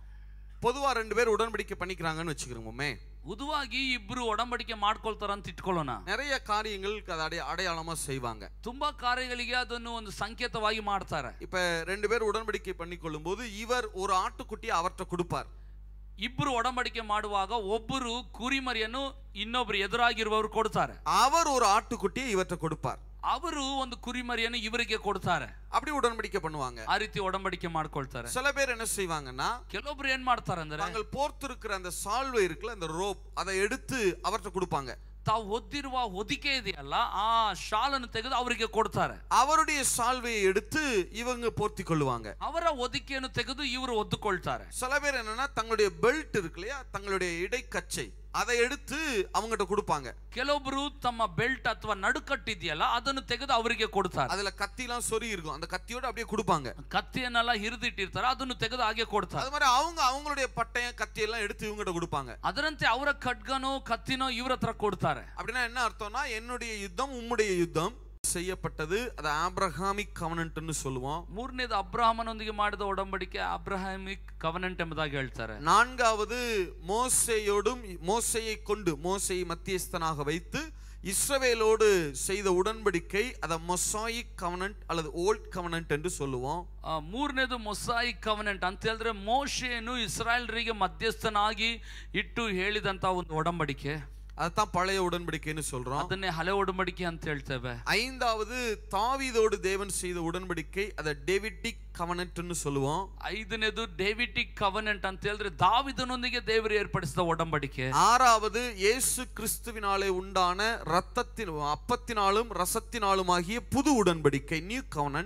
பொதுவா ரெண்டு பேர் உடன்படிக்கை பண்ணிக்கிறாங்கன்னு வச்சுக்கிறோமே ಉದುವಾಗಿ ಇಬ್ರು ಒಡಂಬಡಿಕೆ ಮಾಡ್ಕೊಳ್ತಾರ ಅಂತ ಇಟ್ಕೊಳ್ಳೋಣ நிறைய காரியங்களுக்கு அதை அடைய அடையாளமா செய்வாங்க ತುಂಬಾ ಕಾರ್ಯಗಳಿಗೆ ಅದನ್ನು ಒಂದು ಸಂಕೇತವಾಗಿ ಮಾಡ್ತಾರೆ இப்ப ரெண்டு பேர் உடன்படிக்கை பண்ணிக்கொள்ளும் போது இவர் ஒரு ஆட்டுக்குட்டியை அவர்கிட்ட கொடுப்பார் ಇಬ್ರು ಒಡಂಬಡಿಕೆ ಮಾಡುವಾಗ ಒಬ್ಬರು ಕುರಿಮರಿಯನ್ನು ಇನ್ನೊಬ್ರು ಎದುರಾಗಿರುವವರು ಕೊಡ್ತಾರೆ அவர் ஒரு ஆட்டுக்குட்டியை இவர்கிட்ட கொடுப்பார் ಅವರು ಒಂದು ಕುರಿಮರಿಯನ್ನು ಇವರಿಗೆ ಕೊಡ್ತಾರೆ அப்படி உடன்படிக்கை பண்ணுவாங்க ಆ ರೀತಿ ಒಡಂಬಡಿಕೆ ಮಾಡ್ಕೊಳ್ತಾರೆ சில பேர் என்ன செய்வாங்கன்னா ಕೆಲವೊಬ್ರು ಏನ್ ಮಾಡ್ತಾರೆ ಅಂದ್ರೆ தாங்கள் போர்த்திருக்கிற அந்த சால்வை இருக்குல்ல அந்த ரோப் அதை எடுத்து அவர்கிட்ட கொடுப்பாங்க ತಾವು ಹೊದ್ದಿರುವ ಹೊದಿಕೆ ಇದೆಯಲ್ಲ ಆ ಶಾಲನ್ನು ತೆಗೆದು ಅವರಿಗೆ ಕೊಡ್ತಾರೆ அவருடைய சால்வையை எடுத்து இவங்க போர்த்தி கொள்ளுவாங்க ಅವರ ಹೊದಿಕೆಯನ್ನು ತೆಗೆದು ಇವರು ಒದ್ದುಕೊಳ್ತಾರೆ சில பேர் என்னன்னா தங்களுடைய பெல்ட் இருக்கு இல்லையா தங்களுடைய இடைக்கச்சை அதை எடுத்து அவங்ககிட்ட கொடுப்பாங்க ಕೆಲವೊಬ್ರು ತಮ್ಮ ಬೆಲ್ಟ್ ಅಥವಾ ನಡುಕಟ್ಟಿದೆಯಲ್ಲ ಅದನ್ನು ತೆಗೆದು ಅವರಿಗೆ ಕೊಡ್ತಾರೆ அதுல கத்திலாம் சொறி இருக்கும் அந்த கத்தியோட அப்படியே கொடுப்பாங்க ಕತ್ತಿಯನ್ನೆಲ್ಲ ಹಿರಿದಿಟ್ಟಿರ್ತಾರೆ ಅದನ್ನು ತೆಗೆದು ಹಾಗೆ ಕೊಡ್ತಾರೆ அது மாதிரி அவங்க அவங்களுடைய பட்டயம் கத்தி எல்லாம் எடுத்து இவங்ககிட்ட கொடுப்பாங்க ಅದರಂತೆ ಅವರ ಖಡ್ಗನೋ ಕತ್ತಿನೋ ಇವ್ರ ಹತ್ರ ಕೊಡ್ತಾರೆ அப்படின்னா என்ன அர்த்தம்னா என்னுடைய யுத்தம் உம்முடைய யுத்தம் செய்யப்பட்டது அது ஆப்ரஹாமிக் கவனன்ட்னு சொல்லுவோம் ಮೂರನೇದು ಅಬ್ರಾಹ್ಮನೊಂದಿಗೆ ಮಾಡಿದ ಒಡಂಬಡಿಕೆ ಅಬ್ರಹಾಮಿಕ್ ಕವನೆಂಟ್ ಎಂಬುದಾಗಿ ಹೇಳ್ತಾರೆ நான்காவது மோசேயோடும் மோசையை கொண்டு மோசையை மத்தியஸ்தனாக வைத்து இஸ்ரவேலோடு செய்த உடன்படிக்கை அதை மொசாயிக் கவனன்ட் அல்லது ஓல்ட் கவனன்ட் என்று சொல்லுவோம் ಆ, ಮೂರನೇದು ಮೊಸಾಯಿ ಕವನೆಂಟ್ ಅಂತ ಹೇಳಿದ್ರೆ ಮೋಶೆಯನ್ನು ಇಸ್ರಾಯೇಲ್ರಿಗೆ ಮಧ್ಯಸ್ಥನಾಗಿ ಇಟ್ಟು ಹೇಳಿದಂತ ಒಂದು ಒಡಂಬಡಿಕೆ அதுதான் பழைய உடன்படிக்கைன்னு சொல்றோம் ಅದನ್ನೇ ಹಳೆ ಒಡಂಬಡಿಕೆ ಅಂತ ಹೇಳ್ತೇವೆ ஐந்தாவது தாவீதோடு தேவன் செய்த உடன்படிக்கை அதை டேவிட்டிக் கவனன்ட்னு சொல்லுவோம் ಐದನೇದು ಡೇವಿಟಿಕ್ ಕವನೆಂಟ್ ಅಂತ ಹೇಳಿದ್ರೆ ದಾವಿದನೊಂದಿಗೆ ದೇವರು ಏರ್ಪಡಿಸಿದ ಒಡಂಬಡಿಕೆ ஆறாவது இயேசு கிறிஸ்துவினாலே உண்டான ரத்தத்தின் அப்பத்தினாலும் ரசத்தினாலும் ஆகிய புது உடன்படிக்கை நியூ கவனன்ட்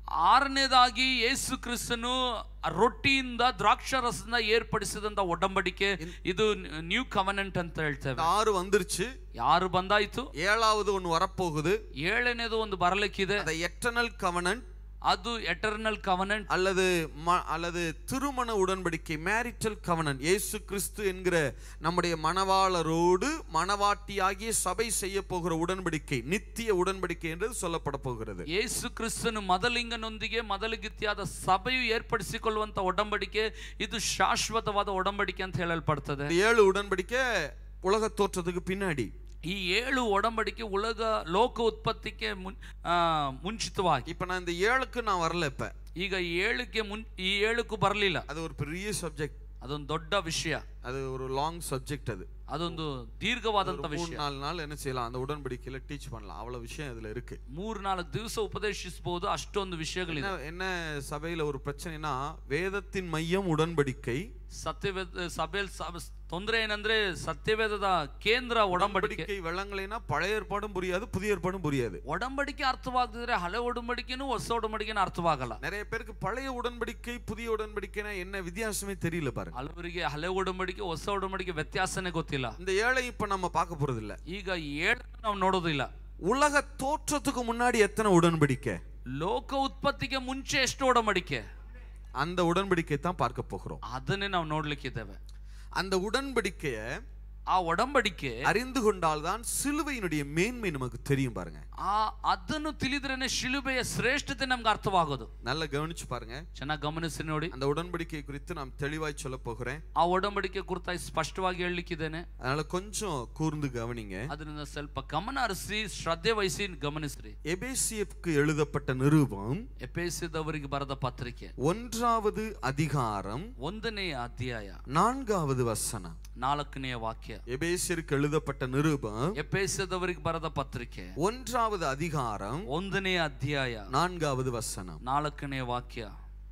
ಆರನೇದಾಗಿ ಯೇಸು ಕ್ರಿಸ್ತನು ರೊಟ್ಟಿಯಿಂದ ದ್ರಾಕ್ಷಾರಸದಿಂದ ಏರ್ಪಡಿಸಿದಂತ ಒಡಂಬಡಿಕೆ ಇದು ನ್ಯೂ ಕವನೆಂಟ್ ಅಂತ ಹೇಳ್ತೇವೆ ஆறு வந்துருச்சு ಯಾರು ಬಂದಾಯ್ತು ஏழாவது ஒன்று வரப்போகுது ಏಳನೇದು ಒಂದು ಬರಲಿಕ್ಕಿದೆ அந்த எட்டர்னல் கவனன்ட் ಅದು ಎಟರ್ನಲ್ ಕವನೆಂಟ್ அல்லது ம- அல்லது திருமண உடன்படிக்கை மேரிட்டல் கவனன் இயேசு கிறிஸ்து என்கிற நம்முடைய மணவாளரோடு மணவாட்டியாகிய சபை செய்ய போகிற உடன்படிக்கை நித்திய உடன்படிக்கை என்று சொல்லப்பட போகிறது ಯೇಸು ಕ್ರಿಸ್ತನು ಮೊದಲಿಂಗನೊಂದಿಗೆ ಮೊದಲಿಗಿತ್ತಿಯಾದ ಸಭೆಯು ಏರ್ಪಡಿಸಿಕೊಳ್ಳುವಂತ ಒಡಂಬಡಿಕೆ ಇದು ಶಾಶ್ವತವಾದ ಒಡಂಬಡಿಕೆ ಅಂತ ಹೇಳಲ್ಪಡ್ತದೆ இந்த ஏழு உடன்படிக்கை உலக தோற்றத்துக்கு பின்னாடி ಈ ಏಳು ಒಡಂಬಡಿಕೆ ಉಲಗ ಲೋಕ ಉತ್ಪತ್ತಿಗೆ ಮುನ್ ಆ, ಮುಂಚಿತವಾಗಿ இப்ப நான் இந்த ஏழுக்கு நான் வரல இப்ப ಈಗ ಏಳಕ್ಕೆ ಮುನ್ ಈ ಏಳಕ್ಕೂ ಬರಲಿಲ್ಲ அது ஒரு பெரிய சப்ஜெக்ட் ಅದೊಂದು ದೊಡ್ಡ ವಿಷಯ அது ஒரு லாங் சப்ஜெக்ட் அது ಅದೊಂದು ದೀರ್ಘವಾದಂತ ஒரு மூணு ವಿಷಯ நாலு நாள் என்ன செய்யலாம் அந்த உடன்படிக்கையில டீச் பண்ணலாம் அவ்வளவு விஷயம் இதுல இருக்கு ಮೂರ್ ನಾಲ್ಕು ದಿವಸ ಉಪದೇಶಿಸಬಹುದು ಅಷ್ಟೊಂದು ವಿಷಯಗಳಿದೆ என்ன என்ன சபையில ஒரு பிரச்சனைனா வேதத்தின் மையம் உடன்படிக்கை ಸತ್ಯವೇದ ಸಭೆಯಲ್ಲಿ ಸ- ತೊಂದ್ರೆ ಏನಂದ್ರೆ ಸತ್ಯವೇದದ ಕೇಂದ್ರ ಒಡಂಬಡಿಕೆ உடன்படிக்கை விளங்கலைன்னா பழைய ஏற்பாடும் புரியாது புதிய ஏற்பாடும் புரியாது ಒಡಂಬಡಿಕೆ ಅರ್ಥವಾಗದಿದ್ರೆ ಹಳೆ ಒಡಂಬಡಿಕೆನೂ ಹೊಸ ಒಡಂಬಡಿಕೆನೂ ಅರ್ಥವಾಗಲ್ಲ நிறைய பேருக்கு பழைய உடன்படிக்கை புதிய உடன்படிக்கைனா என்ன வித்தியாசமே தெரியல பாருங்க ಹಲವರಿಗೆ ಹಳೆ ಒಡಂಬಡಿಕೆ ಹೊಸ ಒಡಂಬಡಿಕೆ ವ್ಯತ್ಯಾಸನೇ ಗೊತ್ತಿಲ್ಲ இந்த ஏழை இப்ப நம்ம பார்க்க போறது இல்ல ಈಗ ಏಳು ನಾವು ನೋಡೋದಿಲ್ಲ உலக தோற்றத்துக்கு முன்னாடி எத்தனை உடன்படிக்கை ಲೋಕ ಉತ್ಪತ್ತಿಗೆ ಮುಂಚೆ ಎಷ್ಟು ಒಡಂಬಡಿಕೆ அந்த உடன்படிக்கை தான் பார்க்க போகிறோம் ಅದನ್ನೇ ನಾವು ನೋಡ್ಲಿಕ್ಕಿದ್ದೇವೆ அந்த உடன்படிக்கைய ಆ ಒಡಂಬಡಿಕೆ அறிந்து கொண்டால்தான் சிலுவையினுடைய மேன்மை நமக்கு தெரியும் பாருங்க ಆ ಅದನ್ನು ತಿಳಿದ್ರೇನೆ ಶಿಲುಬೆಯ ಶ್ರೇಷ್ಠತೆ ನಮ್ಗೆ ಅರ್ಥವಾಗೋದು நல்லா கவனிச்சு பாருங்க ಚೆನ್ನಾಗಿ ಗಮನಿಸಿ ನೋಡಿ அந்த உடன்படிக்கை குறித்து நான் தெளிவாய் சொல்ல போகிறேன் ಆ ಒಡಂಬಡಿಕೆ ಕುರಿತಾಗಿ ಸ್ಪಷ್ಟವಾಗಿ ಹೇಳಲಿಕ್ಕಿದ್ದೇನೆ அதனால கொஞ்சம் கூர்ந்து கவனிங்க ಅದರಿಂದ ಸ್ವಲ್ಪ ಗಮನ ಹರಿಸಿ ಶ್ರದ್ಧೆ ವಹಿಸಿ ಗಮನಿಸ್ರಿ எபேசியப்புக்கு எழுதப்பட்ட நிருபம் ಎಪೇಸಿದವರಿಗೆ ಬರೆದ ಪತ್ರಿಕೆ ஒன்றாவது அதிகாரம் ಒಂದನೆಯ ಅಧ್ಯಾಯ நான்காவது வசனம் ನಾಲ್ಕನೆಯ ವಾಕ್ಯ எபேசியருக்கு எழுதப்பட்ட நிருபம் ಎಪೇಸದವರಿಗೆ ಬರೆದ ಪತ್ರಿಕೆ ஒன்றாவது அதிகாரம் ಒಂದನೆಯ ಅಧ್ಯಾಯ நான்காவது வசனம் ನಾಲ್ಕನೆಯ ವಾಕ್ಯ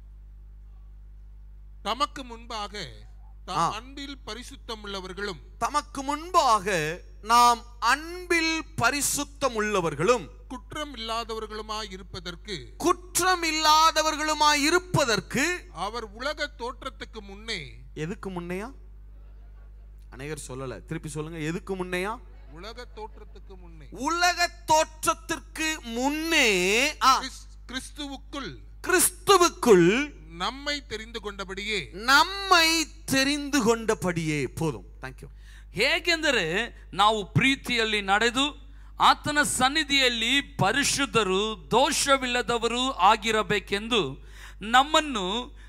தமக்கு முன்பாக தாம் அன்பில் பரிசுத்தம் உள்ளவர்களும் தமக்கு முன்பாக நாம் அன்பில் பரிசுத்தம் உள்ளவர்களும் குற்றம் இல்லாதவர்களுமாய் இருப்பதற்கு குற்றம் இல்லாதவர்களுமாய் இருப்பதற்கு அவர் உலக தோற்றத்துக்கு முன்னே எதுக்கு முன்னையா அநேகர் சொல்லல திருப்பி சொல்லுங்க எதுக்கு முன்னையா உலக தோற்றத்துக்கு முன்னே உலக தோற்றத்திற்கு முன்னே ஆ, கிறிஸ்- கிறிஸ்துவுக்குள் கிறிஸ்துவுக்குள் நம்மை தெரிந்து கொண்டபடியே நம்மை தெரிந்து கொண்டபடியே போதும் தேங்க்யூ ಹೇಗೆಂದರೆ ನಾವು ಪ್ರೀತಿಯಲ್ಲಿ ನಡೆದು ಆತನ ಸನ್ನಿಧಿಯಲ್ಲಿ ಪರಿಶುದ್ಧರು ದೋಷವಿಲ್ಲದವರು ಆಗಿರಬೇಕೆಂದು ನಮ್ಮನ್ನು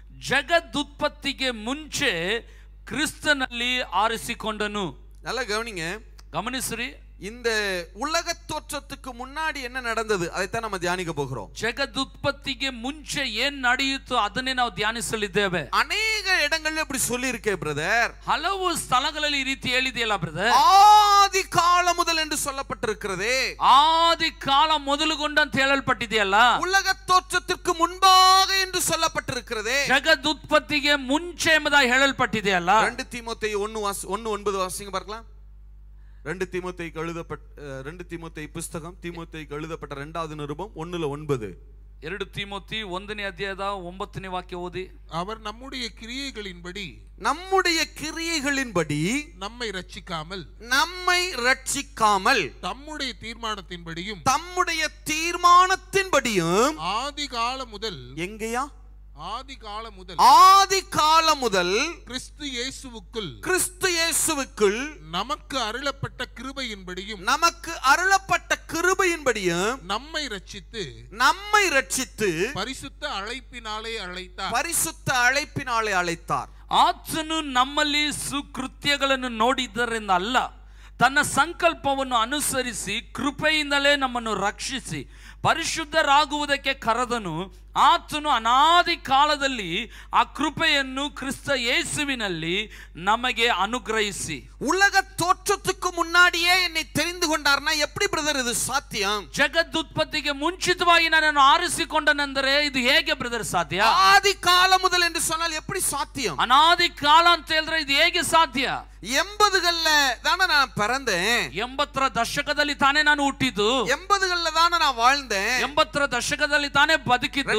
ಜಗದುತ್ಪತ್ತಿಗೆ ಮುಂಚೆ ಕ್ರಿಸ್ತನಲ್ಲಿ ಆರಿಸಿಕೊಂಡನು நல்லா கவனிங்க ಗಮನಿಸ್ರಿ இந்த உலக தோற்றத்துக்கு முன்னாடி என்ன நடந்தது அதைத்தான் நம்ம தியானிக்க போகிறோம் ಜಗದುತ್ಪತ್ತಿಗೆ ಮುಂಚೆ ಏನ್ ನಡೆಯಿತು ಅದನ್ನೇ ನಾವು ಧ್ಯಾನಿಸಲಿದ್ದೇವೆ அநேக இடங்கள்ல இப்படி சொல்லி இருக்கே பிரதர் ಹಲವು ಸ್ಥಳಗಳಲ್ಲಿ ಈ ರೀತಿ ಹೇಳಿದೆಯಲ್ಲ ಬ್ರದರ್ ஆதி காலம் முதல் என்று சொல்லப்பட்டிருக்கிறதே ಆದಿ ಕಾಲ ಮೊದಲುಗೊಂಡು ಅಂತ ಹೇಳಲ್ಪಟ್ಟಿದೆಯಲ್ಲ உலக தோற்றத்திற்கு முன்பாக என்று சொல்லப்பட்டிருக்கிறதே ಜಗದುತ್ಪತ್ತಿಗೆ ಮುಂಚೆ ಎಂಬುದಾಗಿ ಹೇಳಲ್ಪಟ್ಟಿದೆಯಲ್ಲ ரெண்டு தீமோத்தை ஒன்னு வாசி ஒன்னு ஒன்பது வாசிங்க பார்க்கலாம் ரெண்டு தீமோத்தேயுக்கு எழுதப்பட்ட அஹ், ரெண்டு தீமோத்தேயு புஸ்தகம் தீமோத்தேயுக்கு எழுதப்பட்ட ரெண்டாவது நிருபம் ஒண்ணுல ஒன்பது ಎರಡು ತಿಮೋತಿ ಒಂದನೇ ಅಧ್ಯಾಯದ ಒಂಬತ್ತನೇ ವಾಕ್ಯ ಓದಿ அவர் நம்முடைய கிரியைகளின்படி நம்முடைய கிரியைகளின்படி நம்மை ரட்சிக்காமல் நம்மை ரட்சிக்காமல் தம்முடைய தீர்மானத்தின்படியும் தம்முடைய தீர்மானத்தின்படியும் ஆதி காலம் முதல் எங்கேயா ஆதி காலம் முதல் ஆதி காலம் முதல் கிறிஸ்து இயேசுவுக்குள் கிறிஸ்து இயேசுவுக்குள் நமக்கு அருளப்பட்ட கிருபையின்படியும் நமக்கு அருளப்பட்ட கிருபையின்படியும் நம்மை ரட்சித்து நம்மை ரட்சித்து பரிசுத்த அழைப்பினாலே அழைத்தார் பரிசுத்த அழைப்பினாலே அழைத்தார் ಆತನು ನಮ್ಮಲ್ಲಿ ಸುಕೃತ್ಯಗಳನ್ನು ನೋಡಿದ್ದರಿಂದ ಅಲ್ಲ ತನ್ನ ಸಂಕಲ್ಪವನ್ನು ಅನುಸರಿಸಿ ಕೃಪೆಯಿಂದಲೇ ನಮ್ಮನ್ನು ರಕ್ಷಿಸಿ ಪರಿಶುದ್ಧರಾಗುವುದಕ್ಕೆ ಕರೆದನು ಆತನು ಅನಾದಿ ಕಾಲದಲ್ಲಿ ಆ ಕೃಪೆಯನ್ನು ಕ್ರಿಸ್ತ ಯೇಸುವಿನಲ್ಲಿ ನಮಗೆ ಅನುಗ್ರಹಿಸಿ உலக தோற்றத்துக்கு முன்னாடியே என்னை தெரிந்து கொண்டார்னா எப்படி பிரதர் இது சாத்தியம் ಜಗದುತ್ಪತ್ತಿಗೆ ಮುಂಚಿತವಾಗಿ ನನ್ನನ್ನು ಆರಿಸಿಕೊಂಡನೆಂದರೆ ಇದು ಹೇಗೆ ಬ್ರದರ್ ಸಾಧ್ಯ ஆதி காலம் முதல் என்று சொன்னால் எப்படி சாத்தியம் ಅನಾದಿ ಕಾಲ ಅಂತ ಹೇಳಿದ್ರೆ ಇದು ಹೇಗೆ ಸಾಧ್ಯ எண்பதுகள்ல தானே நான் பிறந்தேன் ಎಂಬತ್ತರ ದಶಕದಲ್ಲಿ ತಾನೇ ನಾನು ಹುಟ್ಟಿದ್ದು எண்பதுகள்ல தானே நான் வாழ்ந்தேன் ಎಂಬತ್ತರ ದಶಕದಲ್ಲಿ ತಾನೇ ಬದುಕಿದ್ದು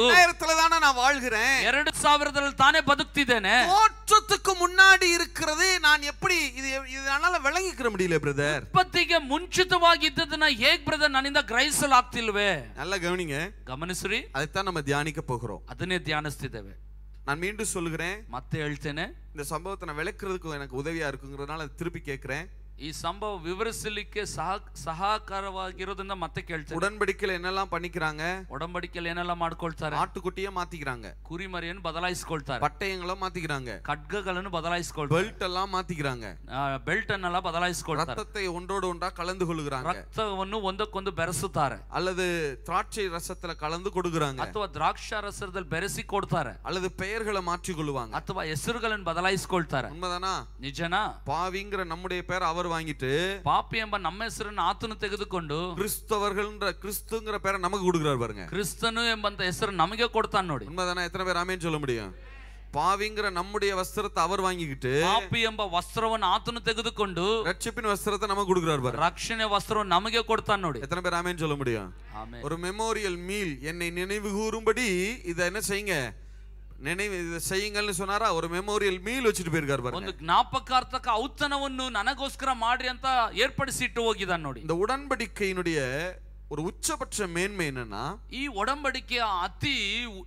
ரெண்டாயிரத்துல தானே நான் வாழ்கிறேன் ಎರಡು ಸಾವಿರದಲ್ಲಿ ತಾನೇ ಬದುಕ್ತಿದ್ದೇನೆ தோற்றத்துக்கு முன்னாடி இருக்கிறது நான் எப்படி இது இதனால விளங்கிக்கிற முடியல பிரதர் ಉತ್ಪತ್ತಿಗೆ ಮುಂಚಿತವಾಗಿದ್ದದನ್ನ ಹೇಗ್ ಬ್ರದರ್ ನನ್ನಿಂದ ಗ್ರಹಿಸಲಾಗ್ತಿಲ್ವೇ நல்லா கவனிங்க ಗಮನಿಸ್ರಿ அதைத்தான் நம்ம தியானிக்க போகிறோம் ಅದನ್ನೇ ಧ್ಯಾನಿಸ್ತಿದ್ದೇವೆ நான் மீண்டும் சொல்லுகிறேன் ಮತ್ತೆ ಹೇಳ್ತೇನೆ இந்த சம்பவத்தை நான் விளக்குறதுக்கு எனக்கு உதவியா இருக்குங்கிறதுனால அதை திருப்பி கேட்கிறேன் ಈ ಸಂಭವ ವಿವರಿಸಲಿಕ್ಕೆ ಸಹ ಸಹಕಾರವಾಗಿರೋದ್ರಿಂದ ಮತ್ತೆ ಕೇಳ್ತೇನೆ உடன்படிக்கையில என்னெல்லாம் பண்ணிக்கிறாங்க ಒಡಂಬಡಿಕೆಯಲ್ಲಿ ಏನೆಲ್ಲ ಮಾಡ್ಕೊಳ್ತಾರೆ ஆட்டுக்குட்டியை மாத்திக்கிறாங்க ಕುರಿಮರಿಯನ್ನು ಬದಲಾಯಿಸ್ಕೊಳ್ತಾರೆ பட்டயங்களை மாத்திக்கிறாங்க ಖಡ್ಗಗಳನ್ನು ಬದಲಾಯಿಸ್ಕೊಳ್ತಾರೆ பெல்ட் எல்லாம் மாத்திக்கிறாங்க ಬೆಲ್ಟ್ ಅನ್ನೆಲ್ಲ ಬದಲಾಯಿಸ್ಕೊಳ್ತಾರೆ ரத்தத்தை ஒன்றோடு ஒன்றா கலந்து கொள்ளுகிறாங்க ರಕ್ತವನ್ನು ಒಂದಕ್ಕೊಂದು ಬೆರೆಸುತ್ತಾರೆ அல்லது திராட்சை ரசத்துல கலந்து கொடுக்குறாங்க ಅಥವಾ ದ್ರಾಕ್ಷಾರಸದಲ್ಲಿ ಬೆರೆಸಿ ಕೊಡ್ತಾರೆ அல்லது பெயர்களை மாற்றி கொள்ளுவாங்க ಅಥವಾ ಹೆಸರುಗಳನ್ನು ಬದಲಾಯಿಸ್ಕೊಳ್ತಾರೆ உண்மைதானா ನಿಜನಾ பாவிங்கிற நம்முடைய பேர் அவர் வாங்கிட்டு ಪಾಪಿ ಎಂಬ ನಮ್ಮ ಹೆಸರನ್ನು ಆತನು ತೆಗೆದುಕೊಂಡು கிறிஸ்தவர்கள்ன்ற கிறிஸ்துங்கிற பேரை நமக்கு கொடுக்குறாரு பாருங்க ಕ್ರಿಸ್ತನು ಎಂಬಂತ ಹೆಸರು ನಮಗೆ ಕೊಡ್ತಾನೆ ನೋಡಿ உண்மைதானா எத்தனை பேர் ஆமேன்னு சொல்ல முடியும் பாவிங்கிற நம்முடைய வஸ்திரத்தை அவர் வாங்கிக்கிட்டு ಪಾಪಿ ಎಂಬ ವಸ್ತ್ರವನ್ನು ಆತನು ತೆಗೆದುಕೊಂಡು ரட்சிப்பின் வஸ்திரத்தை நமக்கு கொடுக்குறாரு பாருங்க ರಕ್ಷಣೆ ವಸ್ತ್ರವನ್ನು ನಮಗೆ ಕೊಡ್ತಾನೆ ನೋಡಿ எத்தனை பேர் ஆமேன்னு சொல்ல முடியும் ಆಮೇಲೆ ஒரு மெமோரியல் மீல் என்னை நினைவு கூறும்படி இதை என்ன செய்யுங்க நினைவு இதை செய்யுங்கள்னு சொன்னாரா ஒரு மெமோரியல் மீல் வச்சுட்டு போயிருக்காரு பாருங்க ಒಂದು ಜ್ಞಾಪಕಾರ್ಥಕ ಔತಣವನ್ನು ನನಗೋಸ್ಕರ ಮಾಡ್ರಿ ಅಂತ ಏರ್ಪಡಿಸಿ ಇಟ್ಟು ಹೋಗಿದ್ದಾನೆ ನೋಡಿ இந்த உடன்படிக்கையினுடைய ஒரு உச்சபட்ச மேன்மை என்னன்னா ಈ ಒಡಂಬಡಿಕೆಯ ಅತಿ ಉ-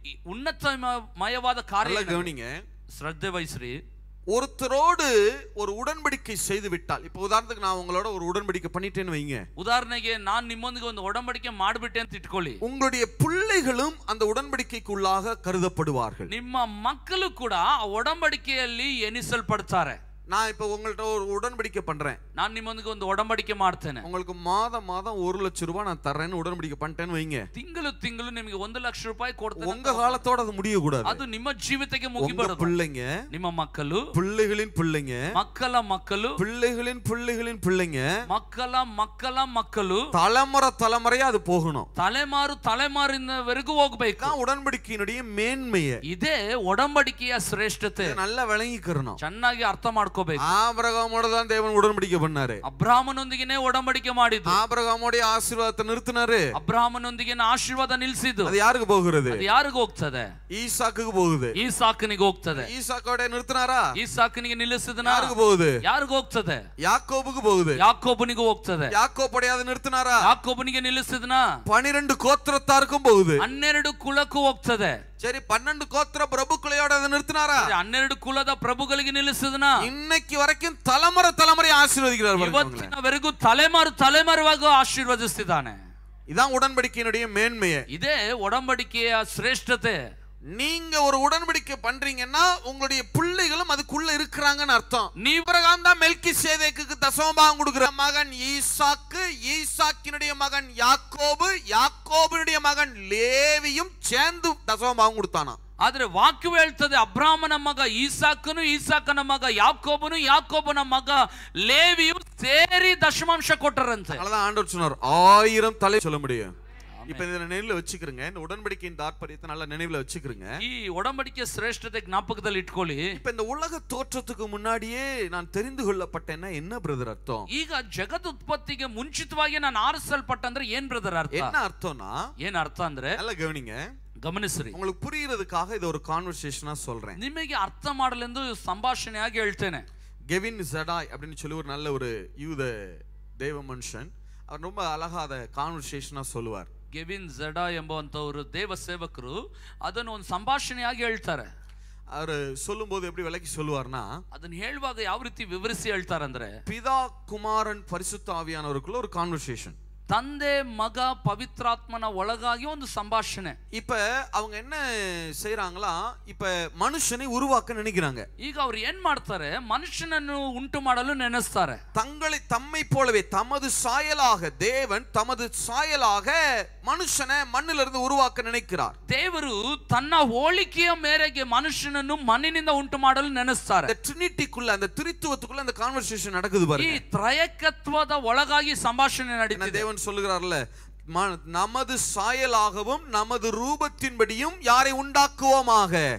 ಉನ್ನತಮಯವಾದ ಕಾರ್ಯ நல்லா கவனிங்க ಶ್ರದ್ಧೆ ವಹಿಸ್ರಿ ஒருத்தரோடு ஒரு உடன்படிக்கை செய்து விட்டால் இப்போ உதாரணத்துக்கு நான் உங்களோட ஒரு உடன்படிக்கை பண்ணிட்டேன்னு வைங்க ಉದಾಹರಣೆಗೆ ನಾನ್ ನಿಮ್ಮೊಂದಿಗೆ ಒಂದು ಒಡಂಬಡಿಕೆ ಮಾಡ್ಬಿಟ್ಟೆ ಅಂತ ಇಟ್ಕೊಳ್ಳಿ உங்களுடைய பிள்ளைகளும் அந்த உடன்படிக்கைக்குள்ளாக கருதப்படுவார்கள் ನಿಮ್ಮ ಮಕ್ಕಳು ಕೂಡ ಆ ಒಡಂಬಡಿಕೆಯಲ್ಲಿ ಎನಿಸಲ್ಪಡ್ತಾರೆ நான் இப்போ உங்கள்ட்ட ஒரு உடன்படிக்கை பண்றேன் ನಾನ್ ನಿಮ್ಮೊಂದಿಗೆ ಒಂದು ಒಡಂಬಡಿಕೆ ಮಾಡ್ತೇನೆ உங்களுக்கு மாதம் மாதம் ஒரு லட்சம் ரூபாய் நான் தர்றேன்னு உடன்படிக்கை பண்ணிட்டேன்னு வைங்க ತಿಂಗಳು ತಿಂಗಳು ನಿಮಗೆ ಒಂದು ಲಕ್ಷ ರೂಪಾಯಿ ಕೊಡ್ತೇನೆ உங்க காலத்தோட அது முடியக்கூடாது ಅದು ನಿಮ್ಮ ಜೀವಿತಕ್ಕೆ உங்க ಮುಗಿಬಾರದು பிள்ளைங்க ನಿಮ್ಮ ಮಕ್ಕಳು பிள்ளைகளின் பிள்ளைங்க ಮಕ್ಕಳ ಮಕ್ಕಳು பிள்ளைகளின் பிள்ளைகளின் பிள்ளைங்க ಮಕ್ಕಳ ಮಕ್ಕಳ ಮಕ್ಕಳು தலைமுறை தலைமுறையா அது போகணும் ತಲೆಮಾರು ತಲೆಮಾರಿನವರೆಗೂ ಹೋಗ್ಬೇಕು தான் உடன்படிக்கையினுடைய மேன்மையை ಇದೇ ಒಡಂಬಡಿಕೆಯ ಶ್ರೇಷ್ಠತೆ இதை நல்லா விளங்கிக்கிறணும் ಚೆನ್ನಾಗಿ ಅರ್ಥ ಮಾಡ್ಕೋಬೇಕು ஆபிரகாமோட தான் தேவன் உடன்படிக்கை பண்ணாரு ಅಬ್ರಾಹ್ಮನೊಂದಿಗೆನೇ ಒಡಂಬಡಿಕೆ ಮಾಡಿದ್ದು ஆபிரகாமோடைய ஆசீர்வாதத்தை நிறுத்தினாரு ಅಬ್ರಾಹ್ಮನೊಂದಿಗೆ ಆಶೀರ್ವಾದ ನಿಲ್ಸಿದ್ದು அது யாருக்கு போகிறது ಅದು ಯಾರಿಗೂ ಹೋಗ್ತದೆ ஈசாக்குக்கு போகுது ಈ ಸಾಕನಿಗೆ ಹೋಗ್ತದೆ ஈசாக்கோட நிறுத்தினாரா ಈ ಸಾಕನಿಗೆ ನಿಲ್ಲಿಸಿದನ யாருக்கு போகுது ಯಾರಿಗೂ ಹೋಗ್ತದೆ யாக்கோபுக்கு போகுது ಯಾಕೋಬನಿಗೂ ಹೋಗ್ತದೆ யாக்கோபுடைய அதை நிறுத்தினாரா ಯಾಕೋಬನಿಗೆ ನಿಲ್ಲಿಸಿದನ பனிரெண்டு கோத்திரத்தாருக்கும் போகுது ಹನ್ನೆರಡು ಕುಲಕ್ಕೂ ಹೋಗ್ತದೆ சரி பன்னெண்டு கோத்திர பிரபுக்களையோட அதை நிறுத்தினாரா ಹನ್ನೆರಡು ಕುಲದ ಪ್ರಭುಗಳಿಗೆ ನಿಲ್ಲಿಸಿದನ இன்னைக்கு வரைக்கும் தலைமுறை தலைமுறை ஆசீர்வதிக்கிறார் பாருங்க உங்களை. ಇವತ್ತಿನವರೆಗೂ ತಲೆಮಾರು ತಲೆಮಾರುವಾಗ ಆಶೀರ್ವದಿಸ್ತಿದ್ದಾನೆ இதான் உடன்படிக்கையினுடைய மேன்மையை ಇದೇ ಒಡಂಬಡಿಕೆಯ ಶ್ರೇಷ್ಠತೆ நீங்க ஒரு உடன்படிக்கை பண்றீங்கன்னா உங்களுடைய பிள்ளைகளும் அதுக்குள்ள இருக்கிறாங்கன்னு அர்த்தம் நீ இப்ரகாம் தான் மெல்கி சேதேக்கு தசமபாகம் கொடுக்கிற மகன் ஈசாக்கு ஈசாக்கினுடைய மகன் யாக்கோபு யாக்கோபினுடைய மகன் லேவியும் சேர்ந்து தசமபாகம் கொடுத்தானா ಆದ್ರೆ ವಾಕ್ಯವು ಹೇಳ್ತದೆ ಅಬ್ರಾಹ್ಮನ ಮಗ ಈಸಾಕನು ಈಸಾಕನ ಮಗ ಯಾಕೋಬನು ಯಾಕೋಬನ ಮಗ ಲೇವಿಯು ಸೇರಿ ದಶಮಾಂಶ ಕೊಟ್ಟರಂತೆ அதனாலதான் ஆண்டவர் சொன்னார் ஆயிரம் தலை சொல்ல முடியும் இப்ப இதை நினைவுல வச்சுக்கிறேங்க இந்த உடன்படிக்கையின் தாற்பயத்தை நல்லா நினைவுல வச்சுக்கிறேங்க ಈ ಒಡಂಬಡಿಕೆ ಶ್ರೇಷ್ಠತೆ ಜ್ಞಾಪಕದಲ್ಲಿ ಇಟ್ಕೊಳ್ಳಿ இப்ப இந்த உலக தோற்றத்துக்கு முன்னாடியே நான் தெரிந்து கொள்ளப்பட்டேன்னா என்ன பிரதர் அர்த்தம் ಈಗ ಜಗತ್ ಉತ್ಪತ್ತಿಗೆ ಮುಂಚಿತವಾಗಿ ನಾನು ಆರಿಸಲ್ಪಟ್ಟಂದ್ರೆ ಏನ್ ಬ್ರದರ್ ಅರ್ಥ என்ன அர்த்தம்னா ಏನ್ ಅರ್ಥ ಅಂದ್ರೆ நல்லா கவனிங்க ಗಮನಿಸ್ರಿ உங்களுக்கு புரியறதுக்காக இது ஒரு கான்வர்சேஷனா சொல்றேன் ನಿಮಗೆ ಅರ್ಥ ಮಾಡಲೆಂದು ಸಂಭಾಷಣೆಯಾಗಿ ಹೇಳ್ತೇನೆ கெவின் ஜடாய் அப்படின்னு சொல்லி ஒரு நல்ல ஒரு யூத தேவ மனுஷன் அவர் ரொம்ப அழகா அதை கான்வர்சேஷனா சொல்லுவார் ಗೆವಿನ್ ಜಡಾ ಎಂಬುವಂತವರು ದೇವ ಸೇವಕರು ಅದನ್ನು ಒಂದು ಸಂಭಾಷಣೆಯಾಗಿ ಹೇಳ್ತಾರೆ அவர் சொல்லும்போது எப்படி விளக்கி சொல்லுவார்னா ಅದನ್ನ ಹೇಳುವಾಗ ಯಾವ ರೀತಿ ವಿವರಿಸಿ ಹೇಳ್ತಾರಂದ್ರೆ பிதா குமாரன் பரிசுத்த ஆவியானவருக்குள்ள ஒரு கான்வர்சேஷன் ತಂದೆ ಮಗ ಪವಿತ್ರಾತ್ಮನ ಒಳಗಾಗಿ ಒಂದು ಸಂಭಾಷಣೆ இப்ப அவங்க என்ன செய்றாங்களா இப்ப மனுஷனை உருவாக்க நினைக்கிறாங்க ಈಗ ಅವ್ರು ಏನ್ ಮಾಡ್ತಾರೆ ಮನುಷ್ಯನನ್ನು ಉಂಟು ಮಾಡಲು ನೆನೆಸ್ತಾರೆ தங்களை தம்மை போலவே தமது சாயலாக தேவன் தமது சாயலாக மனுஷனை மண்ணிலிருந்து உருவாக்க நினைக்கிறார் ದೇವರು ತನ್ನ ಹೋಲಿಕೆಯ ಮೇರೆಗೆ ಮನುಷ್ಯನನ್ನು ಮಣ್ಣಿನಿಂದ ಉಂಟು ಮಾಡಲು ನೆನೆಸ್ತಾರೆ அந்த ட்ரினிட்டிக்குள்ள அந்த திரித்துவத்துக்குள்ள அந்த கான்வர்சேஷன் நடக்குது ಈ பாருங்க ತ್ರಯಕತ್ವದ ಒಳಗಾಗಿ ಸಂಭಾಷಣೆ என்ன ನಡೀತಿದೆ தேவன் சொல்லுகிறார்ல ம- நமது சாயலாகவும் நமது ரூபத்தின்படியும் யாரை உண்டாக்குவோமாக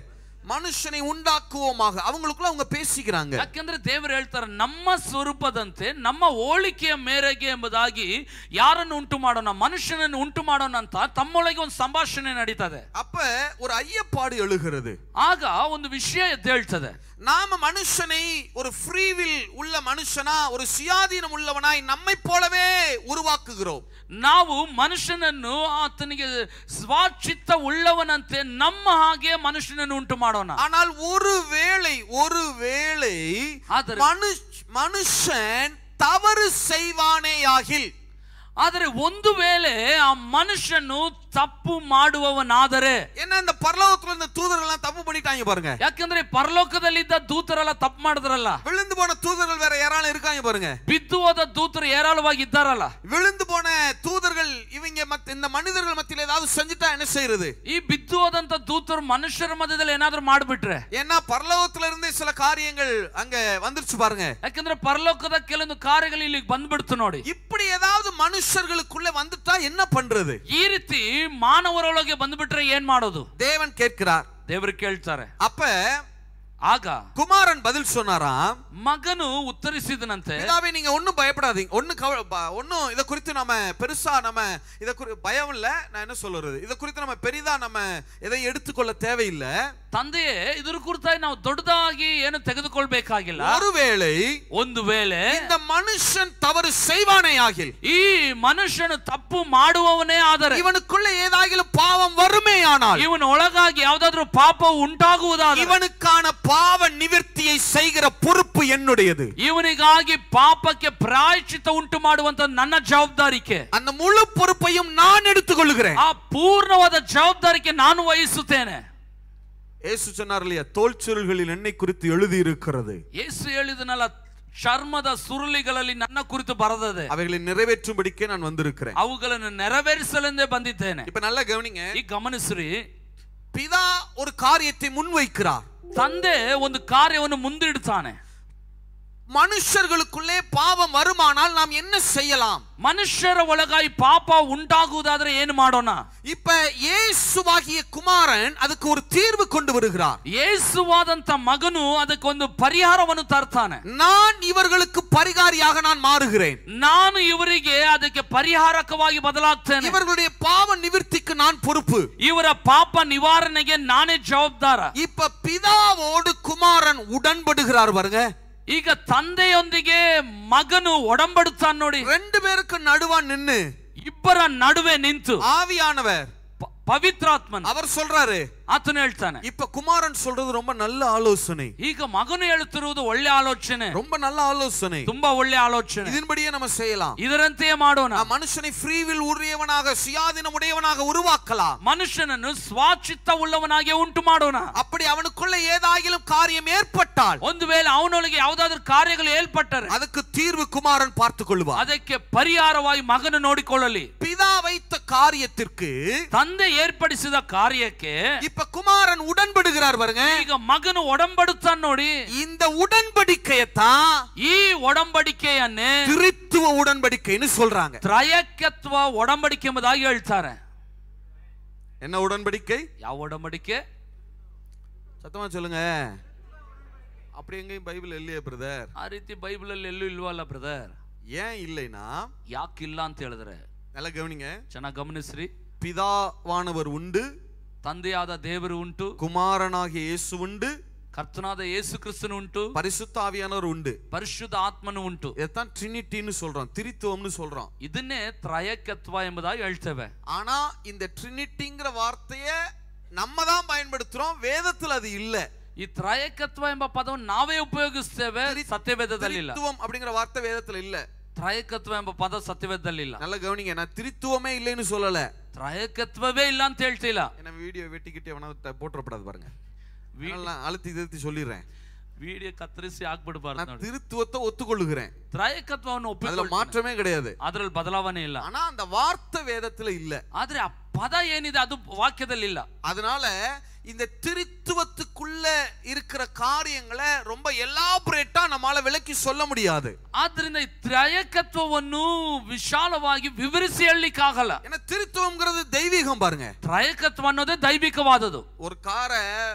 மனுஷனை உண்டாக்குவோமாக அவங்களுக்குள்ள அவங்க பேசிக்கிறாங்க ಯಾಕೆಂದ್ರೆ ದೇವರು ಹೇಳ್ತಾರೆ ನಮ್ಮ ಸ್ವರೂಪದಂತೆ ನಮ್ಮ ಹೋಲಿಕೆಯ ಮೇರೆಗೆ ಎಂಬುದಾಗಿ ಯಾರನ್ನು ಉಂಟು ಮಾಡೋಣ ಮನುಷ್ಯನನ್ನು ಉಂಟು ಮಾಡೋಣ ಅಂತ ತಮ್ಮೊಳಗೆ ಒಂದು ಸಂಭಾಷಣೆ ನಡೀತದೆ அப்ப ஒரு ஐயப்பாடு எழுகிறது ಆಗ ಒಂದು ವಿಷಯ ಎದ್ದೇಳ್ತದೆ நாம மனுஷனை ஒரு ஃப்ரீவில் உள்ள மனுஷனா ஒரு சுயாதீனம் உள்ளவனாய் நம்மை போலவே உருவாக்குகிறோம் ನಾವು ಮನುಷ್ಯನನ್ನು ಆತನಿಗೆ ಸ್ವಾಚಿತ್ತ ಉಳ್ಳವನಂತೆ ನಮ್ಮ ಹಾಗೆ ಮನುಷ್ಯನನ್ನು ಉಂಟು ಮಾಡೋಣ ஆனால் ஒருவேளை ஒருவேளை ಆದರೆ மனுஷ் மனுஷன் தவறு செய்வானேயாகில் ಆದರೆ ಒಂದು ವೇಳೆ ಆ ಮನುಷ್ಯನು ತಪ್ಪು ಮಾಡುವವನಾದರೆ என்ன இந்த பரலோகத்துல இந்த தூதர்கள் எல்லாம் தப்பு பண்ணிட்டாங்க பாருங்க ಯಾಕಂದ್ರೆ ಪರಲೋಕದಲ್ಲಿದ್ದ ದೂತರೆಲ್ಲ ತಪ್ಪು ಮಾಡಿದ್ರಲ್ಲ விழுந்து போன தூதர்கள் வேற யாராலும் இருக்காங்க பாருங்க ಬಿದ್ದು ಹೋದ ದೂತರು ಏರಾಳವಾಗಿ ಇದ್ದಾರಲ್ಲ விழுந்து போன தூதர்கள் இவங்க மத்த இந்த மனிதர்கள் மத்தியில ஏதாவது செஞ்சுட்டா என்ன செய்யறது ಈ ಬಿದ್ದು ಹೋದಂತ ದೂತರು ಮನುಷ್ಯರ ಮಧ್ಯದಲ್ಲಿ ಏನಾದ್ರೂ ಮಾಡ್ಬಿಟ್ರೆ ஏன்னா பரலோகத்துல இருந்தே சில காரியங்கள் அங்க வந்துருச்சு பாருங்க ಯಾಕಂದ್ರೆ ಪರಲೋಕದ ಕೆಲವೊಂದು ಕಾರ್ಯಗಳು ಇಲ್ಲಿಗೆ ಬಂದ್ಬಿಡ್ತು ನೋಡಿ இப்படி ஏதாவது மனுஷர்களுக்குள்ள வந்துட்டா என்ன பண்றது ಈ ರೀತಿ ಮಾನವರೊಳಗೆ ಬಂದ್ಬಿಟ್ರೆ ಏನ್ ಮಾಡೋದು தேவன் கேட்கிறார் ದೇವರು ಕೇಳ್ತಾರೆ அப்ப ಆಗ குமாரன் பதில் சொன்னாராம் ಮಗನು ಉತ್ತರಿಸಿದನಂತೆ பிதாவே நீங்க ஒண்ணும் பயப்படாதீங்க ஒண்ணு கவ ப- ஒண்ணும் இத குறித்து நம்ம பெருசா நம்ம இத குறி பயம் இல்ல நான் என்ன சொல்றது இத குறித்து நம்ம பெரிதா நம்ம எதை எடுத்துக்கொள்ள தேவையில்லை ತಂದೆಯೇ ಇದ್ರ ಕುರಿತಾಗಿ ನಾವು ದೊಡ್ಡದಾಗಿ ಏನು ತೆಗೆದುಕೊಳ್ಬೇಕಾಗಿಲ್ಲ ஒருவேளை ಒಂದು ವೇಳೆ இந்த மனுஷன் தவறு செய்வானே ஆகில் ಈ ಮನುಷ್ಯನು ತಪ್ಪು ಮಾಡುವವನೇ ಆದರೆ இவனுக்குள்ள ஏதாகிலும் பாவம் வருமேயானால் ಇವನ ಒಳಗಾಗಿ ಯಾವ್ದಾದ್ರು ಪಾಪ ಉಂಟಾಗುವುದಾದರೆ இவனுக்கான பாவ நிவர்த்தியை செய்கிற பொறுப்பு என்னுடையது ಇವನಿಗಾಗಿ ಪಾಪಕ್ಕೆ ಪ್ರಾಯಶ್ಚಿತ್ತ ಉಂಟು ಮಾಡುವಂತ ನನ್ನ ಜವಾಬ್ದಾರಿಕೆ அந்த முழு பொறுப்பையும் நான் எடுத்துக்கொள்கிறேன் ಆ ಪೂರ್ಣವಾದ ಜವಾಬ್ದಾರಿಕೆ ನಾನು ವಹಿಸುತ್ತೇನೆ ஏசு சொன்னார் இல்லையா தோல் சுருள்களில் என்னை குறித்து எழுதி இருக்கிறது ಯೇಸು ಹೇಳಿದನಲ್ಲ ಚರ್ಮದ ಸುರುಳಿಗಳಲ್ಲಿ ನನ್ನ ಕುರಿತು ಬರೆದದೆ அவைகளை நிறைவேற்றும்படிக்கே நான் வந்திருக்கிறேன் ಅವುಗಳನ್ನು ನೆರವೇರಿಸಲೆಂದೇ ಬಂದಿದ್ದೇನೆ இப்ப நல்லா கவனிங்க ಈಗ ಗಮನಿಸ್ರಿ பிதா ஒரு காரியத்தை முன்வைக்கிறார் ತಂದೆ ಒಂದು ಕಾರ್ಯವನ್ನು ಮುಂದಿಡ್ತಾನೆ மனுஷர்களுக்குள்ளே பாவம் வருமானால் நாம் என்ன செய்யலாம் ಮನುಷ್ಯರ ಒಳಗಾಗಿ ಪಾಪ ಉಂಟಾಗುವುದಾದ್ರೆ ಏನು ಮಾಡೋಣ இப்ப இயேசுவாகிய குமாரன் அதுக்கு ஒரு தீர்வு கொண்டு வருகிறார் ಯೇಸುವಾದಂತ ಮಗನು ಅದಕ್ಕೊಂದು ಪರಿಹಾರವನ್ನು ತರ್ತಾನೆ நான் இவர்களுக்கு பரிகாரியாக நான் மாறுகிறேன் ನಾನು ಇವರಿಗೆ ಅದಕ್ಕೆ ಪರಿಹಾರಕವಾಗಿ ಬದಲಾಗ್ತೇನೆ இவர்களுடைய பாவ நிவிர்த்திக்கு நான் பொறுப்பு ಇವರ ಪಾಪ ನಿವಾರಣೆಗೆ ನಾನೇ ಜವಾಬ್ದಾರ இப்ப பிதாவோடு குமாரன் உடன்படுகிறார் பாருங்க ಈಗ ತಂದೆಯೊಂದಿಗೆ ಮಗನು ಒಡಂಬಡುತ್ತಾನೆ ನೋಡಿ ரெண்டு பேருக்கு நடுவா நின்னு ಇಬ್ಬರ ನಡುವೆ ನಿಂತು ஆவியானவர் ಪ- ಪವಿತ್ರಾತ್ಮನ್ அவர் சொல்றாரு ಆತನು ಹೇಳ್ತಾನೆ இப்ப குமாரன் சொல்றது ரொம்ப நல்ல ஆலோசனை ಈಗ ಮಗನು ಹೇಳುತ್ತಿರುವುದು ಒಳ್ಳೆ ಆಲೋಚನೆ ரொம்ப நல்ல ஆலோசனை ತುಂಬಾ ಒಳ್ಳೆ ಆಲೋಚನೆ இதன்படியே நம்ம செய்யலாம் ಇದರಂತೆಯೇ ಮಾಡೋಣ நாம் மனுஷனை ஃப்ரீவில் உரியவனாக சுயாதீனம் உடையவனாக உருவாக்கலாம் ಮನುಷ್ಯನನ್ನು ಸ್ವಾಚಿತ್ತ ಉಳ್ಳವನಾಗಿ ಉಂಟು ಮಾಡೋಣ அப்படி அவனுக்குள்ள ஏதாகிலும் காரியம் ஏற்பட்டால் ಒಂದು ವೇಳೆ ಅವನೊಳಗೆ ಯಾವುದಾದ್ರೂ ಕಾರ್ಯಗಳು ಏರ್ಪಟ್ಟರೆ அதுக்கு தீர்வு குமாரன் பார்த்துக் கொள்வார் ಅದಕ್ಕೆ ಪರಿಹಾರವಾಗಿ ಮಗನು ನೋಡಿಕೊಳ್ಳಲಿ பிதா வைத்த காரியத்திற்கு ತಂದೆ ಏರ್ಪಡಿಸಿದ ಕಾರ್ಯಕ್ಕೆ இப்ப குமாரன் உடன்படுகிறார் பாருங்க ಈಗ ಮಗನು ಒಡಂಬಡುತ್ತಾನೆ ನೋಡಿ இந்த உடன்படிக்கையத்தான் ಈ ಒಡಂಬಡಿಕೆಯನ್ನೇ திருத்துவ உடன்படிக்கைன்னு சொல்றாங்க ತ್ರಯಕತ್ವ ಒಡಂಬಡಿಕೆ ಎಂಬುದಾಗಿ ಹೇಳ್ತಾರೆ என்ன உடன்படிக்கை ಯಾವ ಒಡಂಬಡಿಕೆ சத்தமா சொல்லுங்க அப்படி எங்கேயும் பைபிள் இல்லையே பிரதர் ಆ ರೀತಿ ಬೈಬಲ್ ಅಲ್ಲಿ ಎಲ್ಲೂ ಇಲ್ವಲ್ಲ ಬ್ರದರ್ ஏன் இல்லைன்னா ಯಾಕಿಲ್ಲ ಅಂತ ಹೇಳಿದ್ರೆ நல்லா கவனிங்க ಚೆನ್ನಾಗಿ ಗಮನಿಸ್ರಿ பிதாவானவர் உண்டு ತಂದೆಯಾದ ದೇವರು ಉಂಟು குமாரனாகிய இயேசு உண்டு ಕರ್ತನಾದ ಯೇಸು ಕ್ರಿಸ್ತನು ಉಂಟು பரிசுத்த ஆவியானவர் உண்டு ಪರಿಶುದ್ಧ ಆತ್ಮನು ಉಂಟು இதைத்தான் ட்ரினிட்டின்னு சொல்றோம் திரித்துவம்னு சொல்றோம் ಇದನ್ನೇ ತ್ರಯಕತ್ವ ಎಂಬುದಾಗಿ ಹೇಳ್ತೇವೆ ஆனா இந்த ட்ரினிட்டிங்கிற வார்த்தைய நம்ம தான் பயன்படுத்துறோம் வேதத்துல அது இல்ல ಈ ತ್ರಯಕತ್ವ ಎಂಬ ಪದವನ್ನು ನಾವೇ ಉಪಯೋಗಿಸ್ತೇವೆ ಸತ್ಯವೇದದಲ್ಲಿ ಇಲ್ಲ திரித்துவம் அப்படிங்கிற வார்த்தை வேதத்துல இல்ல ತ್ರಯಕತ್ವ ಎಂಬ ಪದ ಸತ್ಯವೇದದಲ್ಲಿ ಇಲ್ಲ நல்லா கவனிங்க நான் திரித்துவமே இல்லைன்னு சொல்லல ತ್ರಯಕತ್ವವೇ ಇಲ್ಲ ಅಂತ ಹೇಳ್ತಿಲ್ಲ ஏன்னா வீடியோ வெட்டிக்கிட்டு எவனா போட்டுறப்படாது பாருங்க அதனால நான் அழுத்தி திருத்தி சொல்லிடுறேன் ವಿಡಿಯೋ ಕತ್ತರಿಸಿ ಹಾಕ್ಬಿಡ್ಬಾರ್ದು நான் ನೋಡಿ திருத்துவத்தை ஒத்துக்கொள்ளுகிறேன் ತ್ರಯಕತ್ವವನ್ನು அதுல ಒಪ್ಪಿಕೊಳ್ಳ மாற்றமே கிடையாது ಅದ್ರಲ್ಲಿ ಬದಲಾವಣೆ ಇಲ್ಲ ஆனா அந்த வார்த்தை வேதத்துல இல்ல ಆದ್ರೆ ಆ ಪದ ಏನಿದೆ ಅದು ವಾಕ್ಯದಲ್ಲಿ ಇಲ್ಲ அதனால இந்த திருத்துவத்துக்குள்ள இருக்கிற காரியங்களை ரொம்ப எலாபரேட்டா நம்மால விளக்கி சொல்ல முடியாது ಆದ್ರಿಂದ ಈ ತ್ರಯಕತ್ವವನ್ನು ವಿಶಾಲವಾಗಿ ವಿವರಿಸಿ ಹೇಳಲಿಕ್ಕಾಗಲ್ಲ ஏன்னா திருத்துவம்ங்கிறது தெய்வீகம் பாருங்க ತ್ರಯಕತ್ವ ಅನ್ನೋದೇ ದೈವಿಕವಾದದು ஒரு காரை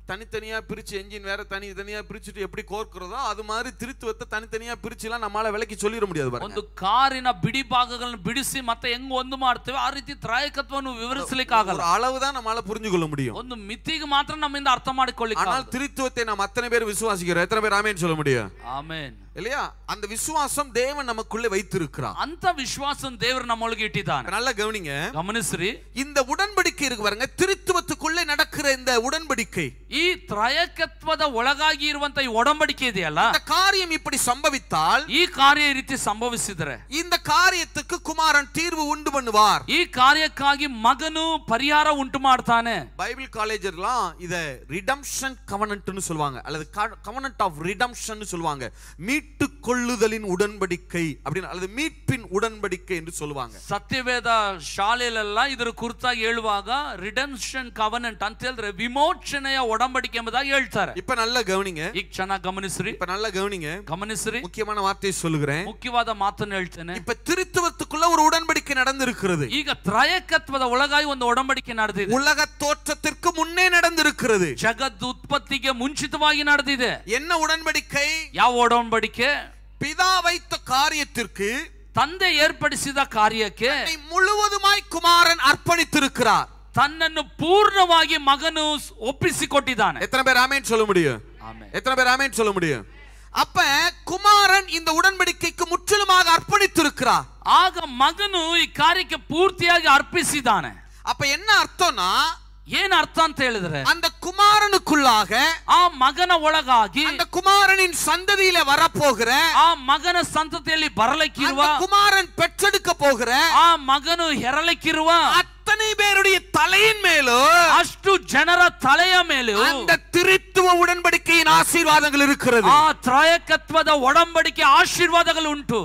தனித்தனியா பிரிச்சு என்ஜின் வேற தனி தனியா பிரிச்சுட்டு எப்படி கோர்க்கிறதோ அது மாதிரி திருத்துவத்தை தனித்தனியா பிரிச்சுலாம் நம்மளால விலைக்கு சொல்லிட முடியாது பாருங்க ಒಂದು ಕಾರಿನ ಬಿಡಿ ಭಾಗಗಳನ್ನು ಬಿಡಿಸಿ ಮತ್ತೆ ಹೆಂಗ್ ಒಂದು ಮಾಡ್ತೇವೆ ಆ ರೀತಿ ತ್ರಾಯಕತ್ವವನ್ನು ವಿವರಿಸಲಿಕ್ಕೆ ಆಗಲ್ಲ ஒரு அளவு தான் நம்மளால புரிஞ்சு கொள்ள முடியும் ಒಂದು ಮಿತಿಗೆ ಮಾತ್ರ ನಮ್ಮಿಂದ ಅರ್ಥ ಮಾಡಿಕೊಳ್ಳಿಕ್ಕೆ ஆனால் திருத்துவத்தை நாம் அத்தனை பேர் விசுவாசிக்கிறோம் எத்தனை பேர் ஆமேன்னு சொல்ல முடியும் ಆಮೇನ್ இல்லையா அந்த விசுவாசம் தேவன் நமக்குள்ளே வைத்திருக்கிறான் ಅಂತ ವಿಶ್ವಾಸ ದೇವರು ನಮ್ಮೊಳಗೆ ಇಟ್ಟಿದ್ದಾನೆ நல்லா கவனிங்க ಗಮನಿಸ್ರಿ இந்த உடன்படிக்கை இருக்கு பாருங்க திருத்துவத்துக்குள்ளே நடக்கிற இந்த உடன்படிக்கை ಈ ತ್ರಯಕತ್ವದ ಒಳಗಾಗಿ ಇರುವಂತ ಈ ಒಡಂಬಡಿಕೆ ಇದೆಯಲ್ಲ இந்த காரியம் இப்படி சம்பவித்தால் ಈ ಕಾರ್ಯ ಈ ರೀತಿ ಸಂಭವಿಸಿದರೆ இந்த காரியத்துக்கு குமாரன் தீர்வு உண்டு பண்ணுவார் ಈ ಕಾರ್ಯಕ್ಕಾಗಿ ಮಗನು ಪರಿಹಾರ ಉಂಟು ಮಾಡ್ತಾನೆ பைபிள் காலேஜர்லாம் இத ரிடம்ஷன் கவனன்ட்னு சொல்லுவாங்க அல்லது கவனன்ட் ஆஃப் ரிடம்ஷன் சொல்லுவாங்க மீட்டு கொள்ளுதலின் உடன்படிக்கை அப்படின்னு அல்லது மீட்பின் உடன்படிக்கை என்று சொல்லுவாங்க ಸತ್ಯವೇದ ಶಾಲೆಯಲ್ಲೆಲ್ಲ ಇದರ ಕುರಿತಾಗಿ ಹೇಳುವಾಗ ರಿಡನ್ಷನ್ ಕವನೆಂಟ್ ಅಂತ ಹೇಳಿದ್ರೆ ವಿಮೋಚನೆಯ ಒಡಂಬಡಿಕೆ ಎಂಬುದಾಗಿ ಹೇಳ್ತಾರೆ இப்ப நல்லா கவனிங்க ಈಗ ಚೆನ್ನಾಗಿ ಗಮನಿಸ್ರಿ இப்ப நல்லா கவனிங்க ಗಮನಿಸ್ರಿ முக்கியமான வார்த்தையை சொல்லுகிறேன் ಮುಖ್ಯವಾದ ಮಾತನ್ನು ಹೇಳ್ತೇನೆ இப்ப திருத்துவத்துக்குள்ள ஒரு உடன்படிக்கை நடந்திருக்கிறது ಈಗ ತ್ರಯಕತ್ವದ ಒಳಗಾಗಿ ಒಂದು ಒಡಂಬಡಿಕೆ ನಡೆದಿದೆ உலக தோற்றத்திற்கு முன்னே நடந்திருக்கிறது ಜಗದ್ ಉತ್ಪತ್ತಿಗೆ ಮುಂಚಿತವಾಗಿ ನಡೆದಿದೆ என்ன உடன்படிக்கை ಯಾವ ಒಡಂಬಡಿಕೆ பிதா வைத்த காரியத்திற்கு ತಂದೆ ಏರ್ಪಡಿಸಿದ ಕಾರ್ಯಕ್ಕೆ தன்னை முழுவதுமாய் குமாரன் அர்ப்பணித்திருக்கிறார் ತನ್ನನ್ನು ಪೂರ್ಣವಾಗಿ ಮಗನು ಒಪ್ಪಿಸಿಕೊಟ್ಟಿದ್ದಾನೆ எத்தனை பேர் ஆமேன் சொல்ல முடியும் ಆಮೇಲೆ எத்தனை பேர் ஆமேன் சொல்ல முடியும் அப்ப குமாரன் இந்த உடன்படிக்கைக்கு முற்றிலுமாக அர்ப்பணித்திருக்கிறார் ಆಗ ಮಗನು ಈ ಕಾರ್ಯಕ್ಕೆ ಪೂರ್ತಿಯಾಗಿ ಅರ್ಪಿಸಿದ್ದಾನೆ அப்ப என்ன அர்த்தம்னா ಏನ್ ಅರ್ಥ ಅಂತ ಹೇಳಿದ್ರೆ அந்த குமாரனுக்குள்ளாக ಆ ಮಗನ ಒಳಗಾಗಿ அந்த குமாரனின் சந்ததியில வரப்போகிற ಆ ಮಗನ ಸಂತತಿಯಲ್ಲಿ ಬರಲಿಕ್ಕಿರುವ அந்த குமாரன் பெற்றெடுக்க போகிற ಆ ಮಗನು ಹೆರಲಿಕ್ಕಿರುವ அத்தனை பேருடைய தலையின் மேலும் ಅಷ್ಟು ಜನರ ತಲೆಯ ಮೇಲೂ அந்த திருத்துவ உடன்படிக்கையின் ஆசீர்வாதங்கள் இருக்கிறது ಆ ತ್ರಯಕತ್ವದ ಒಡಂಬಡಿಕೆ ಆಶೀರ್ವಾದಗಳು ಉಂಟು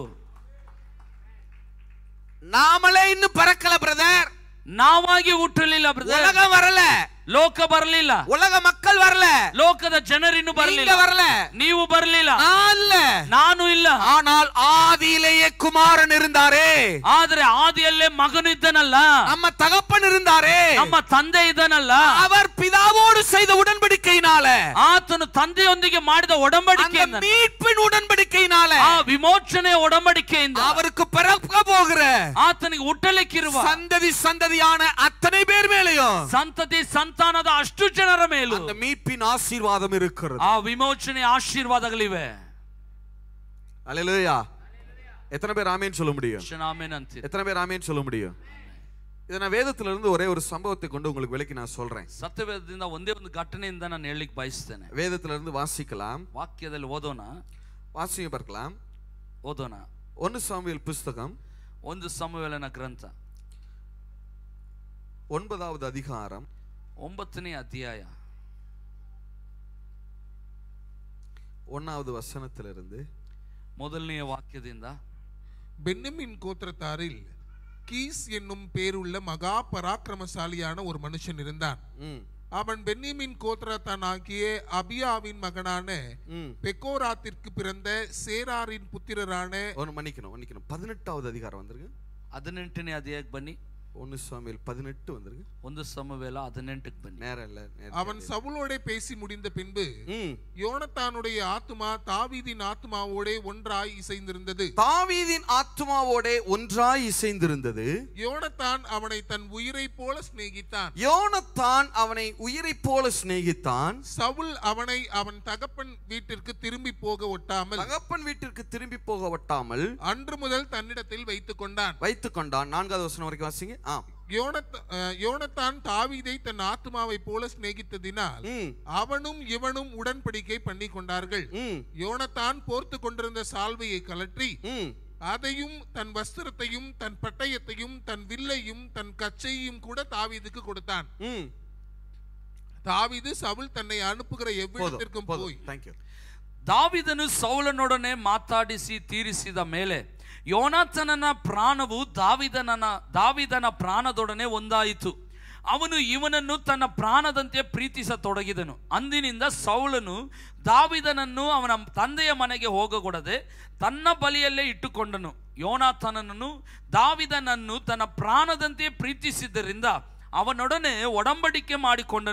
நாமளே இன்னும் பறக்கல பிரதர் ನಾವಾಗಿ ಹುಟ್ಟಲಿಲ್ಲ ಬ್ರದರ್ உலகம் வரல ಲೋಕ ಬರಲಿಲ್ಲ உலக மக்கள் வரல ಲೋಕದ ಜನರಿನ್ನು நீங்க ಬರಲಿಲ್ಲ வரல ನೀವು ಬರಲಿಲ್ಲ நான் இல்ல ನಾನು ಇಲ್ಲ ஆனால் ஆதியிலேயே குமாரன் இருந்தாரே ಆದ್ರೆ ಆದಿಯಲ್ಲೇ ಮಗನು ಇದ್ದನಲ್ಲ நம்ம தகப்பன் இருந்தாரே ನಮ್ಮ ತಂದೆ ಇದ್ದನಲ್ಲ அவர் பிதாவோடு செய்த உடன்படிக்கையினால ಆತನು ತಂದೆಯೊಂದಿಗೆ ಮಾಡಿದ அந்த ಒಡಂಬಡಿಕೆಯಿಂದ மீட்பின் உடன்படிக்கையினால ಆ ವಿಮೋಚನೆಯ ಒಡಂಬಡಿಕೆಯಿಂದ அவருக்கு பிறக்க போகிற ಆತನಿಗೆ ಹುಟ್ಟಲಿಕ್ಕಿರುವ சந்ததி சந்ததியான அத்தனை பேர் மேலையும் ಸಂತತಿ ಸಂತಾನದ ಅಷ್ಟು ಜನರ ಮೇಲೂ அந்த மீட்பின் ஆசீர்வாதம் இருக்கிறது ಆ ವಿಮೋಚನೆ ಆಶೀರ್ವಾದಗಳಿವೆ அல்லேலூயா எத்தனை பேர் ஆமேன்னு சொல்ல முடியும் ಕ್ಷಣಾಮೇನ್ ಅಂತೀರಿ எத்தனை பேர் ஆமேன்னு சொல்ல முடியும் இதை நான் வேதத்துல இருந்து ஒரே ஒரு சம்பவத்தை கொண்டு உங்களுக்கு விளக்கி நான் சொல்றேன் ಸತ್ಯವೇದದಿಂದ ಒಂದೇ ಒಂದು ಘಟನೆಯಿಂದ ನಾನು ಹೇಳಲಿಕ್ಕೆ ಬಯಸ್ತೇನೆ வேதத்துல இருந்து வாசிக்கலாம் ವಾಕ್ಯದಲ್ಲಿ ಓದೋಣ வாசிங்க பார்க்கலாம் ಓದೋಣ ஒன்னு சாமுவேல் புஸ்தகம் ಒಂದು ಸಮುವೇಲನ ಗ್ರಂಥ ஒன்பதாவது அதிகாரம் ಒಂಬತ್ತನೇ ಅಧ್ಯಾಯ ஒன்னாவது வசனத்திலிருந்து ಮೊದಲನೆಯ ವಾಕ್ಯದಿಂದ பென்னமின் கோத்திரத்தாரில் கீஸ் என்னும் பேருள்ள மகா பராக்கிரமசாலியான ஒரு மனுஷன் இருந்தான் ம் அவன் பென்னிமின் கோத்திரத்தானாகிய அபியாவின் மகனான ம் பெக்கோராத்திற்கு பிறந்த சேராரின் புத்திரரான ஒன்று மன்னிக்கணும் மன்னிக்கணும் பதினெட்டாவது அதிகாரம் வந்துருங்க ಹದಿನೆಂಟನೇ ಅಧ್ಯಾಯಕ್ಕೆ ಬನ್ನಿ ஒன்னு சாமுவேல் பதினெட்டு வந்துருங்க ಒಂದು ಸಮುವೇಲ ಹದಿನೆಂಟಕ್ಕೆ ಬನ್ನಿ நேரம் இல்ல நேரம் அவன் சவுலோட பேசி முடிந்த பின்பு ம் யோனத்தானுடைய ஆத்துமா தாவீதின் ஆத்துமாவோட ஒன்றாய் இசைந்திருந்தது தாவீதின் ஆத்மாவோட ஒன்றாய் இசைந்திருந்தது யோனத்தான் அவனை தன் உயிரைப் போல சிநேகித்தான் யோனத்தான் அவனை உயிரைப் போல சிநேகித்தான் சவுல் அவனை அவன் தகப்பன் வீட்டிற்கு திரும்பி போக ஒட்டாமல் தகப்பன் வீட்டிற்கு திரும்பி போக ஒட்டாமல் அன்று முதல் தன்னிடத்தில் வைத்துக் கொண்டான் வைத்துக் கொண்டான் நான்காவது வசனம் வரைக்கும் வாசிங்க ஆ யோனத் அஹ், யோனத்தான் தாவீதை தன் ஆத்துமாவைப் போல சிநேகித்ததினால் ம் அவனும் இவனும் உடன்படிக்கை பண்ணி கொண்டார்கள் ம் யோனத்தான் போர்த்து கொண்டிருந்த சால்வையை கலற்றி ம் அதையும் தன் வஸ்திரத்தையும் தன் பட்டயத்தையும் தன் வில்லையும் தன் கச்சையும் கூட தாவீதுக்கு கொடுத்தான் ம் தாவீது சவுல் தன்னை அனுப்புகிற போதும் எவ்விடத்திற்கும் போய் போதும் தேங்க்யூ ದಾವಿದನು ಸೌಲನೊಡನೆ ಮಾತಾಡಿಸಿ ತೀರಿಸಿದ ಮೇಲೆ ಯೋನಾಥನನ ಪ್ರಾಣವು ದಾವಿದನನ ದಾವಿದನ ಪ್ರಾಣದೊಡನೆ ಒಂದಾಯಿತು ಅವನು ಇವನನ್ನು ತನ್ನ ಪ್ರಾಣದಂತೆ ಪ್ರೀತಿಸತೊಡಗಿದನು ಅಂದಿನಿಂದ ಸೌಲನು ದಾವಿದನನ್ನು ಅವನ ತಂದೆಯ ಮನೆಗೆ ಹೋಗಗೊಡದೆ ತನ್ನ ಬಳಿಯಲ್ಲೇ ಇಟ್ಟುಕೊಂಡನು ಯೋನಾಥನನನ್ನು ದಾವಿದನನ್ನು ತನ್ನ ಪ್ರಾಣದಂತೆ ಪ್ರೀತಿಸಿದ್ದರಿಂದ ಅವನೊಡನೆ ಒಡಂಬಡಿಕೆ ಮಾಡಿಕೊಂಡನು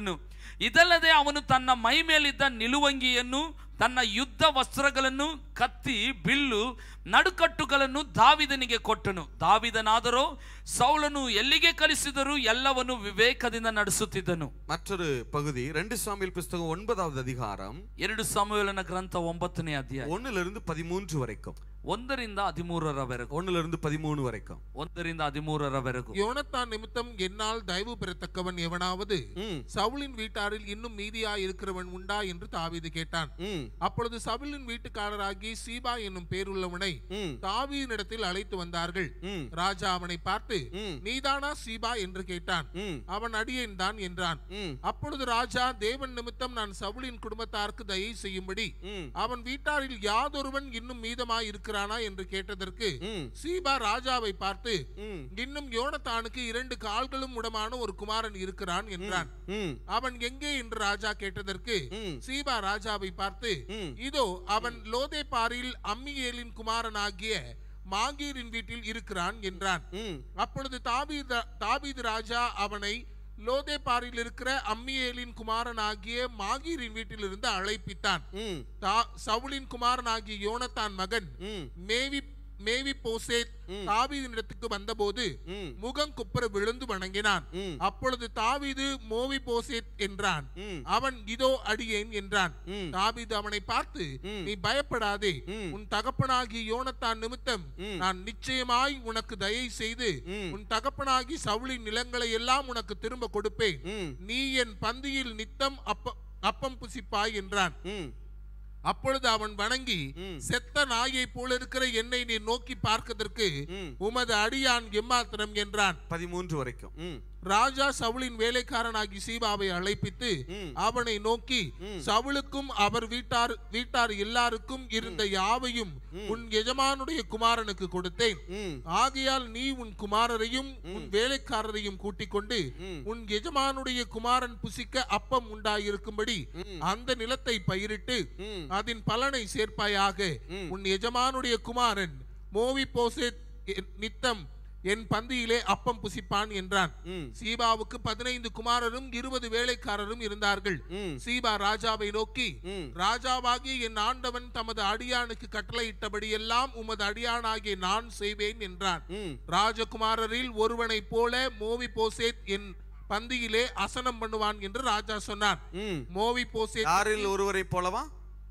ಇದಲ್ಲದೆ ಅವನು ತನ್ನ ಮೈ ಮೇಲಿದ್ದ ನಿಲುವಂಗಿಯನ್ನು ತನ್ನ ಯುದ್ಧ ವಸ್ತ್ರಗಳನ್ನು ಕತ್ತಿ ಬಿಲ್ಲು ನಡುಕಟ್ಟುಗಳನ್ನು ದಾವಿದನಿಗೆ ಕೊಟ್ಟನು ದಾವಿದನಾದರೋ ಸೌಲನು ಎಲ್ಲಿಗೆ ಕಲಿಸಿದರೂ ಎಲ್ಲವನ್ನು ವಿವೇಕದಿಂದ ನಡೆಸುತ್ತಿದ್ದನು மற்றொரு பகுதி ரெண்டு சாமியல் புஸ்தகம் ஒன்பதாவது அதிகாரம் ಎರಡು ಸಮುವೇಲನ ಗ್ರಂಥ ಒಂಬತ್ತನೇ ಅಧ್ಯಾಯ ஒண்ணுல இருந்து பதிமூன்று வரைக்கும் ಒಂದರಿಂದ ಹದಿಮೂರರವರೆಗೂ ஒண்ணுல இருந்து பதிமூணு வரைக்கும் ಒಂದರಿಂದ ಹದಿಮೂರರವರೆಗೂ யோனத்தான் நிமித்தம் என்னால் தயவு பெறத்தக்கவன் எவனாவது ம் சவுலின் வீட்டாரில் இன்னும் மீதியா இருக்கிறவன் உண்டா என்று தாவீது கேட்டான் ம் அப்பொழுது சவுலின் வீட்டுக்காரராகி சீபா என்னும் பேருள்ளவனை ம் தாவீதினிடத்தில் அழைத்து வந்தார்கள் ம் ராஜா அவனை பார்த்து ம் நீதானா சீபா என்று கேட்டான் ம் அவன் அடியேன் தான் என்றான் ம் அப்பொழுது ராஜா தேவன் நிமித்தம் நான் சவுலின் குடும்பத்தாருக்கு தயை செய்யும்படி ம் அவன் வீட்டாரில் யாதொருவன் இன்னும் மீதமாய் இருக்கிறானா என்று கேட்டதற்கு ம் சீபா ராஜாவை பார்த்து ம் இன்னும் யோனத்தானுக்கு இரண்டு கால்களும் உடமான ஒரு குமாரன் இருக்கிறான் என்றான் ம் அவன் எங்கே என்று ராஜா கேட்டதற்கு ம் சீபா ராஜாவை பார்த்து ம் இதோ அவன் லோதேபாரில் அம்மியேலின் குமாரனாகிய மாங்கீரின் வீட்டில் இருக்கிறான் என்றான் ம் அப்பொழுது தாபீது தாபீது ராஜா அவனை லோதேபாரில் இருக்கிற அம்மியேலின் குமாரனாகிய மாகீரின் வீட்டிலிருந்து அழைப்பித்தான் ம் தா- சவுலின் குமாரனாகிய யோனத்தான் மகன் ம் மேவி மேவி போசேத் தாவீதினிடத்துக்கு வந்தபோது ம் முகம் குப்புற விழுந்து வணங்கினான் ம் அப்பொழுது தாவீது மோவி போசேத் என்றான் ம் அவன் இதோ அடியேன் என்றான் ம் தாவீது அவனை பார்த்து ம். நீ பயப்படாதே ம். உன் தகப்பனாகிய யோனத்தான் நிமித்தம் ம். நான் நிச்சயமாய் உனக்கு தயை செய்து ம். உன் தகப்பனாகி சவுலின் நிலங்களை எல்லாம் உனக்கு திரும்ப கொடுப்பேன் ம் நீ என் பந்தியில் நித்தம் அப்ப அப்பம் புசிப்பாய் என்றான் ம் அப்பொழுது அவன் வணங்கி ம். செத்த நாயை போல இருக்கிற என்னை நீ நோக்கி பார்க்கதற்கு ம் உமது அடியான் எம்மாத்திரம் என்றான் பதிமூன்று வரைக்கும் ம் ராஜா சவுலின் வேலைக்காரனாகி சீபாவை அழைப்பித்து ம். அவனை நோக்கி சவுலுக்கும் அவர் வீட்டார் வீட்டார் எல்லாருக்கும் இருந்த யாவையும் உன் எஜமானுடைய குமாரனுக்கு கொடுத்தேன் ம் ஆகையால் நீ உன் குமாரரையும் உன் வேலைக்காரரையும் கூட்டிக் கொண்டு ம். உன் எஜமானுடைய குமாரன் புசிக்க அப்பம் உண்டாயிருக்கும்படி அந்த நிலத்தை பயிரிட்டு ம் அதன் பலனை சேர்ப்பாயாக ம். உன் எஜமானுடைய குமாரன் மோவி போசேத் என் நித்தம் என் பந்தியிலே அப்பம் புசிப்பான் என்றான் ம் சீபாவுக்கு பதினைந்து குமாரரும் இருபது வேலைக்காரரும் இருந்தார்கள் ம் சீபா ராஜாவை நோக்கி ம் ராஜாவாகிய என் ஆண்டவன் தமது அடியானுக்கு கட்டளையிட்டபடியெல்லாம் உமது அடியானாகிய நான் செய்வேன் என்றான் ம் ராஜகுமாரரில் ஒருவனைப் போல மோவி போசேத் என் பந்தியிலே அசனம் பண்ணுவான் என்று ராஜா சொன்னான் ம் மோவி போசேத் யாரில் ஒருவரை போலவா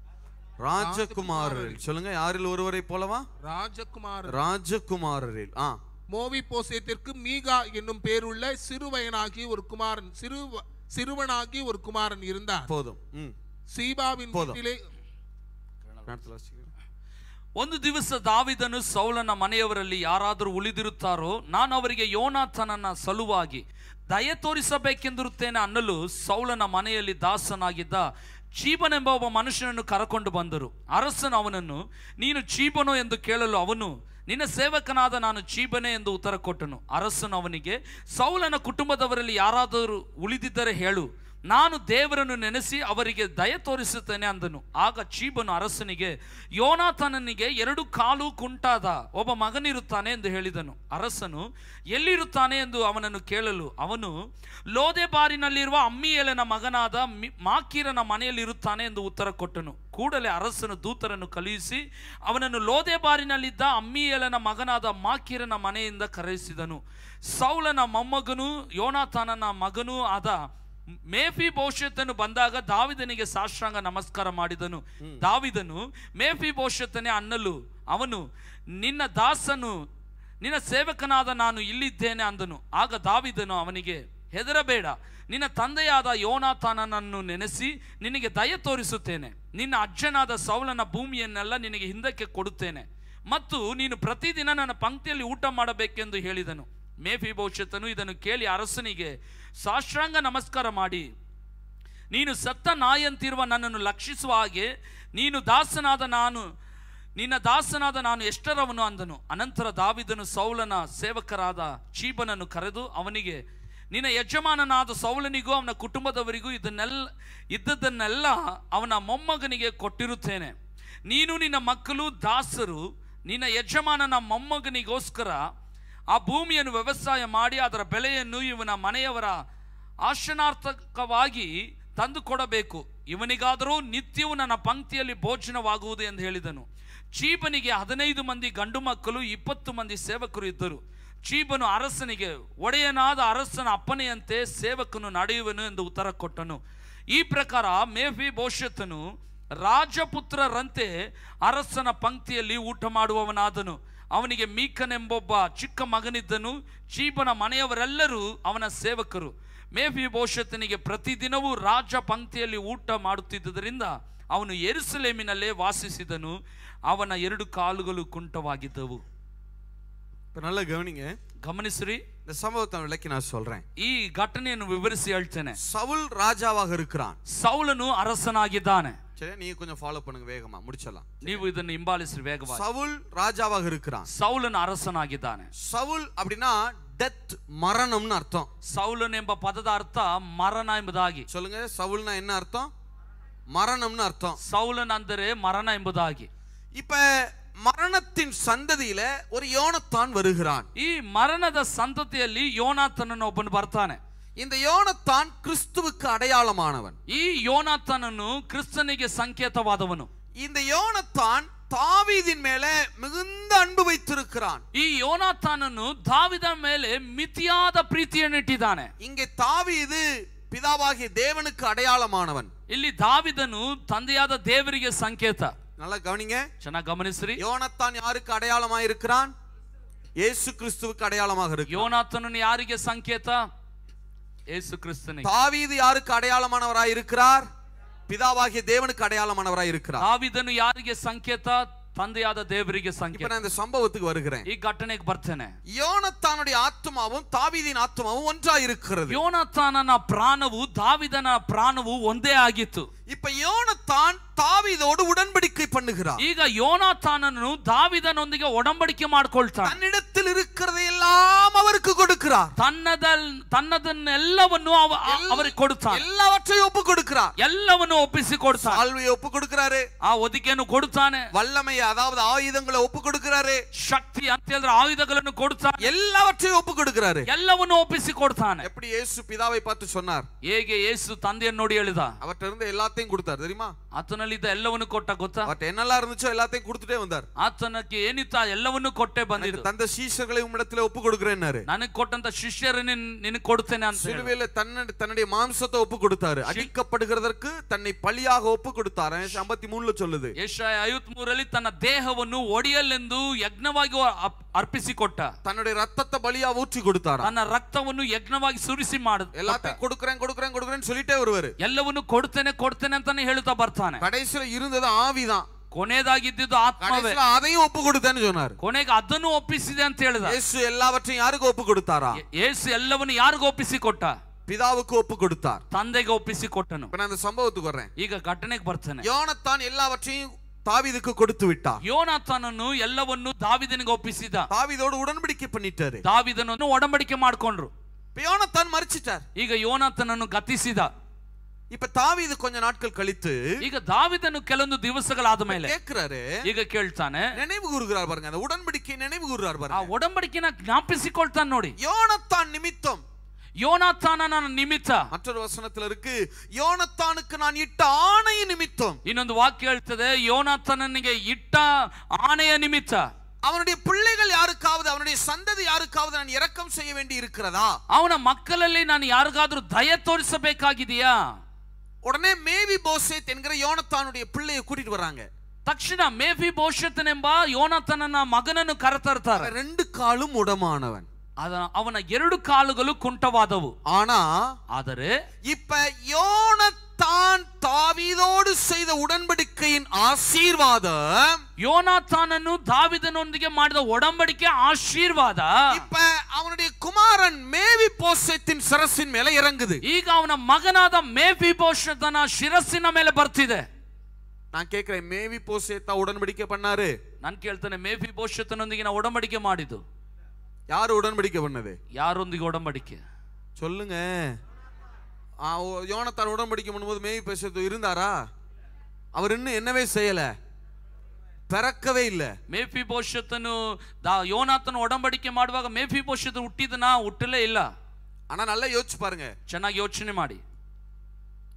ராஜகுமாரரில் சொல்லுங்க யாரில் ஒருவரை போலவா ராஜகுமாரர் ராஜகுமாரரில் ஆ மோவி போசேத்திற்கு மீகா என்னும் பேருள்ள சிறுவயனாகி ஒரு குமாரன் சிறு சிறுவனாகி ஒரு குமாரன் இருந்தார் போதும் ம் சீபாவின் போதும். வீட்டிலே கணத்துல வச்சுக்கிறேன். ಒಂದು ದಿವಸ ದಾವಿದನು ಸೌಲನ ಮನೆಯವರಲ್ಲಿ ಯಾರಾದರೂ ಉಳಿದಿರುತ್ತಾರೋ ನಾನು ಅವರಿಗೆ ಯೋನಾಥನನ್ನ ಸಲುವಾಗಿ ದಯೆ ತೋರಿಸಬೇಕೆಂದಿರುತ್ತೇನೆ ಅನ್ನಲು ಸೌಲನ ಮನೆಯಲ್ಲಿ ದಾಸನಾಗಿದ್ದ ಚೀಬನೆಂಬ ಒಬ್ಬ ಮನುಷ್ಯನನ್ನು ಕರಕೊಂಡು ಬಂದರು ಅರಸನು ಅವನನ್ನು ನೀನು ಚೀಬನೋ ಎಂದು ಕೇಳಲು ಅವನು ನಿನ್ನ ಸೇವಕನಾದ ನಾನು ಚೀಬನೆ ಎಂದು ಉತ್ತರ ಕೊಟ್ಟನು ಅರಸನು ಅವನಿಗೆ ಸೌಲನ ಕುಟುಂಬದವರಲ್ಲಿ ಯಾರಾದರೂ ಉಳಿದಿದ್ದರೆ ಹೇಳು ನಾನು ದೇವರನ್ನು ನೆನೆಸಿ ಅವರಿಗೆ ದಯ ತೋರಿಸುತ್ತೇನೆ ಅಂದನು ಆಗ ಚೀಬನು ಅರಸನಿಗೆ ಯೋನಾಥನನಿಗೆ ಎರಡು ಕಾಲು ಕುಂಟಾದ ಒಬ್ಬ ಮಗನಿರುತ್ತಾನೆ ಎಂದು ಹೇಳಿದನು ಅರಸನು ಎಲ್ಲಿರುತ್ತಾನೆ ಎಂದು ಅವನನ್ನು ಕೇಳಲು ಅವನು ಲೋದೆ ಬಾರಿನಲ್ಲಿರುವ ಅಮ್ಮಿಯೇಲನ ಮಗನಾದ ಮಿ- ಮಾಕೀರನ ಮನೆಯಲ್ಲಿರುತ್ತಾನೆ ಎಂದು ಉತ್ತರ ಕೊಟ್ಟನು ಕೂಡಲೇ ಅರಸನು ದೂತರನ್ನು ಕಳುಹಿಸಿ ಅವನನ್ನು ಲೋದೆ ಬಾರಿನಲ್ಲಿದ್ದ ಅಮ್ಮಿಯೇಲನ ಮಗನಾದ ಮಾಕೀರನ ಮನೆಯಿಂದ ಕರೆಯಿಸಿದನು ಸೌಲನ ಮೊಮ್ಮಗನು ಯೋನಾಥಾನನ ಮಗನೂ ಆದ ಮೇಫಿ ಭವಿಷ್ಯತನು ಬಂದಾಗ ದಾವಿದನಿಗೆ ಸಾಷ್ಟಾಂಗ ನಮಸ್ಕಾರ ಮಾಡಿದನು ದಾವಿದನು ಮೇಫಿ ಭವಿಷ್ಯತನೇ ಅನ್ನಲು ಅವನು ನಿನ್ನ ದಾಸನು ನಿನ್ನ ಸೇವಕನಾದ ನಾನು ಇಲ್ಲಿದ್ದೇನೆ ಅಂದನು ಆಗ ದಾವಿದನು ಅವನಿಗೆ ಹೆದರಬೇಡ ನಿನ್ನ ತಂದೆಯಾದ ಯೋನಾಥಾನನನ್ನು ನೆನೆಸಿ ನಿನಗೆ ದಯ ತೋರಿಸುತ್ತೇನೆ ನಿನ್ನ ಅಜ್ಜನಾದ ಸೌಲನ ಭೂಮಿಯನ್ನೆಲ್ಲ ನಿನಗೆ ಹಿಂದಕ್ಕೆ ಕೊಡುತ್ತೇನೆ ಮತ್ತು ನೀನು ಪ್ರತಿದಿನ ನನ್ನ ಪಂಕ್ತಿಯಲ್ಲಿ ಊಟ ಮಾಡಬೇಕೆಂದು ಹೇಳಿದನು ಮೇಫಿ ಭವಿಷ್ಯತನು ಇದನ್ನು ಕೇಳಿ ಅರಸನಿಗೆ ಸಾಷ್ಟಾಂಗ ನಮಸ್ಕಾರ ಮಾಡಿ ನೀನು ಸತ್ತ ನಾಯಂತಿರುವ ನನ್ನನ್ನು ಲಕ್ಷಿಸುವ ಹಾಗೆ ನೀನು ದಾಸನಾದ ನಾನು ನಿನ್ನ ದಾಸನಾದ ನಾನು ಎಷ್ಟರವನು ಅಂದನು ಅನಂತರ ದಾವಿದನು ಸೌಲನ ಸೇವಕರಾದ ಚೀಬನನ್ನು ಕರೆದು ಅವನಿಗೆ ನಿನ್ನ ಯಜಮಾನನಾದ ಸೌಲನಿಗೂ ಅವನ ಕುಟುಂಬದವರಿಗೂ ಇದನ್ನೆಲ್ಲ ಇದ್ದದ್ದನ್ನೆಲ್ಲ ಅವನ ಮೊಮ್ಮಗನಿಗೆ ಕೊಟ್ಟಿರುತ್ತೇನೆ ನೀನು ನಿನ್ನ ಮಕ್ಕಳು ದಾಸರು ನಿನ್ನ ಯಜಮಾನನ ಮೊಮ್ಮಗನಿಗೋಸ್ಕರ ಆ ಭೂಮಿಯನ್ನು ವ್ಯವಸಾಯ ಮಾಡಿ ಅದರ ಬೆಲೆಯನ್ನು ಇವನ ಮನೆಯವರ ಆಶನಾರ್ಥಕವಾಗಿ ತಂದು ಕೊಡಬೇಕು ಇವನಿಗಾದರೂ ನಿತ್ಯವೂ ನನ್ನ ಪಂಕ್ತಿಯಲ್ಲಿ ಭೋಜನವಾಗುವುದು ಎಂದು ಹೇಳಿದನು ಚೀಬನಿಗೆ ಹದಿನೈದು ಮಂದಿ ಗಂಡು ಮಕ್ಕಳು ಇಪ್ಪತ್ತು ಮಂದಿ ಸೇವಕರು ಇದ್ದರು ಚೀಬನು ಅರಸನಿಗೆ ಒಡೆಯನಾದ ಅರಸನ ಅಪ್ಪನೆಯಂತೆ ಸೇವಕನು ನಡೆಯುವನು ಎಂದು ಉತ್ತರ ಕೊಟ್ಟನು ಈ ಪ್ರಕಾರ ಮೇಫಿ ಭವಿಷ್ಯತನು ರಾಜಪುತ್ರರಂತೆ ಅರಸನ ಪಂಕ್ತಿಯಲ್ಲಿ ಊಟ ಮಾಡುವವನಾದನು ಅವನಿಗೆ ಮೀಕನೆಂಬೊಬ್ಬ ಚಿಕ್ಕ ಮಗನಿದ್ದನು ಚೀಬನ ಮನೆಯವರೆಲ್ಲರೂ ಅವನ ಸೇವಕರು ಮೇಫಿ ಭವಿಷ್ಯತನಿಗೆ ಪ್ರತಿದಿನವೂ ರಾಜ ಪಂಕ್ತಿಯಲ್ಲಿ ಊಟ ಮಾಡುತ್ತಿದ್ದುದರಿಂದ ಅವನು ಎರುಸಲೇಮಿನಲ್ಲೇ ವಾಸಿಸಿದನು ಅವನ ಎರಡು ಕಾಲುಗಳು ಕುಂಟವಾಗಿದ್ದವು இப்ப நல்லா கவனிங்க ಗಮನಿಸ್ರಿ இந்த சம்பவத்தை விளக்கி நான் சொல்றேன் ಈ ಘಟನೆಯನ್ನು ವಿವರಿಸಿ ಹೇಳ್ತೇನೆ சவுல் ராஜாவாக இருக்கிறான் ಸೌಲನು ಅರಸನಾಗಿದ್ದಾನೆ சரியா நீங்க கொஞ்சம் ஃபாலோ பண்ணுங்க வேகமா முடிச்சிடலாம் ನೀವು ಇದನ್ನು ಹಿಂಬಾಲಿಸ್ರಿ ವೇಗವಾಗಿ சவுல் ராஜாவாக இருக்கிறான் ಸೌಲನು ಅರಸನಾಗಿದ್ದಾನೆ சவுல் அப்படின்னா டெத் மரணம்னு அர்த்தம் ಸೌಲನ್ ಎಂಬ ಪದದ ಅರ್ಥ ಮರಣ ಎಂಬುದಾಗಿ சொல்லுங்க சவுல்னா என்ன அர்த்தம் மரணம்னு அர்த்தம் ಸೌಲನ್ ಅಂದರೆ ಮರಣ ಎಂಬುದಾಗಿ இப்ப மரணத்தின் சந்ததியில ஒரு யோனத்தான் வருகிறான் ಈ ಮರಣದ ಸಂತತಿಯಲ್ಲಿ ಯೋನಾಥನನ್ನು ಒಬ್ಬನು ಬರ್ತಾನೆ இந்த யோனத்தான் கிறிஸ்துவுக்கு அடையாளமானவன் ಈ ಯೋನಾಥನನ್ನು ಕ್ರಿಸ್ತನಿಗೆ ಸಂಕೇತವಾದವನು இந்த யோனத்தான் தாவீதின் மேல மிகுந்த அன்பு வைத்திருக்கிறான் ಈ ಯೋನಾಥನನ್ನು ದಾವಿದ ಮೇಲೆ ಮಿತಿಯಾದ ಪ್ರೀತಿಯನ್ನು ಇಟ್ಟಿದ್ದಾನೆ இங்கே தாவீது பிதாவாகிய தேவனுக்கு அடையாளமானவன் ಇಲ್ಲಿ ದಾವಿದನು ತಂದೆಯಾದ ದೇವರಿಗೆ ಸಂಕೇತ நல்லா கவனிங்க ಚೆನ್ನಾಗಿ ಗಮನಿಸ್ರಿ யோனத்தான் யாருக்கு அடையாளமாக இருக்கிறான் இயேசு கிறிஸ்துவுக்கு அடையாளமாக இருக்கு ಯೋನಾಥನನ್ನು ಯಾರಿಗೆ ಸಂಕೇತ ಏಸು ಕ್ರಿಸ್ತನಿಗೆ தாவீது யாருக்கு அடையாளமானவராய் இருக்கிறார் பிதாவாகிய தேவனுக்கு அடையாளமானவராய் இருக்கிறார் ದಾವಿದನು ಯಾರಿಗೆ ಸಂಕೇತ ತಂದೆಯಾದ ದೇವರಿಗೆ இப்ப ಸಂಕೇತ நான் இந்த சம்பவத்துக்கு வருகிறேன் ಈ ಘಟನೆಗೆ ಬರ್ತೇನೆ யோனத்தானுடைய ஆத்மாவும் தாவீதின் ஆத்மாவும் ஒன்றா இருக்கிறது ಯೋನಾಥಾನನ ಪ್ರಾಣವು ದಾವಿದನ ಪ್ರಾಣವು ಒಂದೇ ಆಗಿತ್ತು இப்ப யோனத்தான் தாவீதோடு உடன்படிக்கை பண்ணுகிறார் ಈಗ ಯೋನಾಥಾನನು ದಾವಿದನೊಂದಿಗೆ ಒಡಂಬಡಿಕೆ ಮಾಡ್ಕೊಳ್ತಾನೆ தன்னிடத்தில் இருக்கிறதை எல்லாம் அவருக்கு கொடுக்கிறார் ತನ್ನದಲ್ ತನ್ನದನ್ನೆಲ್ಲವನ್ನು ಅವ ಅ- ಅವರಿಗೆ ಕೊಡುತ್ತಾನೆ எல்லாவற்றையும் ஒப்பு கொடுக்கிறார் ಎಲ್ಲವನ್ನು ಒಪ್ಪಿಸಿ ಕೊಡ್ತಾನೆ சால்வையை ஒப்பு கொடுக்கிறாரு ಆ ಒದಿಕೆಯನ್ನು ಕೊಡುತ್ತಾನೆ வல்லமையை அதாவது ஆயுதங்களை ஒப்பு கொடுக்கிறாரு ಶಕ್ತಿ ಅಂತ ಹೇಳಿದ್ರೆ ಆಯುಧಗಳನ್ನು ಕೊಡುತ್ತಾನೆ எல்லாவற்றையும் ஒப்பு கொடுக்கிறாரு ಎಲ್ಲವನ್ನು ಒಪ್ಪಿಸಿ ಕೊಡ್ತಾನೆ எப்படி இயேசு பிதாவை பார்த்து சொன்னார் ಹೇಗೆ ಯೇಸು ತಂದೆಯನ್ನು ನೋಡಿ ಹೇಳಿದ அவர்ட்ட இருந்து எல்லாத்தையும் கொடுத்தார் தெரியுமா ಆತನಲ್ಲಿದ್ದ ಎಲ್ಲವನ್ನು ಕೊಟ್ಟ ಗೊತ್ತಾ அவர்ட்ட என்னெல்லாம் இருந்துச்சோ எல்லாத்தையும் கொடுத்துட்டே வந்தார் ಆತನಕ್ಕೆ ಏನಿತ್ತ ಎಲ್ಲವನ್ನು ಕೊಟ್ಟೆ ಬಂದಿದ್ದು தந்த சீஷர்களை உம்மிடத்துல ஒப்பு கொடுக்கிறேன்னாரு ನನಗೆ ಕೊಟ್ಟಂತ ಶಿಷ್ಯರನ್ನ ನಿನಗೆ ಕೊಡ್ತೇನೆ ಅಂತ ಹೇಳಿ. சிலுவையில தன்னுடைய தன்னுடைய மாம்சத்தை ஒப்பு கொடுத்தாரு அடிக்கப்படுகிறதற்கு தன்னை பலியாக ஒப்பு கொடுத்தாரு ஐம்பத்தி மூணுல சொல்லுது ಯೆಶಾಯ ಐವತ್ ಮೂರಲ್ಲಿ ತನ್ನ ದೇಹವನ್ನು ಒಡೆಯಲೆಂದು ಯಜ್ಞವಾಗಿ ಅಪ್- ಅರ್ಪಿಸಿಕೊಟ್ಟ தன்னுடைய ரத்தத்தை பலியா ஊற்றி கொடுத்தாரா ತನ್ನ ರಕ್ತವನ್ನು ಯಜ್ಞವಾಗಿ ಸುರಿಸಿ ಮಾಡ எல்லாத்தையும் கொடுக்குறேன் கொடுக்குறேன் கொடுக்குறேன்னு சொல்லிட்டே வருவாரு ಎಲ್ಲವನ್ನು ಕೊಡ್ತೇನೆ ಕೊಡ್ತೇನೆ ಅಂತಾನೆ ಹೇಳ್ತಾ ಬರ್ತಾನೆ கடைசியில இருந்தது ஆவிதான் ಕೊನೆಯದಾಗಿದ್ದಿದ್ದು ಆತ್ಮವೇ கடைசியில அதையும் ஒப்பு கொடுத்தேன்னு சொன்னாரு ಕೊನೆಗೆ ಅದನ್ನು ಒಪ್ಪಿಸಿದೆ ಅಂತ ಹೇಳ್ದ இயேசு எல்லாவற்றையும் யாருக்கு ஒப்பு கொடுத்தாரா ಯೇ- ಯೇಸು ಎಲ್ಲವನ್ನು ಯಾರಿಗೂ ಒಪ್ಪಿಸಿ ಕೊಟ್ಟ பிதாவுக்கு ஒப்பு கொடுத்தார் ತಂದೆಗೆ ಒಪ್ಪಿಸಿ ಕೊಟ್ಟನು இப்ப நான் அந்த சம்பவத்துக்கு வர்றேன் ಈಗ ಘಟನೆಗೆ ಬರ್ತೇನೆ யோனத்தான் எல்லாவற்றையும் தாவீதுக்கு கொடுத்து விட்டார் ಯೋನಾಥನನ್ನು ಎಲ್ಲವನ್ನು ದಾವಿದನಿಗೆ ಒಪ್ಪಿಸಿದ தாவீதோடு உடன்படிக்கை பண்ணிட்டாரு ದಾವಿದನನ್ನು ಒಡಂಬಡಿಕೆ ಮಾಡ್ಕೊಂಡ್ರು இப்ப யோனத்தான் மறிச்சிட்டார் ಈಗ ಯೋನಾಥನನ್ನು ಗತಿಸಿದ இப்ப தாவீது கொஞ்ச நாட்கள் கழித்து ಈಗ ದಾವಿದನು ಕೆಲವೊಂದು ದಿವಸಗಳಾದ ಮೇಲೆ கேட்கிறாரு ಈಗ ಕೇಳ್ತಾನೆ நினைவு கூறுகிறார் பாருங்க அந்த உடன்படிக்கை நினைவு கூறுகிறார் ಆ பாருங்க ಒಡಂಬಡಿಕೆನ ಜ್ಞಾಪಿಸಿಕೊಳ್ತಾನೆ ನೋಡಿ யோனத்தான் நிமித்தம் ಯೋನಾಥಾನನ ನಿಮಿತ್ತ மற்றொரு வசனத்துல இருக்கு யோனத்தானுக்கு நான் இட்ட ஆணை நிமித்தம் ಇನ್ನೊಂದು ವಾಕ್ಯ ಹೇಳ್ತದೆ ಯೋನಾಥನನಿಗೆ ಇಟ್ಟ ಆನೆಯ ನಿಮಿತ್ತ அவனுடைய பிள்ளைகள் யாருக்காவது அவனுடைய சந்ததி யாருக்காவது நான் இரக்கம் செய்ய வேண்டி இருக்கிறதா ಅವನ ಮಕ್ಕಳಲ್ಲಿ ನಾನು ಯಾರಿಗಾದ್ರೂ ದಯ ತೋರಿಸಬೇಕಾಗಿದೆಯಾ உடனே மேவி போசேத் என்கிற யோனத்தானுடைய பிள்ளையை கூட்டிட்டு வர்றாங்க ತಕ್ಷಣ ಮೇಫಿ ಭವಿಷ್ಯತನೆಂಬ ಯೋನಾಥನನ ಮಗನನ್ನು ಕರೆತರ್ತಾರೆ அவன் ரெண்டு காலும் உடமானவன் ಅದ ಅವನ ಎರಡು ಕಾಲುಗಳು ಕುಂಟವಾದವು ஆனா ಆದರೆ இப்ப யோனத்தான் தாவீதோடு செய்த உடன்படிக்கையின் ஆசீர்வாதம் ಯೋನಾಥಾನನ್ನು ದಾವಿದನೊಂದಿಗೆ ಮಾಡಿದ ಒಡಂಬಡಿಕೆ ಆಶೀರ್ವಾದ இப்ப அவனுடைய குமாரன் மேவி போசேத்தின் சிரசின் மேல இறங்குது ಈಗ ಅವನ ಮಗನಾದ ಮೇಫಿ ಭವಿಷ್ಯತನ ಶಿರಸ್ಸಿನ ಮೇಲೆ ಬರ್ತಿದೆ நான் கேட்கிறேன் மேவி போசேத்தா உடன்படிக்கை பண்ணாரு ನಾನು ಕೇಳ್ತೇನೆ ಮೇಫಿ ಭವಿಷ್ಯತನೊಂದಿಗೆ ನಾವು ಒಡಂಬಡಿಕೆ ಮಾಡಿದ್ದು யாரு உடன்படிக்கை பண்ணது ಯಾರೊಂದಿಗೆ ಒಡಂಬಡಿಕೆ சொல்லுங்க ஆ, ஓ, யோனத்தான் உடன்படிக்கை பண்ணும்போது மேவி போசேத்து இருந்தாரா அவர் இன்னும் என்னவே செய்யல பிறக்கவே இல்ல ಮೇಫಿ ಭವಿಷ್ಯತನು ದಾ ಯೋನಾಥನ ಒಡಂಬಡಿಕೆ ಮಾಡುವಾಗ ಮೇಫಿ ಭವಿಷ್ಯತ ಹುಟ್ಟಿದನ ಹುಟ್ಟಲೇ ಇಲ್ಲ ஆனா நல்லா யோசிச்சு பாருங்க ಚೆನ್ನಾಗಿ ಯೋಚನೆ ಮಾಡಿ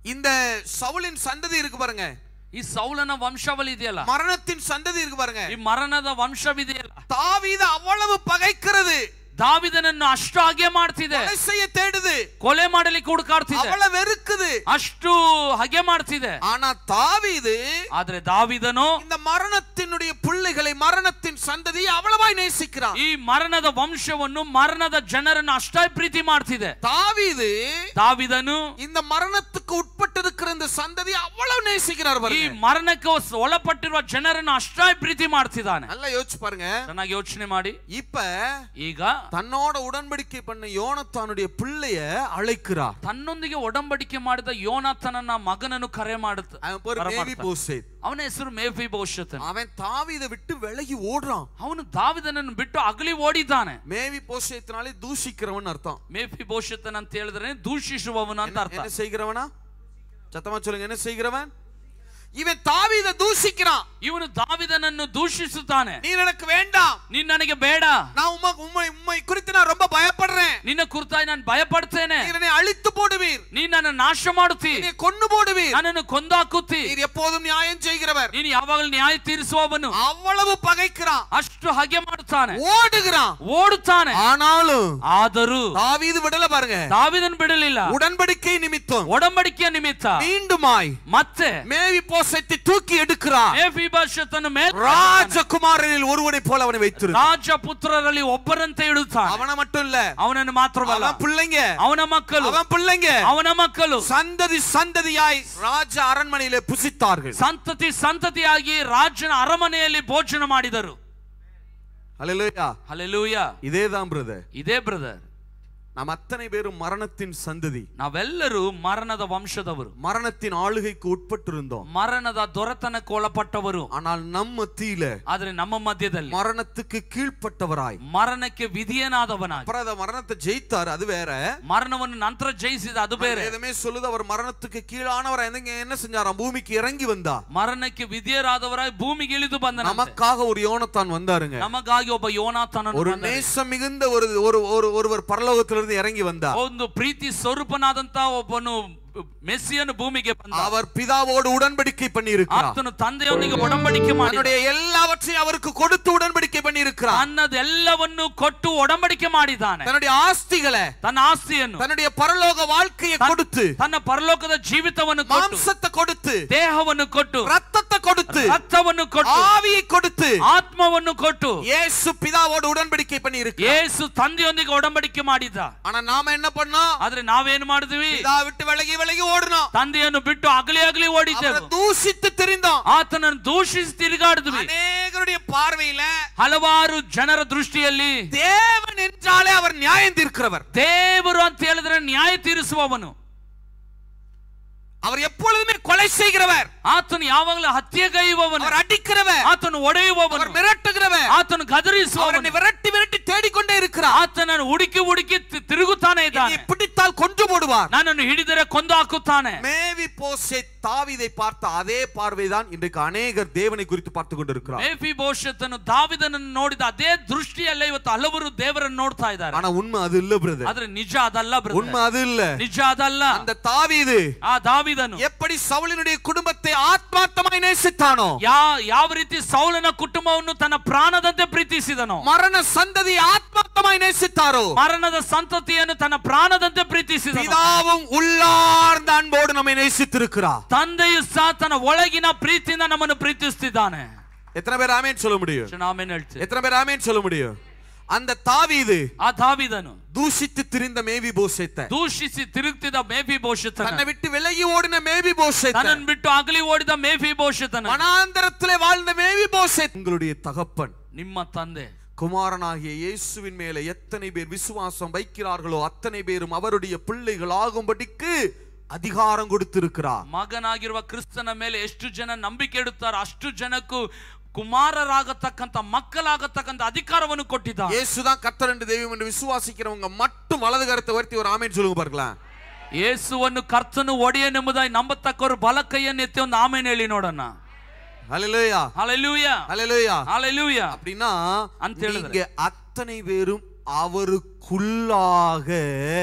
இந்த சவுலின் சந்ததி இருக்கு பாருங்க ಈ ಸೌಲನ ವಂಶವಳಿ ಇದೆಯಲ್ಲ மரணத்தின் சந்ததி இருக்கு பாருங்க ಈ ಮರಣದ ವಂಶವಿದೆಯಲ್ಲ தாவீது அவ்வளவு பகைக்கிறது ದಾವಿದನನ್ನು ಅಷ್ಟು ಹಾಗೆ ಮಾಡ್ತಿದೆ கொலை செய்ய தேடுது ಕೊಲೆ ಮಾಡಲಿಕ್ಕೆ ಹುಡುಕಾಡ್ತಿದೆ அவ்வளவு வெறுக்குது ಅಷ್ಟು ಹಗೆ ಮಾಡ್ತಿದೆ ஆனா தாவீது ಆದ್ರೆ ದಾವಿದನು இந்த மரணத்தினுடைய பிள்ளைகளை மரணத்தின் சந்ததியை அவ்வளவாய் நேசிக்கிறான் ಈ ಮರಣದ ವಂಶವನ್ನು ಮರಣದ ಜನರನ್ನು ಅಷ್ಟಾಗಿ ಪ್ರೀತಿ ಮಾಡ್ತಿದೆ தாவீது ದಾವಿದನು இந்த மரணத்துக்கு உட்பட்டிருக்கிற இந்த சந்ததி அவ்வளவு நேசிக்கிறார் ಈ பாருங்க ಮರಣಕ್ಕೆ ಒಸ್- ಒಳಪಟ್ಟಿರುವ ಜನರನ್ನು ಅಷ್ಟಾಗಿ ಪ್ರೀತಿ ಮಾಡ್ತಿದ್ದಾನೆ நல்லா யோசிச்சு பாருங்க ಚೆನ್ನಾಗಿ ಯೋಚನೆ ಮಾಡಿ இப்ப ಈಗ தன்னோட உடன்படிக்கை பண்ண யோனத்தானுடைய பிள்ளைய அழைக்கிறார் ತನ್ನೊಂದಿಗೆ ಒಡಂಬಡಿಕೆ ಮಾಡಿದ ಯೋನಾಥನನ್ನ ಮಗನನ್ನು ಕರೆ ಮಾಡುತ್ತ அவன் பேர் மேவி ಬರಮಾಡ್ತಾನೆ. போசேத் ಅವನ ಹೆಸರು ಮೇಫಿ ಭವಿಷ್ಯತನ அவன் தாவீதை விட்டு விலகி ஓடுறான் ಅವನು ದಾವಿದನನ್ನು ಬಿಟ್ಟು ಅಗಲಿ ಓಡಿದ್ದಾನೆ மேவி போசேத்தினாலே தூஷிக்கிறவன் அர்த்தம் ಮೇಫಿ ಭವಿಷ್ಯತನ ಅಂತ ಹೇಳಿದ್ರೆ ದೂಷಿಸುವವನು ಅಂತ என்ன- ಅರ್ಥ என்ன செய்கிறவனா சத்தமா சொல்லுங்க என்ன செய்கிறவன் இவன் தாவீதை தூஷிக்கிறான் ಇವನು ದಾವಿದನನ್ನು ದೂಷಿಸುತ್ತಾನೆ நீ எனக்கு வேண்டாம் ನೀನ್ ನನಗೆ ಬೇಡ நான் உம்மை உம்மை உம்மை குறித்து நான் ரொம்ப பயப்படுறேன் ನಿನ್ನ ಕುರಿತಾಗಿ ನಾನು ಭಯಪಡ್ತೇನೆ நீர் என்னை அழித்து போடுவீர் ನೀನ್ ನನ್ನ ನಾಶ ಮಾಡುತ್ತಿ என்னை கொன்னு போடுவீர் ನನ್ನನ್ನು ಕೊಂದಾಕುತ್ತಿ நீர் எப்போதும் நியாயம் செய்கிறவர் ನೀನು ಯಾವಾಗಲೂ ನ್ಯಾಯ ತೀರಿಸುವವನು அவ்வளவு பகைக்கிறான் ಅಷ್ಟು ಹಾಗೆ ಮಾಡುತ್ತಾನೆ ஓடுகிறான் ಓಡುತ್ತಾನೆ ஆனாலும் ಆದರೂ தாவீது விடல பாருங்க ದಾವಿದನ್ ಬಿಡಲಿಲ್ಲ உடன்படிக்கை நிமித்தம் ಒಡಂಬಡಿಕೆಯ ನಿಮಿತ್ತ மீண்டுமாய் ಮತ್ತೆ மேவி போசத்தை தூக்கி எடுக்கிறார் ಮೇಫಿಭಾಷತನ್ನು ಮೇಲೆ ராஜகுமாரனில் ஒருவனை போல அவனை வைத்திரு ರಾಜಪುತ್ರರಲ್ಲಿ ಒಬ್ಬರಂತೆ ಇಡುತ್ತಾನೆ அவனை மட்டும் இல்ல ಅವನನ್ನು ಮಾತ್ರವಲ್ಲ அவன் பிள்ளைங்க ಅವನ ಮಕ್ಕಳು அவன் பிள்ளைங்க ಅವನ ಮಕ್ಕಳು சந்ததி சந்ததியாய் ராஜ அரண்மனையிலே புசித்தார்கள் ಸಂತತಿ ಸಂತತಿಯಾಗಿ ರಾಜನ ಅರಮನೆಯಲ್ಲಿ ಭೋಜನ ಮಾಡಿದರು அல்லேலூயா ಅಲ್ಲೆಲೂಯ இதேதான் பிரதர் ಇದೇ ಬ್ರದರ್ நாம் அத்தனை பேரும் மரணத்தின் சந்ததி ನಾವೆಲ್ಲರೂ ಮರಣದ ವಂಶದವರು மரணத்தின் ஆளுகைக்கு உட்பட்டிருந்தோம் ಮರಣದ ದೊರೆತನಕ್ಕೆ ಒಳಪಟ್ಟವರು ஆனால் நம் மத்தியில ಆದ್ರೆ ನಮ್ಮ ಮಧ್ಯದಲ್ಲಿ மரணத்துக்கு கீழ்ப்பட்டவராய் ಮರಣಕ್ಕೆ ವಿಧಿಯನಾದವನಾಗಿ அப்புறம் அத மரணத்தை ஜெயித்தார் அது வேற ಮರಣವನ್ನು ನಂತರ ಜಯಿಸಿದ ಅದು ಬೇರೆ எதுவுமே சொல்லுது அவர் மரணத்துக்கு கீழானவர் என்னங்க என்ன செஞ்சாராம் பூமிக்கு இறங்கி வந்தா ಮರಣಕ್ಕೆ ವಿಧಿಯರಾದವರಾಗಿ ಭೂಮಿಗೆ ಇಳಿದು ಬಂದ நமக்காக ஒரு யோனத்தான் வந்தாருங்க ನಮಗಾಗಿ ಒಬ್ಬ ಯೋನಾಥನನ್ನು ஒரு ಬಂದನು. நேசம் மிகுந்த ஒரு ஒரு ஒரு ஒருவர் பரலோகத்திலிருந்து இறங்கி வந்தா ಒಂದು ಪ್ರೀತಿ ಸ್ವರೂಪನಾದಂತ ಒಬ್ಬನು ಮೆಸ್ಸಿಯನ್ನು ಭೂಮಿಗೆ ಬಂದ அவர் பிதாவோடு உடன்படிக்கை பண்ணி இருக்கிறார் ಆತನು ತಂದೆಯೊಂದಿಗೆ ಒಡಂಬಡಿಕೆ ಮಾಡಿ தன்னுடைய எல்லாவற்றையும் அவருக்கு கொடுத்து உடன்படிக்கை பண்ணி இருக்கிறார் ತನ್ನದೆಲ್ಲವನ್ನು ಕೊಟ್ಟು ಒಡಂಬಡಿಕೆ ಮಾಡಿದ್ದಾನೆ தன்னுடைய ஆஸ்திகளை ತನ್ನ ಆಸ್ತಿಯನ್ನು தன்னுடைய பரலோக வாழ்க்கையை கொடுத்து ತನ್ನ ಪರಲೋಕದ ಜೀವಿತವನ್ನು ಕೊಟ್ಟು மாம்சத்தை கொடுத்து ದೇಹವನ್ನು ಕೊಟ್ಟು ரத்தத்தை கொடுத்து ರಕ್ತವನ್ನು ಕೊಟ್ಟು ஆவியை கொடுத்து ಆತ್ಮವನ್ನು ಕೊಟ್ಟು இயேசு பிதாவோடு உடன்படிக்கை பண்ணி இருக்கிறார் ಯೇಸು ತಂದೆಯೊಂದಿಗೆ ಒಡಂಬಡಿಕೆ ಮಾಡಿದ್ದ ஆனா நாம என்ன பண்ணோம் ಆದ್ರೆ ನಾವೇನ್ ಮಾಡಿದ್ವಿ பிதா விட்டு விலகி விலகி ஓடணும் ತಂದೆಯನ್ನು ಬಿಟ್ಟು ಅಗಲಿ ಅಗಲಿ அவரை ಓಡಿದ್ದೆವು தூசித்து தெரிந்தோம் ಆತನನ್ನು ದೂಷಿಸಿ ತಿರುಗಾಡಿದ್ವಿ அநேகருடைய பார்வையில ಹಲವಾರು ಜನರ ದೃಷ್ಟಿಯಲ್ಲಿ தேவன் என்றாலே அவர் நியாயம் தீர்க்கிறவர் ದೇವರು ಅಂತ ಹೇಳಿದ್ರೆ ನ್ಯಾಯ ತೀರಿಸುವವನು அவர் எப்பொழுதுமே கொலை செய்கிறவர் ಆತನು ಯಾವಾಗಲೂ ಹತ್ಯೆಗೈಯುವವನು அவர் அடிக்கிறவர் ಆತನು ಒಡೆಯುವವನು அவர் மிரட்டுகிறவர் ಆತನು அவர் ಗದರಿಸುವವನು என்னை விரட்டி விரட்டி தேடிக்கொண்டே இருக்கிறார் ಆತನನ್ನು ಹುಡುಕಿ ಹುಡುಕಿ ತಿ- ತಿರುಗುತ್ತಾನೆ என்னை ಇದ್ದಾನೆ பிடித்தால் கொன்று போடுவார் ನನ್ನನ್ನು ಹಿಡಿದರೆ ಕೊಂದು ಹಾಕುತ್ತಾನೆ மேவி போசே தாவீதை பார்த்த அதே பார்வைதான் இன்றைக்கு அநேகர் தேவனை குறித்து பார்த்து கொண்டிருக்கிறார் ಮೇಫಿ ಭವಿಷ್ಯತನು ದಾವಿದನನ್ನು ನೋಡಿದ ಅದೇ ದೃಷ್ಟಿಯಲ್ಲೇ ಇವತ್ತು ಹಲವರು ದೇವರನ್ನು ನೋಡ್ತಾ ಇದ್ದಾರೆ ஆனா உண்மை அது இல்ல பிரதர் ಆದ್ರೆ ನಿಜ ಅದಲ್ಲ brother. உண்மை அது இல்ல ನಿಜ ಅದಲ್ಲ அந்த தாவீது ಆ ದಾವಿದನು எப்படி சவுலினுடைய குடும்பத்தை ஆத்மார்த்தமாய் நேசித்தானோ ಯಾ ಯಾವ ರೀತಿ ಸೌಲನ ಕುಟುಂಬವನ್ನು ತನ್ನ ಪ್ರಾಣದಂತೆ ಪ್ರೀತಿಸಿದನು மரண சந்ததி ஆத்மார்த்தமாய் நேசித்தாரோ ಮರಣದ ಸಂತತಿಯನ್ನು ತನ್ನ ಪ್ರಾಣದಂತೆ ಪ್ರೀತಿಸಿದನು பிதாவும் உள்ளார்ந்த அன்போடு நம்மை நேசித்திருக்கிறார் ತಂದೆಯು ಸಹ ತನ್ನ ಒಳಗಿನ ಪ್ರೀತಿಯಿಂದ ನಮ್ಮನ್ನು ಪ್ರೀತಿಸ್ತಿದ್ದಾನೆ எத்தனை பேர் ஆமேன் சொல்ல முடியும் ನಾವೇನ್ ಹೇಳ್ತೀವಿ எத்தனை பேர் ஆமேன் சொல்ல முடியும் அந்த தாவீது ಆ ದಾವಿದನು தூஷித்து திரிந்த மேவி போஷத்தை ದೂಷಿಸಿ ತಿರುಗ್ತಿದ್ದ ಮೇಫಿ ಭವಿಷ್ಯತನ தன்னை விட்டு விலகி ஓடின மேவி போஷத்தை ತನ್ನನ್ನು ಬಿಟ್ಟು ಅಗಲಿ ಓಡಿದ ಮೇಫಿ ಭವಿಷ್ಯತನ வனாந்தரத்திலே வாழ்ந்த மேவி போஷத் உங்களுடைய தகப்பன் ನಿಮ್ಮ ತಂದೆ குமாரனாகிய இயேசுவின் மேலே எத்தனை பேர் விசுவாசம் வைக்கிறார்களோ அத்தனை பேரும் அவருடைய பிள்ளைகள் ஆகும்படிக்கு அதிகாரம் கொடுத்திருக்கிறார் ಮಗನಾಗಿರುವ ಕ್ರಿಸ್ತನ ಮೇಲೆ ಎಷ್ಟು ಜನ ನಂಬಿಕೆ ಇಡುತ್ತಾರೋ ಅಷ್ಟು ಜನಕ್ಕೂ ಕುಮಾರರಾಗತಕ್ಕಂತ ಮಕ್ಕಳಾಗತಕ್ಕಂತ ಅಧಿಕಾರವನ್ನು ಕೊಟ್ಟಿದ್ದ இயேசுதான் கர்த்தர் என்று தெய்வம் என்று விசுவாசிக்கிறவங்க மட்டும் வலது கருத்தை வருத்தி ஒரு ஆமேன் சொல்லுங்க பாருங்களேன் ಯೇಸುವನ್ನು ಕರ್ತನು ಒಡೆಯನೆಂಬುದಾಗಿ ನಂಬತಕ್ಕವರು ಬಲ ಕೈಯನ್ನು ಎತ್ತಿ ಒಂದು ಆಮೇಲೆ ಹೇಳಿ ನೋಡೋಣ ஹalleluya ಹalleluya ஹalleluya ಹalleluya அப்படின்னா ಅಂತ ಹೇಳಿದ್ರೆ. நீங்க அத்தனை பேரும் அவருக்குள்ளாக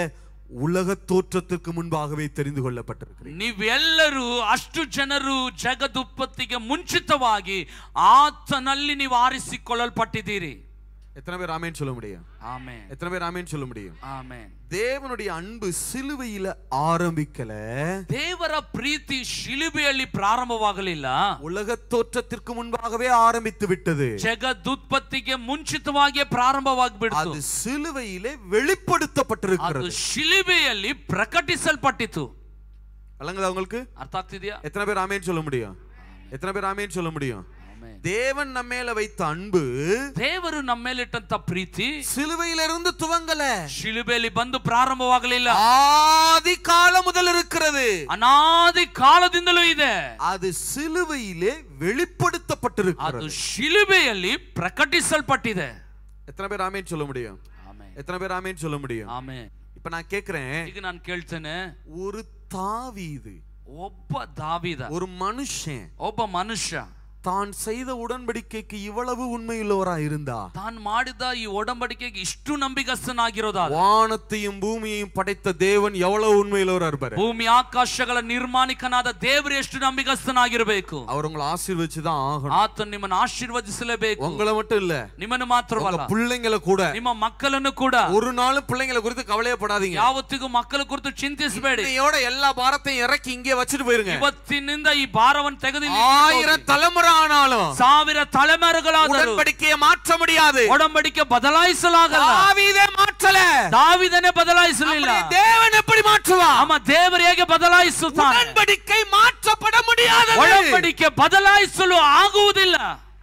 உலக தோற்றத்திற்கு முன்பாகவே தெரிந்து கொள்ளப்பட்டிருக்கிறேன் ನೀವೆಲ್ಲರೂ ಅಷ್ಟು ಜನರು ಜಗದುತ್ಪತ್ತಿಗೆ ಮುಂಚಿತವಾಗಿ ಆತನಲ್ಲಿ ನೀವು ಆರಿಸಿಕೊಳ್ಳಲ್ಪಟ್ಟಿದ್ದೀರಿ எத்தனை பேர் ஆமேன்னு சொல்ல முடியும் ಆಮೇನ್ எத்தனை பேர் ஆமேன்னு சொல்ல முடியும் ಆಮೇನ್ தேவனுடைய அன்பு சிலுவையில ஆரம்பிக்கல ದೇವರ ಪ್ರೀತಿ ಶಿಲುಬೆಯಲ್ಲಿ ಪ್ರಾರಂಭವಾಗಲಿಲ್ಲ உலக தோற்றத்திற்கு முன்பாகவே ஆரம்பித்து விட்டது ಜಗದುತ್ಪತ್ತಿಗೆ ಮುಂಚಿತವಾಗಿ ಪ್ರಾರಂಭವಾಗ್ಬಿಡ್ತು அது சிலுவையிலே வெளிப்படுத்தப்பட்டிருக்கிறது ಅದು ಶಿಲುಬೆಯಲ್ಲಿ ಪ್ರಕಟಿಸಲ್ಪಟ್ಟಿತು விளங்குதா உங்களுக்கு ಅರ್ಥ ಆಗ್ತಿದ್ಯಾ எத்தனை பேர் ஆமேன்னு சொல்ல முடியும் எத்தனை பேர் ஆமேன்னு சொல்ல முடியும் ಆಮೇನ್. தேவன் நம்ம மேல வைத்த அன்பு ದೇವರು ನಮ್ಮ ಮೇಲಿಟ್ಟಂತ ಪ್ರೀತಿ சிலுவையிலிருந்து துவங்கல ಶಿಲುಬೆಯಲ್ಲಿ ಬಂದು ಪ್ರಾರಂಭವಾಗಲಿಲ್ಲ ஆதி காலம் முதல் இருக்கிறது ಅನಾದಿ ಕಾಲದಿಂದಲೂ ಇದೆ அது சிலுவையிலே ಅದು வெளிப்படுத்தப்பட்டிருக்கிறது ಶಿಲುಬೆಯಲ್ಲಿ ಪ್ರಕಟಿಸಲ್ಪಟ್ಟಿದೆ எத்தனை பேர் ஆமேன்னு சொல்ல முடியும் ಆಮೇನ್. எத்தனை பேர் ஆமேன்னு சொல்ல முடியும் ಆಮೇನ್. இப்ப நான் கேக்குறேன் ಈಗ ನಾನು ಕೇಳ್ತೇನೆ ஒரு தாவீது ಒಬ್ಬ ದಾವಿದ ஒரு மனுஷன் ಒಬ್ಬ ಮನುಷ್ಯ தான் செய்த உடன்படிக்கைக்கு இவ்வளவு உண்மையுள்ளவரா இருந்தா ತಾನು ಮಾಡಿದ ಈ ಒಡಂಬಡಿಕೆಗೆ ಇಷ್ಟು ನಂಬಿಕಸ್ಥನಾಗಿರೋದಾದ வானத்தையும் பூமியையும் படைத்த தேவன் எவ்வளவு உண்மையுள்ளவரா இருப்பாரு ಭೂಮಿ ಆಕಾಶಗಳ ನಿರ್ಮಾಣಿಕನಾದ ದೇವರು ಎಷ್ಟು ನಂಬಿಕಸ್ಥನಾಗಿರಬೇಕು அவர் உங்களை ஆசீர்வச்சுதான் ஆகணும் ಆತ ನಿಮ್ಮನ್ನು ಆಶೀರ್ವದಿಸಲೇಬೇಕು உங்களை மட்டும் இல்ல ನಿಮ್ಮನ್ನು உங்க ಮಾತ್ರವಲ್ಲ பிள்ளைங்களை கூட ನಿಮ್ಮ ಮಕ್ಕಳನ್ನು ಕೂಡ ஒரு நாளும் பிள்ளைங்களை குறித்து கவலையப்படாதீங்க ಯಾವತ್ತಿಗೂ ಮಕ್ಕಳ ಕುರಿತು ಚಿಂತಿಸಬೇಡಿ இன்னையோட எல்லா பாரத்தையும் இறக்கி இங்கே வச்சுட்டு போயிருங்க ಇವತ್ತಿನಿಂದ ಈ ಭಾರವನ್ನು ತೆಗೆದು ಇಲ್ಲಿ ஆயிரம் தலைமுறை ஆனாலும் ಸಾವಿರ ತಲೆಮಾರುಗಳಾದರೂ உடன்படிக்கையை மாற்ற முடியாது ಒಡಂಬಡಿಕೆ ಬದಲಾಯಿಸಲಾಗಲ್ಲ தாவீதே மாற்றல ದಾವಿದನೇ ಬದಲಾಯಿಸಲಿಲ್ಲ அப்படி தேவன் எப்படி மாற்றுவா ಅಮ್ಮ ದೇವರು ಹೇಗೆ ಬದಲಾಯಿಸುತ್ತಾನೆ உடன்படிக்கை மாற்றப்பட முடியாது ಒಡಂಬಡಿಕೆ ಬದಲಾಯಿಸಲು ಆಗುವುದಿಲ್ಲ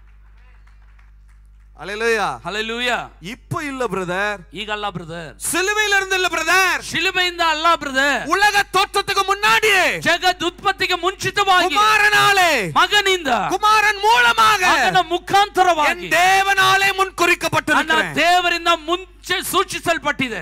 அலையிலயா ಹalleluya இப்ப இல்ல பிரதர் ಈಗಲ್ಲ ಬ್ರದರ್ சிலுவையில இருந்து இல்ல பிரதர் ಶಿಲುಬೆಯಿಂದ ಅಲ್ಲ ಬ್ರದರ್ உலக தோற்றத்துக்கு முன்னாடியே ಜಗದ್ ಉತ್ಪತ್ತಿಗೆ ಮುಂಚಿತವಾಗಿ குமாரனாலே ಮಗನಿಂದ குமாரன் மூலமாக ಮಗನ என் ಮುಖಾಂತರವಾಗಿ தேவனாலே முன் ನನ್ನ குறிக்கப்பட்டிருக்கிறேன் ದೇವರಿಂದ ಮುಂಚೆ ಸೂಚಿಸಲ್ಪಟ್ಟಿದೆ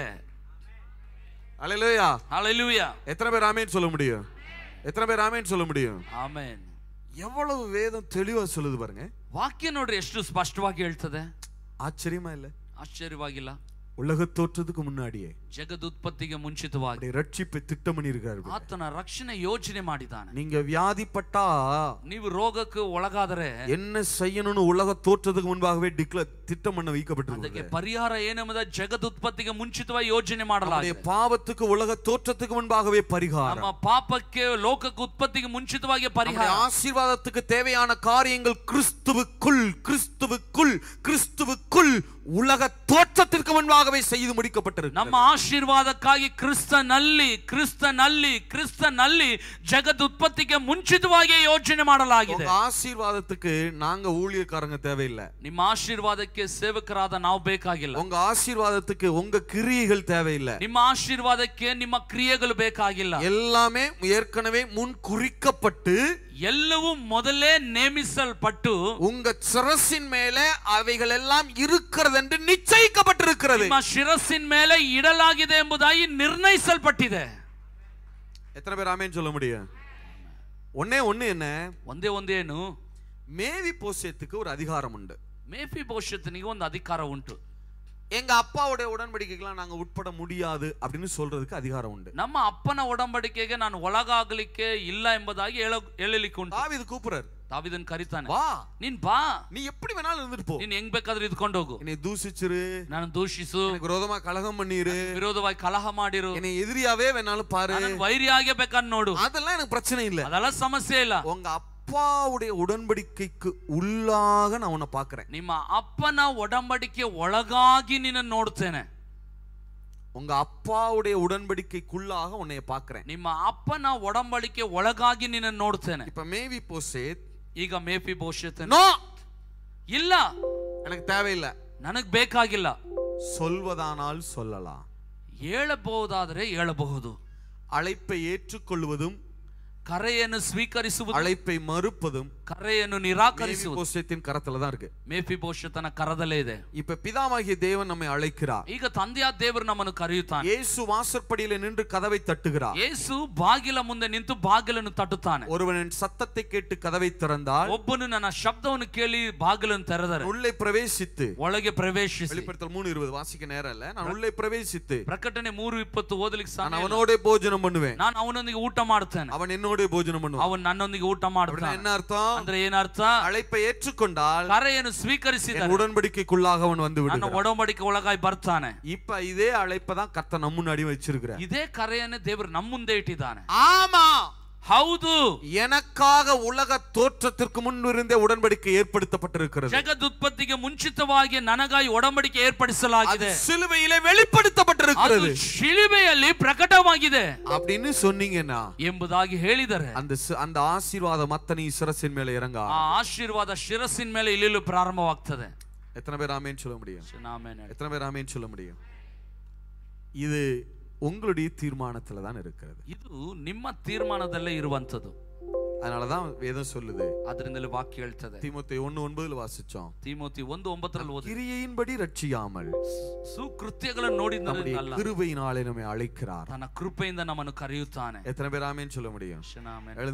அலையிலயா ಹalleluya எத்தனை பேர் ஆமேன்னு சொல்ல முடியும் எத்தனை பேர் ஆமேன்னு சொல்ல முடியும் ಆಮೆನ್ எவ்வளவு வேதம் தெளிவா சொல்லுது பாருங்க ವಾಕ್ಯ ನೋಡ್ರಿ ಎಷ್ಟು ಸ್ಪಷ್ಟವಾಗಿ ಹೇಳ್ತದೆ ஆச்சரியமா இல்ல ಆಶ್ಚರ್ಯವಾಗಿಲ್ಲ உலக தோற்றத்துக்கு முன்னாடியே ಜಗದುತ್ಪತ್ತಿಗೆ ಮುಂಚಿತವಾಗಿ அப்படி ரட்சிப்பை திட்டம் பண்ணியிருக்காரு ಆತನ ರಕ್ಷಣೆ ಯೋಚನೆ ಮಾಡಿದ್ದಾನೆ நீங்க வியாதிப்பட்டா ನೀವು ರೋಗಕ್ಕೆ ಒಳಗಾದರೆ என்ன செய்யணும்னு உலக தோற்றத்துக்கு முன்பாகவே டிக்ளேர் திட்டம் பண்ண ಅದಕ್ಕೆ வைக்கப்பட்டிருக்கு ಪರಿಹಾರ ಏನೆಂಬುದ ಜಗದುತ್ಪತ್ತಿಗೆ ಮುಂಚಿತವಾಗಿ ಯೋಚನೆ நம்முடைய ಮಾಡಲಾಗಿದೆ பாவத்துக்கு உலக தோற்றத்துக்கு முன்பாகவே பரிகாரம் ನಮ್ಮ ಪಾಪಕ್ಕೆ ಲೋಕಕ್ಕೆ ಉತ್ಪತ್ತಿಗೆ ಮುಂಚಿತವಾಗಿ நம்முடைய ಪರಿಹಾರ ஆசீர்வாதத்துக்கு தேவையான காரியங்கள் கிறிஸ்துவுக்குள் கிறிஸ்துவுக்குள் கிறிஸ்துவுக்குள் உலக தோற்றத்திற்கு முன்பாகவே செய்து முடிக்கப்பட்டிருக்கு ನಮ್ಮ ಆಶೀರ್ವಾದಕ್ಕಾಗಿ ಕ್ರಿಸ್ತನಲ್ಲಿ ಕ್ರಿಸ್ತನಲ್ಲಿ ಕ್ರಿಸ್ತನಲ್ಲಿ ಜಗತ್ ಉತ್ಪತ್ತಿಗೆ ಮುಂಚಿತವಾಗಿ ಯೋಚನೆ ಮಾಡಲಾಗಿದೆ உங்க ஆசீர்வாதத்துக்கு நாங்க ஊழியக்காரங்க தேவையில்லை ನಿಮ್ಮ ಆಶೀರ್ವಾದಕ್ಕೆ ಸೇವಕರಾದ ನಾವು ಬೇಕಾಗಿಲ್ಲ உங்க ஆசீர்வாதத்துக்கு உங்க கிரியைகள் தேவையில்லை ನಿಮ್ಮ ಆಶೀರ್ವಾದಕ್ಕೆ ನಿಮ್ಮ ಕ್ರಿಯೆಗಳು ಬೇಕಾಗಿಲ್ಲ எல்லாமே ஏற்கனவே முன் குறிக்கப்பட்டு ಎಲ್ಲವೂ ಮೊದಲೇ ನೇಮಿಸಲ್ಪಟ್ಟು உங்க சிரசின் மேல அவைகள் எல்லாம் இருக்கிறது என்று நிச்சயிக்கப்பட்டிருக்கிறது ನಿಮ್ಮ ಶಿರಸ್ಸಿನ ಮೇಲೆ ಇಡಲಾಗಿದೆ ಎಂಬುದಾಗಿ ನಿರ್ಣಯಿಸಲ್ಪಟ್ಟಿದೆ எத்தனை பேர் ஆமேன்னு சொல்ல முடியும் ஒண்ணே ஒண்ணு என்ன ಒಂದೇ ಒಂದೇನು மேவி போசியத்துக்கு ஒரு அதிகாரம் உண்டு ಮೇಫಿ ಭವಿಷ್ಯತನಿಗೆ ಒಂದು ಅಧಿಕಾರ ಉಂಟು எங்க அப்பாவுடைய உடன்படிக்கைக்கெல்லாம் நாங்க உட்பட முடியாது அப்படின்னு சொல்றதுக்கு அதிகாரம் உண்டு ನಮ್ಮ ಅಪ್ಪನ ಒಡಂಬಡಿಕೆಗೆ ನಾನು ಒಳಗಾಗಲಿಕ್ಕೆ ಇಲ್ಲ ಎಂಬುದಾಗಿ ಹೇಳ ಹೇಳಲಿಕ್ಕೆ ಉಂಟು தாவீது கூப்பிடுறாரு ತಾವಿದನ್ ಕರಿತಾನೆ வா ನೀನ್ ಬಾ நீ எப்படி வேணாலும் இருந்துட்டு போ ನೀನ್ ಹೆಂಗ್ ಬೇಕಾದ್ರೂ ಇದ್ಕೊಂಡು ಹೋಗು என்னை தூசிச்சிரு ನಾನು ದೂಷಿಸು எனக்கு விரோதமா கலகம் பண்ணிரு ವಿರೋಧವಾಗಿ ಕಲಹ ಮಾಡಿರು என்னை எதிரியாவே வேணாலும் பாரு ನಾನು ವೈರಿಯಾಗೆ ಬೇಕಾದ್ ನೋಡು அதெல்லாம் எனக்கு பிரச்சனை இல்ல ಅದೆಲ್ಲ ಸಮಸ್ಯೆ ಇಲ್ಲ உங்க அப்பாவுடைய உடன்படிக்கைக்கு உள்ளாக நான் உன்னை பாக்குறேன் ನಿಮ್ಮ ಅಪ್ಪನ ಒಡಂಬಡಿಕೆ ಒಳಗಾಗಿ ನಿನ್ನ ನೋಡ್ತೇನೆ உங்க அப்பாவுடைய உடன்படிக்கைக்குள்ளாக உன்னைய பாக்குறேன் ನಿಮ್ಮ ಅಪ್ಪನ ಒಡಂಬಡಿಕೆ ಒಳಗಾಗಿ ನಿನ್ನ ನೋಡ್ತೇನೆ இப்ப மேவி போசேத் ಈಗ ಮೇಫಿ ಭವಿಷ್ಯತ நோ ಇಲ್ಲ எனக்கு தேவையில்லை ನನಗ್ ಬೇಕಾಗಿಲ್ಲ சொல்வதானால் சொல்லலாம் ಹೇಳಬಹುದಾದರೆ ಹೇಳಬಹುದು அழைப்பை ஏற்றுக்கொள்வதும் ಕರೆಯನ್ನು ಸ್ವೀಕರಿಸುವುದು அழைப்பை மறுப்பதும் ಕರೆಯನ್ನು ನಿರಾಕರಿಸುವುದು போஸ்டத்தின் கரத்துல தான் இருக்கு ಮೇಫಿ ಭವಿಷ್ಯತನ ಕರದಲ್ಲೇ ಇದೆ இப்ப பிதாவாகிய தேவன் நம்மை அழைக்கிறார் ಈಗ ತಂದೆಯಾದ ದೇವರು ನಮ್ಮನ್ನು ಕರೆಯುತ್ತಾನೆ இயேசு வாசற்படியில நின்று கதவை தட்டுகிறார் ಯೇಸು ಬಾಗಿಲ ಮುಂದೆ ನಿಂತು ಬಾಗಿಲನ್ನು ತಟ್ಟುತ್ತಾನೆ ஒருவனின் சத்தத்தை கேட்டு கதவை திறந்தால் ಒಬ್ಬನು ನನ್ನ ಶಬ್ದವನ್ನು ಕೇಳಿ ಬಾಗಿಲನ್ನು ತೆರೆದರೆ உள்ளே பிரவேசித்து ಒಳಗೆ ಪ್ರವೇಶಿಸಿ வெளிப்படுத்தல் மூணு இருபது வாசிக்க நேரம் இல்ல நான் உள்ளே பிரவேசித்து ಪ್ರಕಟಣೆ ಮೂರು ಇಪ್ಪತ್ತು ಓದಲಿಕ್ಕೆ நான் ಸಮಯ ಇಲ್ಲ. அவனோட போஜனம் பண்ணுவேன் ನಾನು ಅವನೊಂದಿಗೆ ಊಟ ಮಾಡ್ತೇನೆ அவன் என்னோட போஜனம் பண்ணுவான் ಅವನು ನನ್ನೊಂದಿಗೆ ಊಟ அப்படின்னா ಮಾಡ್ತಾನೆ என்ன அர்த்தம் ಅಂದ್ರೆ ಏನರ್ಥ அழைப்பை ஏற்றுக்கொண்டால் ಕರೆಯನ್ನು என் ಸ್ವೀಕರಿಸಿದರೆ உடன்படிக்கைக்குள்ளாக அவன் வந்து ನನ್ನ விடுகிறான் ಒಡಂಬಡಿಕೆ ಒಳಗಾಗಿ ಬರ್ತಾನೆ இப்ப இதே அழைப்பை தான் கர்த்தர் நம்ம முன்னாடி வச்சிருக்கிறார் ಇದೇ ಕರೆಯನ್ನೇ ದೇವರು ನಮ್ಮ ಮುಂದೆ ಇಟ್ಟಿದ್ದಾನೆ ஆமா ಹೌದು எனக்காக உலக தோற்றத்திற்கு முன் இருந்தே உடன்படிக்கை ஏற்படுத்தப்பட்டிருக்கிறது ಜಗದುತ್ಪತ್ತಿಗೆ ಮುಂಚಿತವಾಗಿ ನನಗಾಗಿ ಒಡಂಬಡಿಕೆ அது ಏರ್ಪಡಿಸಲಾಗಿದೆ சிலுவையிலே ಅದು வெளிப்படுத்தப்பட்டிருக்கிறது ಶಿಲುಬೆಯಲ್ಲಿ ಪ್ರಕಟವಾಗಿದೆ அப்படின்னு சொன்னீங்கன்னா ಎಂಬುದಾಗಿ ಹೇಳಿದರೆ அந்த சி- அந்த ஆசீர்வாதம் அத்தனை சிரசின் மேல இறங்க ಆ ಆಶೀರ್ವಾದ ಶಿರಸ್ಸಿನ ಮೇಲೆ ಇಳಿಲು ಪ್ರಾರಂಭವಾಗ್ತದೆ எத்தனை பேர் ஆமேன்னு சொல்ல முடியும் ಆಮೇನ್ ಹೇಳಿ. எத்தனை பேர் ஆமேன்னு சொல்ல முடியும் இது உங்களுடைய தீர்மானத்துல தான் இருக்கிறது ಇದು ನಿಮ್ಮ ತೀರ್ಮಾನದಲ್ಲೇ ಇರುವಂತದ್ದು அதனாலதான் வேதம் சொல்லுது ಅದರಿಂದಲೇ ವಾಕ್ಯ ಹೇಳ್ತದೆ தீமோத்தேயு ஒண்ணு ஒன்பதுல வாசிச்சோம் ತಿಮೋತಿ ಒಂದು ಒಂಬತ್ತರಲ್ಲಿ ಓದಿ கிரியையின்படி ரட்சியாமல் ಸುಕೃತ್ಯಗಳನ್ನು ನೋಡಿದರೆ நம்முடைய ಅಲ್ಲ கிருபையினாலே நம்மை அழைக்கிறார் ತನ್ನ ಕೃಪೆಯಿಂದ ನಮ್ಮನ್ನು ಕರೆಯುತ್ತಾನೆ எத்தனை பேர் ஆமேன்னு சொல்ல முடியும் ಆಮೆನ್.